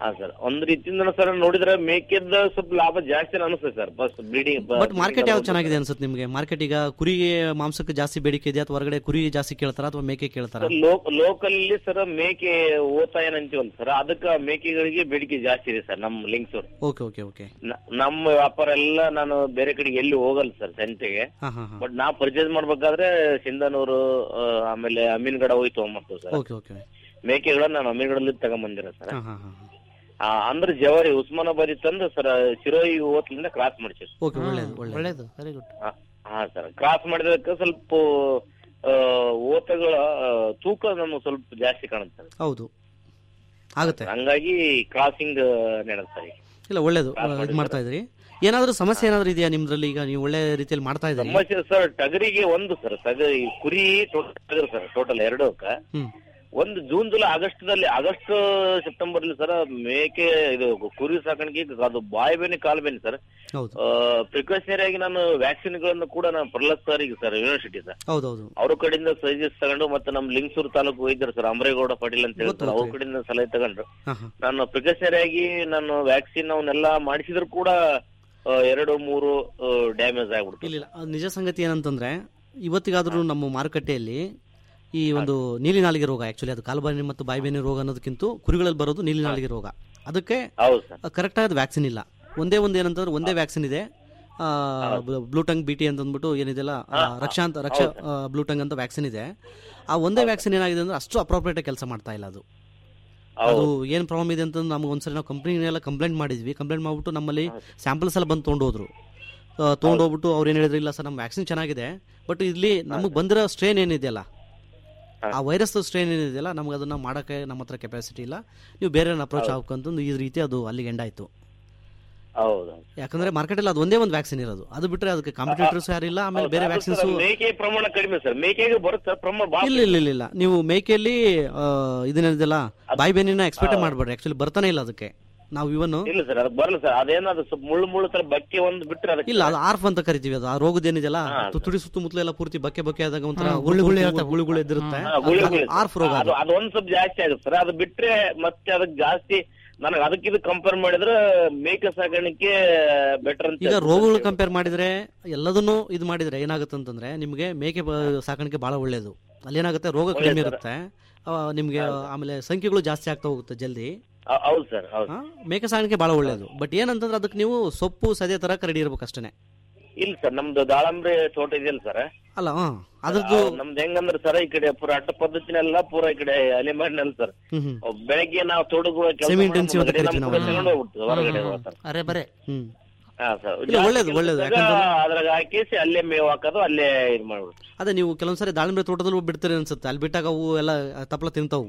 ಹಾ ಸರ್ ಒಂದ್ ರೀತಿಯಿಂದ ಸರ್ ನೋಡಿದ್ರೆ ಮೇಕೆದ ಸ್ವಲ್ಪ ಲಾಭ ಜಾಸ್ತಿ ಅನಿಸ್ತದೆ ಸರ್ ಬಸ್ ಬ್ರೀಡಿಂಗ್ ಬಟ್ ಮಾರ್ಕೆಟ್ ಯಾವ್ದು ಚೆನ್ನಾಗಿದೆ ಅನ್ಸುತ್ತೆ ನಿಮಗೆ ಮಾರ್ಕೆಟ್ ಈಗ ಕುರಿಗೆ ಮಾಂಸಕ್ಕೆ ಜಾಸ್ತಿ ಬೇಡಿಕೆ ಇದೆ ಅಥವಾ ಹೊರಗಡೆ ಕುರಿ ಜಾಸ್ತಿ ಕೇಳ್ತಾರ ಅಥವಾ ಮೇಕೆ ಕೇಳ್ತಾರ ಲೋಕಲ್ ಸರ್ ಮೇಕೆ ಓತಾ ಏನಂತೀವಲ್ಲ ಸರ್ ಅದಕ್ಕ ಮೇಕೆಗಳಿಗೆ ಬೇಡಿಕೆ ಜಾಸ್ತಿ ಇದೆ ಸರ್ ನಮ್ಮ ಲಿಂಕ್ಸ್ ಓಕೆ ಓಕೆ ಓಕೆ ನಮ್ಮ ವ್ಯಾಪಾರ ಎಲ್ಲ ನಾನು ಬೇರೆ ಕಡೆಗೆ ಎಲ್ಲಿ ಹೋಗಲ್ಲ ಸರ್ ಸಂತೆಗೆ ಹಾ ಹಾ ಹಾ ಬಟ್ ನಾ ಪರ್ಚೇಸ್ ಮಾಡ್ಬೇಕಾದ್ರೆ ಸಿಂಧನೂರು ಆ, ಆಮೇಲೆ ಅಮೀನ್ಗಡ ಹೋಗಿ ತಗೊಂಬರ್ತೇವೆ ಸರ್ ಓಕೆ ಓಕೆ ಮೇಕೆಗಳನ್ನ ನಾನು ಅಮೀನ್ಗಡಲ್ಲಿ ತಗೊಂಬಂದಿರ ಸರ್ ಹಾ ಹಾ ಹಾ ಆ, ಅಂದ್ರೆ ಜವಾರಿ ಉಸ್ಮಾನಾಬಾದಿ ತಂದು ಸರ್ ಶಿರೋಯಿ ಓತ್ಲಿಂದ ಕ್ರಾಸ್ ಮಾಡ್ತೀವಿ ಓಕೆ ಒಳ್ಳೇದು ಒಳ್ಳೇದು ಒಳ್ಳೇದು ವೆರಿ ಗುಡ್ ಹಾ ಸರ್ ಕ್ರಾಸ್ ಮಾಡಿದಕ್ಕೆ ಸ್ವಲ್ಪ ಆ, ಓತಗಳ ಆ, ತೂಕ ನಮ್ಗೆ ಸ್ವಲ್ಪ ಜಾಸ್ತಿ ಕಾಣುತ್ತೆ ಸರ್. ಹೌದು ಆಗುತ್ತೆ ಹಂಗಾಗಿ ಕ್ರಾಸಿಂಗ್ ನಡೆಯುತ್ತೆ ಸರ್ ಈಗ. ಇಲ್ಲ ಒಳ್ಳೇದು ಇದು ಮಾಡ್ತಾ ಇದ್ರಿ ಏನಾದ್ರೂ ಸಮಸ್ಯೆ ಏನಾದ್ರೂ ಇದೆಯಾ ನಿಮ್ದ್ರಲ್ಲಿ ಈಗ ನೀವು ಒಳ್ಳೆ ರೀತಿಯಲ್ಲಿ ಮಾಡ್ತಾ ಇದ್ದೀರಿ ಸಮಸ್ಯೆ ಸರ್ ಟಗರಿಗೆ ಒಂದು ಸರ್ ಟಗರಿ ಕುರಿ ಟಗರು ಸರ್ ಟೋಟಲ್ ಎರಡಕ್ಕ ಹ್ಮ್ ಒಂದು ಜೂನ್ ಜುಲೈ ಆಗಸ್ಟ್ ದಲ್ಲಿ ಆಗಸ್ಟ್ ಸೆಪ್ಟೆಂಬರ್ ಅಲ್ಲಿ ಸರ್ ಮೇಕೆ ಇದು ಕುರಿ ಸಾಕಾಣಿಕೆ ಅದು ಬಾಯಿ ಬೇನೆ ಕಾಲು ಬೇನೆ ಸರ್ ಹೌದು ಪ್ರಿಕಾಷನರಿ ಆಗಿ ನಾನು ವ್ಯಾಕ್ಸಿನ್ ಗಳನ್ನು ಕೂಡ ನಾನು ಪ್ರಹ್ಲಾದ್ ಸರ್ ಈಗ ಸರ್ ಯೂನಿವರ್ಸಿಟಿ ಸರ್ ಹೌದೌದು ಅವ್ರ ಕಡೆಯಿಂದ ಸಜೆಸ್ಟ್ ತಗೊಂಡು ಮತ್ತೆ ನಮ್ಮ ಲಿಂಗಸೂರು ತಾಲೂಕು ವೈದ್ಯರು ಸರ್ ಅಮರೇಗೌಡ ಪಾಟೀಲ್ ಅಂತ ಹೇಳ್ತಾರೆ ಅವ್ರ ಕಡೆಯಿಂದ ಸಲಹೆ ತಗೊಂಡು ಹಾ ಹಾ ನಾನು ಪ್ರಿಕಾಷನರಿ ಆಗಿ ನಾನು ವ್ಯಾಕ್ಸಿನ್ ಅವನ್ನೆಲ್ಲ ಮಾಡಿಸಿದ್ರು ಕೂಡ ಆ, ಎರಡು ಮೂರು ಡ್ಯಾಮೇಜ್ ಆಗ್ಬಿಡ್ತು ಇಲ್ಲ ಇಲ್ಲ ಅದು ನಿಜ ಸಂಗತಿ ಏನಂತಂದ್ರೆ ಇವತ್ತಿಗಾದ್ರೂ ನಮ್ಮ ಮಾರುಕಟ್ಟೆಯಲ್ಲಿ ಈ ಒಂದು ನೀಲಿ ನಾಲಿಗೆ ರೋಗ ಆಕ್ಚುಲಿ ಅದು ಕಾಲುಬಾಯಿ ಮತ್ತು ಬಾಯಿಬೇನೆ ರೋಗ ಅನ್ನೋದಕ್ಕಿಂತ ಕುರಿಗಳಲ್ಲಿ ಬರೋದು ನೀಲಿ ನಾಲಿಗೆ ರೋಗ ಅದಕ್ಕೆ ಹೌದು ಸರ್ ಕರೆಕ್ಟ್ ಆದ ವ್ಯಾಕ್ಸಿನ್ ಇಲ್ಲ ಒಂದೇ ಒಂದು ಏನಂತಂದ್ರೆ ಒಂದೇ ವ್ಯಾಕ್ಸಿನ್ ಇದೆ ಬ್ಲೂಟಂಗ್ ಬಿ ಟಿ ಅಂತ ಅಂದ್ಬಿಟ್ಟು ಏನಿದೆಲ್ಲ ಆ, ರಕ್ಷಾ ಅಂತ ರಕ್ಷಾ ಬ್ಲೂಟಂಗ್ ಅಂತ ವ್ಯಾಕ್ಸಿನ್ ಇದೆ ಆ ಒಂದೇ ವ್ಯಾಕ್ಸಿನ್ ಏನಾಗಿದೆ ಅಂದ್ರೆ ಅಷ್ಟು ಅಪ್ರೋಪ್ರಿಯೇಟ್ ಕೆಲಸ ಮಾಡ್ತಾ ಇಲ್ಲ ಅದು ಅದು ಏನ್ ಪ್ರಾಬ್ಲಮ್ ಇದೆ ಅಂತ ನಮ್ಗೆ ಒಂದ್ಸರಿ ನಾವು ಕಂಪ್ನಿನೆಲ್ಲ ಕಂಪ್ಲೇಂಟ್ ಮಾಡಿದ್ವಿ ಕಂಪ್ಲೇಂಟ್ ಮಾಡ್ಬಿಟ್ಟು ನಮ್ಮಲ್ಲಿ ಸ್ಯಾಂಪಲ್ಸ್ ಎಲ್ಲ ಬಂದು ತೊಗೊಂಡೋದ್ರು ತೊಗೊಂಡೋಗ್ಬಿಟ್ಟು ಅವ್ರು ಏನು ಹೇಳಿದ್ರು ಇಲ್ಲ ಸರ್ ನಮ್ಮ ವ್ಯಾಕ್ಸಿನ್ ಚೆನ್ನಾಗಿದೆ ಬಟ್ ಇಲ್ಲಿ ನಮಗೆ ಬಂದಿರೋ ಸ್ಟ್ರೇನ್ ಏನಿದೆಯಲ್ಲ ಆ ವೈರಸ್ ಸ್ಟ್ರೇನ್ ಏನಿದೆಯಲ್ಲ ನಮ್ಗೆ ಅದನ್ನ ಮಾಡೋಕ್ಕೆ ನಮ್ಮ ಹತ್ರ ಕೆಪಾಸಿಟಿ ಇಲ್ಲ ನೀವು ಬೇರೆ ಅಪ್ರೋಚ್ ಆಗ್ಬೇಕಂತಂದು ಈ ರೀತಿ ಅದು ಅಲ್ಲಿಗೆ ಎಂಡ್ ಆಯ್ತು ಹೌದು ಯಾಕಂದ್ರೆ ಮಾರ್ಕೆಟಲ್ಲಿ ಅದು ಒಂದೇ ಒಂದು ವ್ಯಾಕ್ಸಿನ್ ಇರೋದು ಅದು ಬಿಟ್ರೆ ಅದಕ್ಕೆ ಕಾಂಪಿಟೇಟರ್ಸ್ ಯಾರಿಲ್ಲ ಆಮೇಲೆ ಬೇರೆ ಅದು ವ್ಯಾಕ್ಸಿನ್ಸ್ ಸರ್ ಮೇಕೆ ಪ್ರಮಾಣ ಕಡಿಮೆ ಸರ್ ಮೇಕೆಗೆ ಬರುತ್ತೆ ಸರ್ ಪ್ರಮಾಣ ಭಾಳ ಇಲ್ಲ ಇಲ್ಲ ಇಲ್ಲ ಇಲ್ಲ ನೀವು ಮೇಕೆಯಲ್ಲಿ ಆ, ಇದನ್ನೇನಿದೆಲ್ಲ ಬಾಯಿ ಬೇನಿನ ಎಕ್ಸ್ಪೆಕ್ಟ್ ಮಾಡಬೇಡ್ರಿ ಆಕ್ಚುಲಿ ಬರ್ತಾನೆ ಇಲ್ಲ ಅದಕ್ಕೆ ನಾವು ಇವನು ಇಲ್ಲ ಸರ್ ಅದು ಬರಲ್ಲ ಸರ್ ಅದೇನದು ಸ್ವಲ್ಪ ಮುಳ್ಳು ಮುಳ್ಳು ತರ ಬಕ್ಕೆ ಒಂದು ಬಿಟ್ರೆ ಅದಕ್ಕೆ ಇಲ್ಲ ಅದು ಆರ್ಫ್ ಅಂತ ಕರಿತೀವಿ ಅದು ಆ ರೋಗದ ಏನಿದೆಯಲ್ಲ ಹಾ, ತುಡಿ ಸುತ್ತಮುತ್ತಲ ಎಲ್ಲ ಪೂರ್ತಿ ಬಕ್ಕೆ ಬಕ್ಕೆ ಆದಾಗ ಒಂಥರ ಹಾ, ಗುಳಿ ಗುಳಿ ಗುಳಿ ಇರುತ್ತೆ. ಗುಳಿ ಗುಳಿ ಎದ್ದಿರುತ್ತೆ ಹಾ, ಗುಳಿ ಗುಳಿ ಅದು ಆರ್ಫ್ ರೋಗ ಅದು ಅದು ಅದು ಒಂದ್ ಸ್ವಲ್ಪ ಜಾಸ್ತಿ ಆಗುತ್ತೆ ಸರ್ ಅದು ಬಿಟ್ರೆ ಮತ್ತೆ ಅದಕ್ಕೆ ಜಾಸ್ತಿ ನನಗೆ ಅದಕ್ಕೆ ಇದು ಕಂಪೇರ್ ಮಾಡಿದ್ರೆ ಮೇಕೆ ಸಾಕಾಣಿಕೆ ಬೆಟರ್ ಅಂತ ಈಗ ರೋಗಗಳು ಕಂಪೇರ್ ಮಾಡಿದ್ರೆ ಎಲ್ಲದನ್ನು ಇದು ಮಾಡಿದ್ರೆ ಏನಾಗುತ್ತೆ ಅಂತಂದ್ರೆ ನಿಮಗೆ ಮೇಕೆ ಬ- ಸಾಕಾಣಿಕೆ ಬಹಳ ಒಳ್ಳೇದು ಅಲ್ಲಿ ಏನಾಗುತ್ತೆ ರೋಗ ಕಡಿಮೆ ಒಳ್ಳೇದು ಸರ್. ಇರುತ್ತೆ ಆ, ನಿಮ್ಗೆ ಆಮೇಲೆ ಸಂಖ್ಯೆಗಳು ಜಾಸ್ತಿ ಆಗ್ತಾ ಹೋಗುತ್ತೆ ಜಲ್ದಿ ಹೌ- ಹೌದು ಸರ್ ಹೌದು ಆ, ಮೇಕೆ ಸಾಕಾಣಿಕೆ ಬಹಳ ಒಳ್ಳೇದು ಬಟ್ ಏನಂತಂದ್ರೆ ಅದಕ್ಕೆ ನೀವು ಸೊಪ್ಪು ಸದೆ ತರ ರೆಡಿ ಇರ್ಬೇಕು ಅಷ್ಟೇ ಇಲ್ಲ ಸರ್ ನಮ್ದು ದಾಳಂಬ್ರಿ ತೋಟ ಇದೆಯಲ್ಲ ಸರ್ ಅಲ್ಲ ಹಾ ಅದ್ರದ್ದು ನಮ್ದು ಹೆಂಗಂದ್ರೆ ಸರ್ ಈ ಕಡೆ ಪೂರ ಅಡ್ಡ ಪದ್ಧತಿನೆಲ್ಲ ಪೂರ ಈ ಕಡೆ ಅಲೆಮಾರಿನಲ್ಲಿ ಸರ್ ಹ್ಮ್ ಹ್ಮ್ ಬೆಳಗ್ಗೆ ನಾವು ತೋಟಕ್ಕೆ ಕೆಲಸ Semi intensive ಅಂತ ಕರಿತೀವಿ ನಾವು. ತಗೊಂಡು ಹೋಗ್ಬಿಡ್ತೀವಿ ಹೊರಗಡೆ ಹೋಗ್ತಾರೆ ಅರೆ ಬರೇ ಹ್ಮ್ ಹಾ ಸರ್ ಇಲ್ಲ, ಒಳ್ಳೇದು, ಒಳ್ಳೇದು. ಯಾಕಂದ್ರೆ- ಅದ್ರಾಗ ಹಾಕಿಸಿ ಅಲ್ಲೇ ಮೇವು ಹಾಕೋದು ಅಲ್ಲೇ ಇದು ಮಾಡ್ಬಿಡ್ತು ಅದೇ ನೀವು ಕೆಲವೊಂದ್ಸರಿ ದಾಳಿಂಬೆ ತೋಟದಲ್ಲೂ ಬಿಡ್ತೀರಿ ಅನ್ಸುತ್ತೆ ಅಲ್ಲಿ ಬಿಟ್ಟಾಗ ಅವು ಎಲ್ಲ ತಪ್ಪಲ ತಿಂತಾವು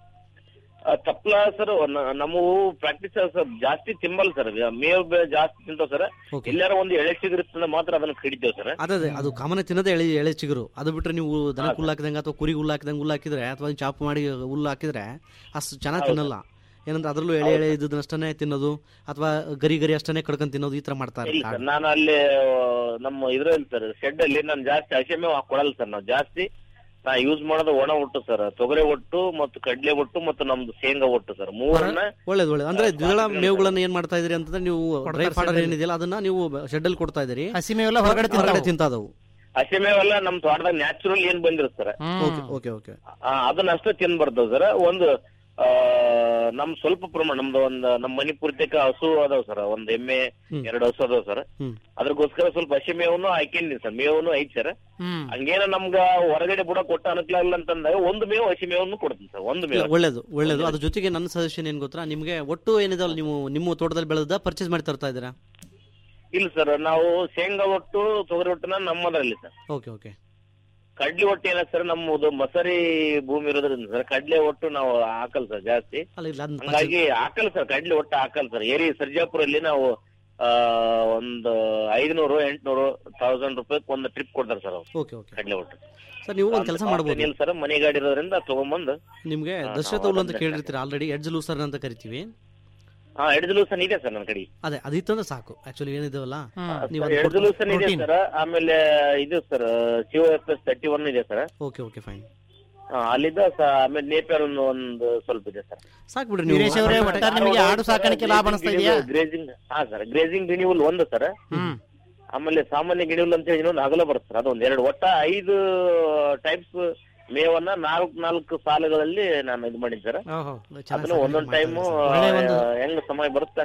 ತಪ್ಪಲ ಸರ್ ನಮ್ಮವು ಪ್ರಾಕ್ಟೀಸ್ ಸರ್ ಜಾಸ್ತಿ ತಿಂಬಲ್ ಸರ್ ಮೇವು ಬೆ- ಜಾಸ್ತಿ ತಿಂತಾವ್ ಸರ್ Okay. ಎಲ್ಲಾರ ಒಂದು ಎಳೆ ಸಿಗಿರುತ್ತಂದ್ರೆ ಮಾತ್ರ ಅದನ್ನ ಕಡಿತೇವ್ ಸರ್ ಅದೇ ಅದೇ ಅದು ಕಾಮನ್ ತಿನ್ನೋದೇ ಎಳೆ ಎಳೆ ಚಿಗುರು ಅದು ಬಿಟ್ರೆ ನೀವು ದನಕ್ಕೆ ಹುಲ್ಲು ಹಾಕಿದಂಗೆ ಅಥವಾ ಕುರಿಗೆ ಹುಲ್ಲು ಹಾಕಿದಂಗೆ ಹುಲ್ಲು ಹಾಕಿದ್ರೆ ಅಥವಾ ಚಾಪ್ ಮಾಡಿ ಹುಲ್ಲು ಹಾಕಿದ್ರೆ ಅಷ್ಟು ಚೆನ್ನಾಗಿ ತಿನ್ನಲ್ಲ ಏನಂದ್ರೆ ಅದರಲ್ಲೂ ಎಳೆ ಎಳೆ ಇದ್ದದನ್ನಷ್ಟೇ ತಿನ್ನೋದು ಅಥವಾ ಗರಿ ಗರಿ ಅಷ್ಟೇ ಕಡ್ಕೊಂಡ್ ತಿನ್ನೋದು ಈ ತರ ಮಾಡ್ತಾರೆ ಇಲ್ಲ ಸರ್ ನಾನು ಅಲ್ಲಿ ಆ, ನಮ್ಮ ಇದ್ರಲ್ಲಿ ಸರ್ ಶೆಡ್ ಅಲ್ಲಿ ನಾನು ಜಾಸ್ತಿ ಹಸಿ ಮೇವು ಹಾಕೊಳಲ್ಲ ಸರ್ ನಾವು ಜಾಸ್ತಿ ನಾ ಯೂಸ್ ಮಾಡೋದು ಒಣ ಒಟ್ಟು ಸರ್ ತೊಗರಿ ಒಟ್ಟು ಮತ್ತು ಕಡ್ಲೆ ಒಟ್ಟು ಮತ್ತು ನಮ್ದು ಶೇಂಗಾ ಒಟ್ಟು ಸರ್ ಮೂರನ್ನ ಒಳ್ಳೇದು ಒಳ್ಳೇದು ಅಂದ್ರೆ ದ್ವಿದಳ ಮೇವುಗಳನ್ನ ಏನ್ ಮಾಡ್ತಾ ಇದೀರಿ ಅಂತಂದ್ರೆ ನೀವು ಕೊಡ್ತಾರೆ ಡ್ರೈ ಫಾಡರ್ shed ಅಲ್ಲಿ. ಏನಿದೆಯಲ್ಲ ಅದನ್ನ ನೀವು ಶೆಡ್ ಅಲ್ಲಿ ಕೊಡ್ತಾ ಇದೀರಿ ಹಸಿ ಮೇವೆಲ್ಲ ಹೊರಗಡೆ ತಿಂತಾವು. ತಿಂತಾದವು ಹಸಿ ಮೇವೆಲ್ಲ ನಮ್ ತೋಟದಾಗ ನ್ಯಾಚುರಲ್ ಏನ್ ಬಂದಿರುತ್ತೆ ಸರ್ ಓಕೆ ಓಕೆ ಓಕೆ ಆ, ಅದನ್ನ ಅಷ್ಟೇ ತಿಂದ್ ಬರ್ತದ ಸರ್ ಒಂದು ಆ, ನಮ್ ಸ್ವಲ್ಪ ಪ್ರಮಾಣ ನಮ್ದು ಒಂದ್ ನಮ್ ಮನಿ ಪೂರ್ತಿಕ ಹಸು ಅದಾವ ಸರ್ ಒಂದ್ ಎಮ್ಮೆ ಹ್ಮ್. ಎರಡು ಹಸು ಅದಾವ ಸರ್ ಹ್ಮ್. ಅದ್ರಗೋಸ್ಕರ ಸ್ವಲ್ಪ ಹಸಿ ಮೇವನ್ನು ಹಾಕಿನಿ ಸರ್ ಮೇವನ್ನು ಐತಿ ಸರ್ ಹಂಗೇನ ನಮ್ಗ ಹೊರಗಡೆ ಬುಡ ಕೊಟ್ಟ ಅನುಕೂಲ ಇಲ್ಲ ಅಂತಂದಾಗ ಒಂದು ಮೇವು ಹಸಿ ಮೇವನ್ನು ಕೊಡ್ತೀನಿ ಸರ್ ಒಂದು ಇಲ್ಲ, ಮೇವು ಒಳ್ಳೇದು ಒಳ್ಳೇದು ಅದ್ರ ಜೊತೆಗೆ ನನ್ನ ಸಜೆಷನ್ ಏನ್ ಗೊತ್ತಾ ನಿಮ್ಗೆ ಒಟ್ಟು ಏನಿದಾವಲ್ಲ ನೀವು ನಿಮ್ಮ ತೋಟದಲ್ಲಿ ಬೆಳೆದ ಪರ್ಚೇಸ್ ಮಾಡಿ ತರ್ತಾ ಇದ್ದೀರಾ ಇಲ್ಲ ಸರ್ ನಾವು ಶೇಂಗಾ ಒಟ್ಟು ತೊಗರಿ ಒಟ್ಟನ ನಮ್ಮದ್ರಲ್ಲಿ ಸರ್ ಓಕೆ ಓಕೆ ಕಡ್ಲಿ ಒಟ್ಟು ಏನ ಸರ್ ನಮ್ಮದು ಮಸರಿ ಭೂಮಿ ಇರೋದ್ರಿಂದ ಸರ್ ಕಡ್ಲೆ ಒಟ್ಟು ನಾವು ಹಾಕಲ್ ಸರ್ ಜಾಸ್ತಿ ಅಲ್ಲ ಇಲ್ಲ ಅದನ್ನ ಹಂಗಾಗಿ ಹಾಕಲ್ ಸರ್ ಕಡ್ಲೆ ಒಟ್ಟು ಹಾಕಲ್ ಸರ್ ಏರಿ ಸರ್ಜಾಪುರಲ್ಲಿ ನಾವು ಆ, ಒಂದು ಐದ್ನೂರು ಎಂಟ್ನೂರು ತೌಸಂಡ್ ರೂಪಾಯಿ ಒಂದು ಟ್ರಿಪ್ ಕೊಡ್ತಾರೆ ಸರ್ ಅವ್ರು ಓಕೆ ಓಕೆ ಕಡ್ಲೆ ಒಟ್ಟು ಸರ್ ನೀವು ಒಂದು ಕೆಲಸ ಮಾಡ್ಬೋದು ಇಲ್ಲ ಸರ್ ಮನೆ ಗಾಡಿ ಇರೋದ್ರಿಂದ ತಗೊಂಬಂದು ನಿಮ್ಗೆ ಹಾ, ದಶರಥ ನಾವು ಹುಲ್ಲು ಅಂತ ಅದನ್ನ ಕೇಳಿರ್ತೀರ ಆಲ್ರೆಡಿ ಎಡ್ಜ್ ಲೂಸರ್ ಅಂತ ಕರಿತೀವಿ ಹಾ ಎಡ್ಜಲೂಸನ್ ಇದೆ ಸರ್ ನನ್ನ ಕಡೆ ಅದೇ ಅದಿತ್ತಂದ್ರೆ ಸಾಕು ಆಕ್ಚುಲಿ ಏನಿದಾವಲ್ಲ ನೀವು ಎಡ್ಜಲೂಸನ್ ಇದೆ ಸರ್ ಆಮೇಲೆ ಇದು sir Shiva F S thirty one ಇದೆ ಸರ್ ಓಕೆ ಓಕೆ ಫೈನ್ ಹಾ, ಅಲ್ಲಿದ್ದ ಸ- ಆಮೇಲೆ ನೇಪಿಯರ್ ಒಂದು ಒಂದು ಸ್ವಲ್ಪ ಇದೆ ಸರ್ ಸಾಕು ಬಿಡ್ರಿ ವೀರೇಶ್ ಅವರೇ ಒಟ್ಟಾರೆ ನಿಮಗೆ ಆಡು ಸಾಕಾಣಿಕೆ ಲಾಭ ಅನಿಸ್ತಾ ಇದೆಯಾ ಗ್ರೇಜಿಂಗ್ ಹಾ ಸರ್ ಗ್ರೇಜಿಂಗ್ ಗಿಣಿಹುಲ್ ಒಂದು ಸರ್ ಆಮೇಲೆ ಸಾಮಾನ್ಯ ಗಿಣಿಹುಲ್ ಅಂತ ಹೇಳಿ ಇನ್ನೊಂದು ಹಗಲ ಬರುತ್ತೆ ಸರ್ ಅದೊಂದು ಎರಡು ಒಟ್ಟ ಐದು ಟೈಪ್ಸ್ ಮೇವನ್ನ ನಾಲ್ಕು ನಾಲ್ಕು ಸಾಲುಗಳಲ್ಲಿ ನಾನು ಇದು ಮಾಡಿದ್ದೆ ಸರ್ ಓಹೋ ಅದನ್ನ ಒಂದೊಂದು ಟೈಮು ಒಳ್ಳೆ ಒಂದು ಹೆಂಗ್ ಸಮಯ ಬರುತ್ತೆ